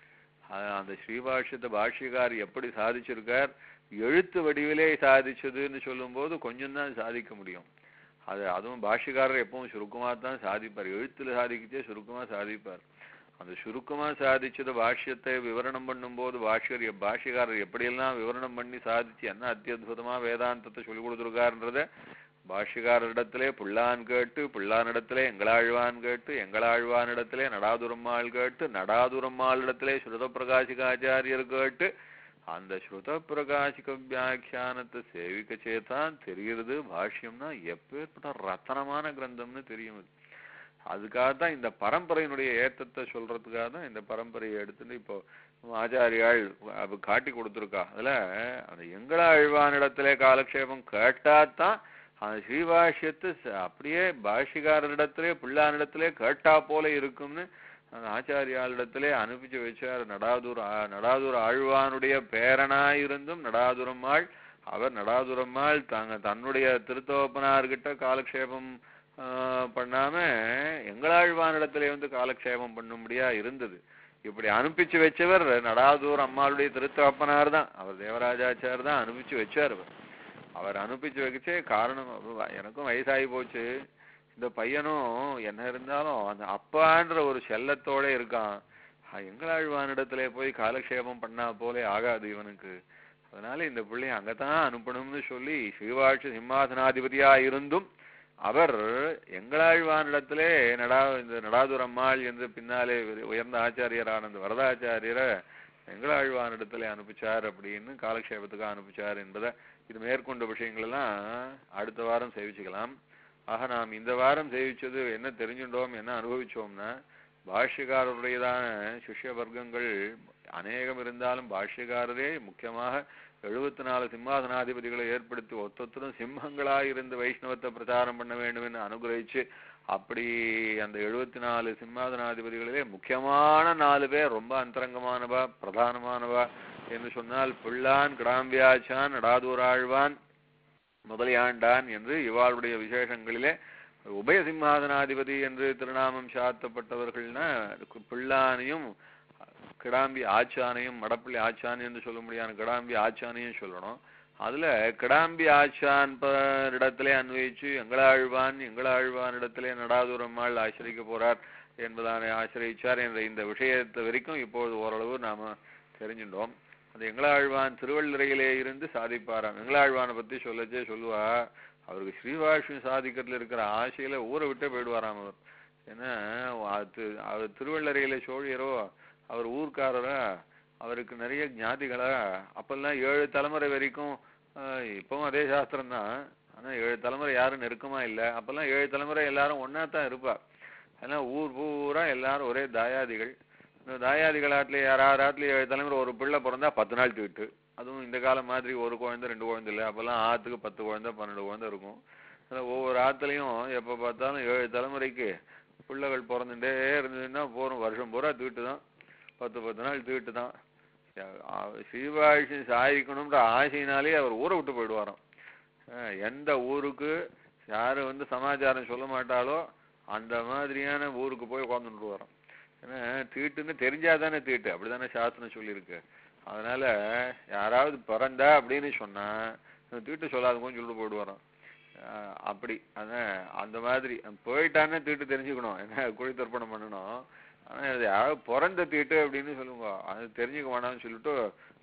அ- அந்த ஸ்ரீபாஷ்யத்தை பாஷ்யக்கார் எப்படி சாதிச்சிருக்கார் எழுத்து வடிவிலே சாதிச்சதுன்னு சொல்லும்போது கொஞ்சம் தான் சாதிக்க முடியும் அது அதுவும் பாஷ்யக்காரர் எப்பவும் சுருக்கமா தான் சாதிப்பார் எழுத்துல சாதிக்கச்சே சுருக்கமா சாதிப்பார் அந்த சுருக்கமா சாதிச்சது பாஷ்யத்தை விவரணம் பண்ணும்போது பாஷ்யர் எப்- பாஷ்யக்காரர் எப்படியெல்லாம் விவரணம் பண்ணி சாதிச்சு என்ன அத்தியுதமா வேதாந்தத்தை சொல்லி கொடுத்துருக்காருன்றத பாஷ்யக்காரரிடத்திலே புள்ளான் கேட்டு புள்ளானிடத்திலே எங்களாழ்வான் கேட்டு எங்களாழ்வானிடத்திலே நடாதுரம்மாள் கேட்டு நடாதுரம்மாளிடத்திலே ஸ்ருத பிரகாசிகாச்சாரியர் கேட்டு அந்த ஸ்ருத பிரகாசிக வியாக்கியானத்தை சேவிக்கச்சே தான் தெரிகிறது பாஷ்யம்னா எப்பேற்பட்ட ரத்தனமான கிரந்தம்னு தெரியும் அது. அதுக்காக தான் இந்த பரம்பரையினுடைய ஏத்தத்தை சொல்றதுக்காக தான் இந்த பரம்பரையை எடுத்துட்டு இப்போ ஆச்சாரியாள் அப்ப காட்டி கொடுத்துருக்கா அதுல அந்த எங்களாழ்வானிடத்திலே காலக்ஷேபம் கேட்டாதான் அந்த ஸ்ரீபாஷ்யத்தை ச- அப்படியே பாஷ்யக்காரரிடத்திலே பிள்ளானிடத்திலே கேட்டா போல இருக்கும்னு அந்த ஆச்சாரியாளிடத்திலே அனுப்பிச்சு வச்சார் நடாதூர் ஆ- நடாதூர் ஆழ்வானுடைய பேரனாயிருந்தும் நடாதுரம்மாள் அவர் நடாதுரம்மாள் தாங்க தன்னுடைய திருத்தோப்பனார்கிட்ட காலக்ஷேபம் ஆ, பண்ணாம எங்களாழ்வானிடத்திலே வந்து காலக்ஷேபம் பண்ணும்படியா இருந்தது இப்படி அனுப்பிச்சு வச்சவர் நடாதூர் அம்மாளுடைய திருத்தகப்பனார் தான் அவர் தேவராஜாச்சார் தான் அனுப்பிச்சு வச்சார் அவர் அவர் அனுப்பிச்சு வச்சே காரணம் அவ- எனக்கும் வயசாகி போச்சு இந்த பையனும் என்ன இருந்தாலும் அந்த அப்பான்ற ஒரு செல்லத்தோட இருக்கான் அஹ் எங்களாழ்வானிடத்திலே போய் காலக்ஷேபம் பண்ணா போலே ஆகாது இவனுக்கு அதனால இந்த பிள்ளைய அங்கதான் அனுப்பணும்னு சொல்லி ஸ்ரீவாட்சி சிம்மாசனாதிபதியா இருந்தும் அவர் எங்களாழ்வானிடத்திலே நடா இந்த நடாதுர் அம்மாள் என்று பின்னாலே உயர்- உயர்ந்த ஆச்சாரியரான அந்த வரதாச்சாரியரை எங்களாழ்வானிடத்திலே அனுப்பிச்சார் அப்படின்னு காலக்ஷேபத்துக்கு அனுப்பிச்சார் என்பதை இது மேற்கொண்ட விஷயங்கள் எல்லாம் அடுத்த வாரம் சேவிச்சுக்கலாம் ஆக நாம் இந்த வாரம் சேவிச்சது என்ன தெரிஞ்சுட்டோம் என்ன அனுபவிச்சோம்னா பாஷ்யக்காரருடையதான சிஷ்ய வர்க்கங்கள் அநேகம் இருந்தாலும் பாஷ்யக்காரரே முக்கியமாக எழுபத்தி நாலு சிம்மாசனாதிபதிகளை ஏற்படுத்தி ஒத்தொத்தரும் சிம்மங்களாய் இருந்து வைஷ்ணவத்தை பிரச்சாரம் பண்ண வேண்டும் என்று அனுகிரகிச்சு அப்படி அந்த எழுபத்தி நாலு சிம்மாசனாதிபதிகளிலே முக்கியமான நாலு பேர் ரொம்ப அந்தரங்கமானவா பிரதானமானவா என்று சொன்னால் பிள்ளான் கிடாம்பியாச்சான் நடாதூராழ்வான் முதலியாண்டான் என்று இவாளுடைய விசேஷங்களிலே உபய சிம்மாசனாதிபதி என்று திருநாமம் சாத்தப்பட்டவர்கள்னா பிள்ளானையும் கிடாம்பி ஆச்சானையும் மடப்பள்ளி ஆச்சான் என்று சொல்ல முடியாத கிடாம்பி ஆச்சானையும் சொல்லணும் அதுல கிடாம்பி ஆச்சான் ப- இடத்திலே அன்வயிச்சு எங்களாழ்வான் எங்களாழ்வான் இடத்திலே நடாதுரம்மாள் ஆசிரிக்க போறார் என்பதான ஆசிரியிச்சார் என்ற இந்த விஷயத்தை வரைக்கும் இப்பொழுது ஓரளவு நாம தெரிஞ்சுட்டோம் அந்த எங்களாழ்வான் திருவள்ளுறையிலே இருந்து சாதிப்பாராம் எங்களாழ்வானை பத்தி சொல்லச்சே சொல்லுவா அவருக்கு ஸ்ரீவாஷ்யம் சாதிக்கிறதுல இருக்கிற ஆசையில ஊரை விட்டே போயிடுவாராம் அவர் ஏன்னா அது அவர் திருவள்ளரையில சோழியரோ அவர் ஊர்க்காரரா அவருக்கு நிறைய ஞாதிகளா அப்பெல்லாம் ஏழு தலைமுறை வரைக்கும் ஆஹ், இப்பவும் அதே சாஸ்திரம் தான் ஆனா ஏழு தலைமுறை யாரும் நெருக்கமா இல்ல அப்பெல்லாம் ஏழு தலைமுறை எல்லாரும் ஒண்ணா தான் இருப்பா ஏன்னா ஊர் பூரா எல்லாரும் ஒரே தாயாதிகள் இந்த தாயாதிகளாத்துல யாராவது ஆத்துல ஏழு தலைமுறை ஒரு பிள்ளை பிறந்தா பத்து நாள் தீட்டு அதுவும் இந்த காலம் மாதிரி ஒரு குழந்தை ரெண்டு குழந்தை இல்லை அப்பெல்லாம் ஆத்துக்கு பத்து குழந்தை பன்னெண்டு குழந்தை இருக்கும் அதுல ஒவ்வொரு ஆத்துலயும் எப்ப பார்த்தாலும் ஏழு தலைமுறைக்கு பிள்ளைகள் பிறந்துட்டே இருந்ததுன்னா போறோம் வருஷம் பூரா தீட்டு தான் பத்து பத்து நாள் தீட்டு தான் ஸ்ரீவாழ்ச்சி சாதிக்கணும்ன்ற ஆசையினாலே அவர் ஊரை விட்டு போயிடுவாராம் அஹ் எந்த ஊருக்கு யாரு வந்து சமாச்சாரம் சொல்ல மாட்டாளோ அந்த மாதிரியான ஊருக்கு போய் உட்காந்துட்டு வரோம் ஏன்னா தீட்டுன்னு தெரிஞ்சாதானே தீட்டு அப்படிதானே சாஸ்திரம் சொல்லியிருக்கு அதனால யாராவது பிறந்தா அப்படின்னு சொன்னா தீட்டு சொல்லாதவங்க சொல்லிட்டு போயிட்டு வரோம் அஹ் அப்படி அதான் அந்த மாதிரி போயிட்டானே தீட்டு தெரிஞ்சுக்கணும் என்ன குழி தர்ப்பணம் பண்ணணும் ஆனா அது யாராவது பிறந்த தீட்டு அப்படின்னு சொல்லுங்க அது தெரிஞ்சுக்க வேணாம்னு சொல்லிட்டு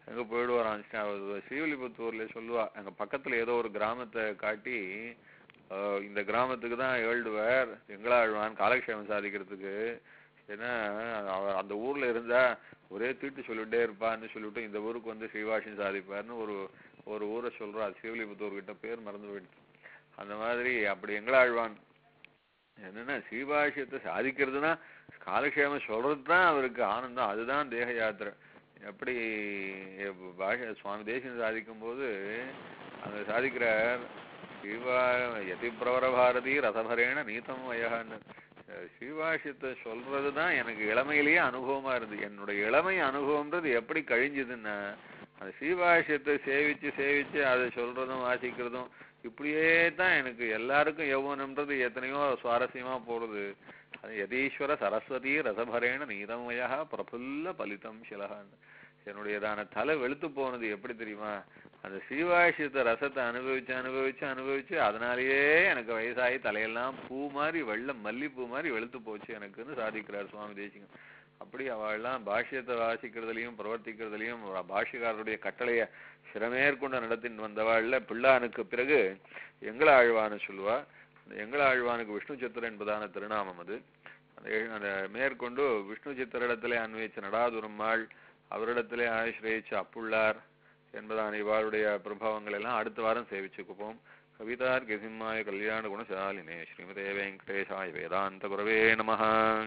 எங்க போயிடுவாராம் ஸ்ரீ- ஸ்ரீவில்லிபுத்தூர்ல சொல்லுவா எங்க பக்கத்துல ஏதோ ஒரு கிராமத்தை காட்டி ஆஹ் இந்த கிராமத்துக்கு தான் ஏழுடுவார் எங்களாழ்வான் காலக்ஷேமம் சாதிக்கிறதுக்கு ஏன்னா அவர் அந்த ஊர்ல இருந்தா ஒரே தீட்டு சொல்லிட்டே இருப்பான்னு சொல்லிட்டு இந்த ஊருக்கு வந்து ஸ்ரீவாஷம் சாதிப்பார்னு ஒரு ஒரு ஊரை சொல்றா ஸ்ரீவில்லிபுத்தூர் கிட்ட பேர் மறந்து போயிடுச்சு அந்த மாதிரி அப்படி எங்களாழ்வான் என்னன்னா ஸ்ரீபாஷ்யத்தை சாதிக்கிறதுனா காலக்ஷேமம் சொல்றது தான் அவருக்கு ஆனந்தம் அதுதான் தேக யாத்திரை எப்படி எப்ப பாஷ சுவாமி தேசியம் சாதிக்கும் போது அங்க சாதிக்கிறார் ஸ்ரீவா யதி பிரவர பாரதி ரசபரேண நீதம் வயகான்னு ஸ்ரீபாஷ்யத்தை சொல்றது தான் எனக்கு இளமையிலேயே அனுபவமா இருந்தது என்னுடைய இளமை அனுபவம்ன்றது எப்படி கழிஞ்சதுன்னா அந்த ஸ்ரீபாஷ்யத்தை சேவிச்சு சேவிச்சு அதை சொல்றதும் வாசிக்கிறதும் இப்படியே தான் எனக்கு எல்லாருக்கும் யௌவனம்ன்றது எத்தனையோ சுவாரஸ்யமா போறது அது யதீஸ்வர சரஸ்வதி ரசபரேண நீதமயா பிரபுல்ல பலிதம் சிலகான்னு என்னுடையதான தலை வெளுத்து போனது எப்படி தெரியுமா அந்த ஸ்ரீவாஷ்யத்தை ரசத்தை அனுபவிச்சு அனுபவிச்சு அனுபவிச்சு அதனாலேயே எனக்கு வயசாகி தலையெல்லாம் பூ மாதிரி வெள்ளை மல்லிப்பூ மாதிரி வெளுத்து போச்சு எனக்குன்னு சாதிக்கிறார் சுவாமி தேசிகன் அப்படி அவள்லாம் பாஷ்யத்தை வாசிக்கிறதுலையும் பிரவர்த்திக்கிறதுலையும் பாஷ்யக்காரருடைய கட்டளைய சிறமேற்கொண்டு நடத்தின்னு வந்தவாள்ல பிள்ளானுக்கு பிறகு எங்கள ஆழ்வான்னு சொல்லுவா அந்த எங்கள ஆழ்வானுக்கு விஷ்ணு சித்திர என்பதான திருநாமம் அது அந்த எழு- அந்த மேற்கொண்டு விஷ்ணு சித்திரிடத்திலே அன்வயிச்ச நடாதுரம்மாள் அவரிடத்திலே ஆசிரியச்ச அப்புள்ளார் என்பதான இவாளுடைய பிரபாவங்கள் எல்லாம் அடுத்த வாரம் சேவிச்சுக்குப்போம் கவிதார் கசிம்மாய கல்யாண குணசாலினே ஸ்ரீமதே வெங்கடேஷாய வேதாந்த குரவே நமஹ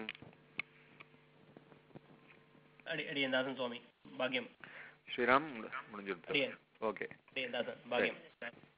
அடி அடியன் தாசன் சுவாமி பாக்கியம் ஸ்ரீராம் முடிஞ்சிருச்சு அடியன் ஓகே அடியன் தாசன் பாக்கியம்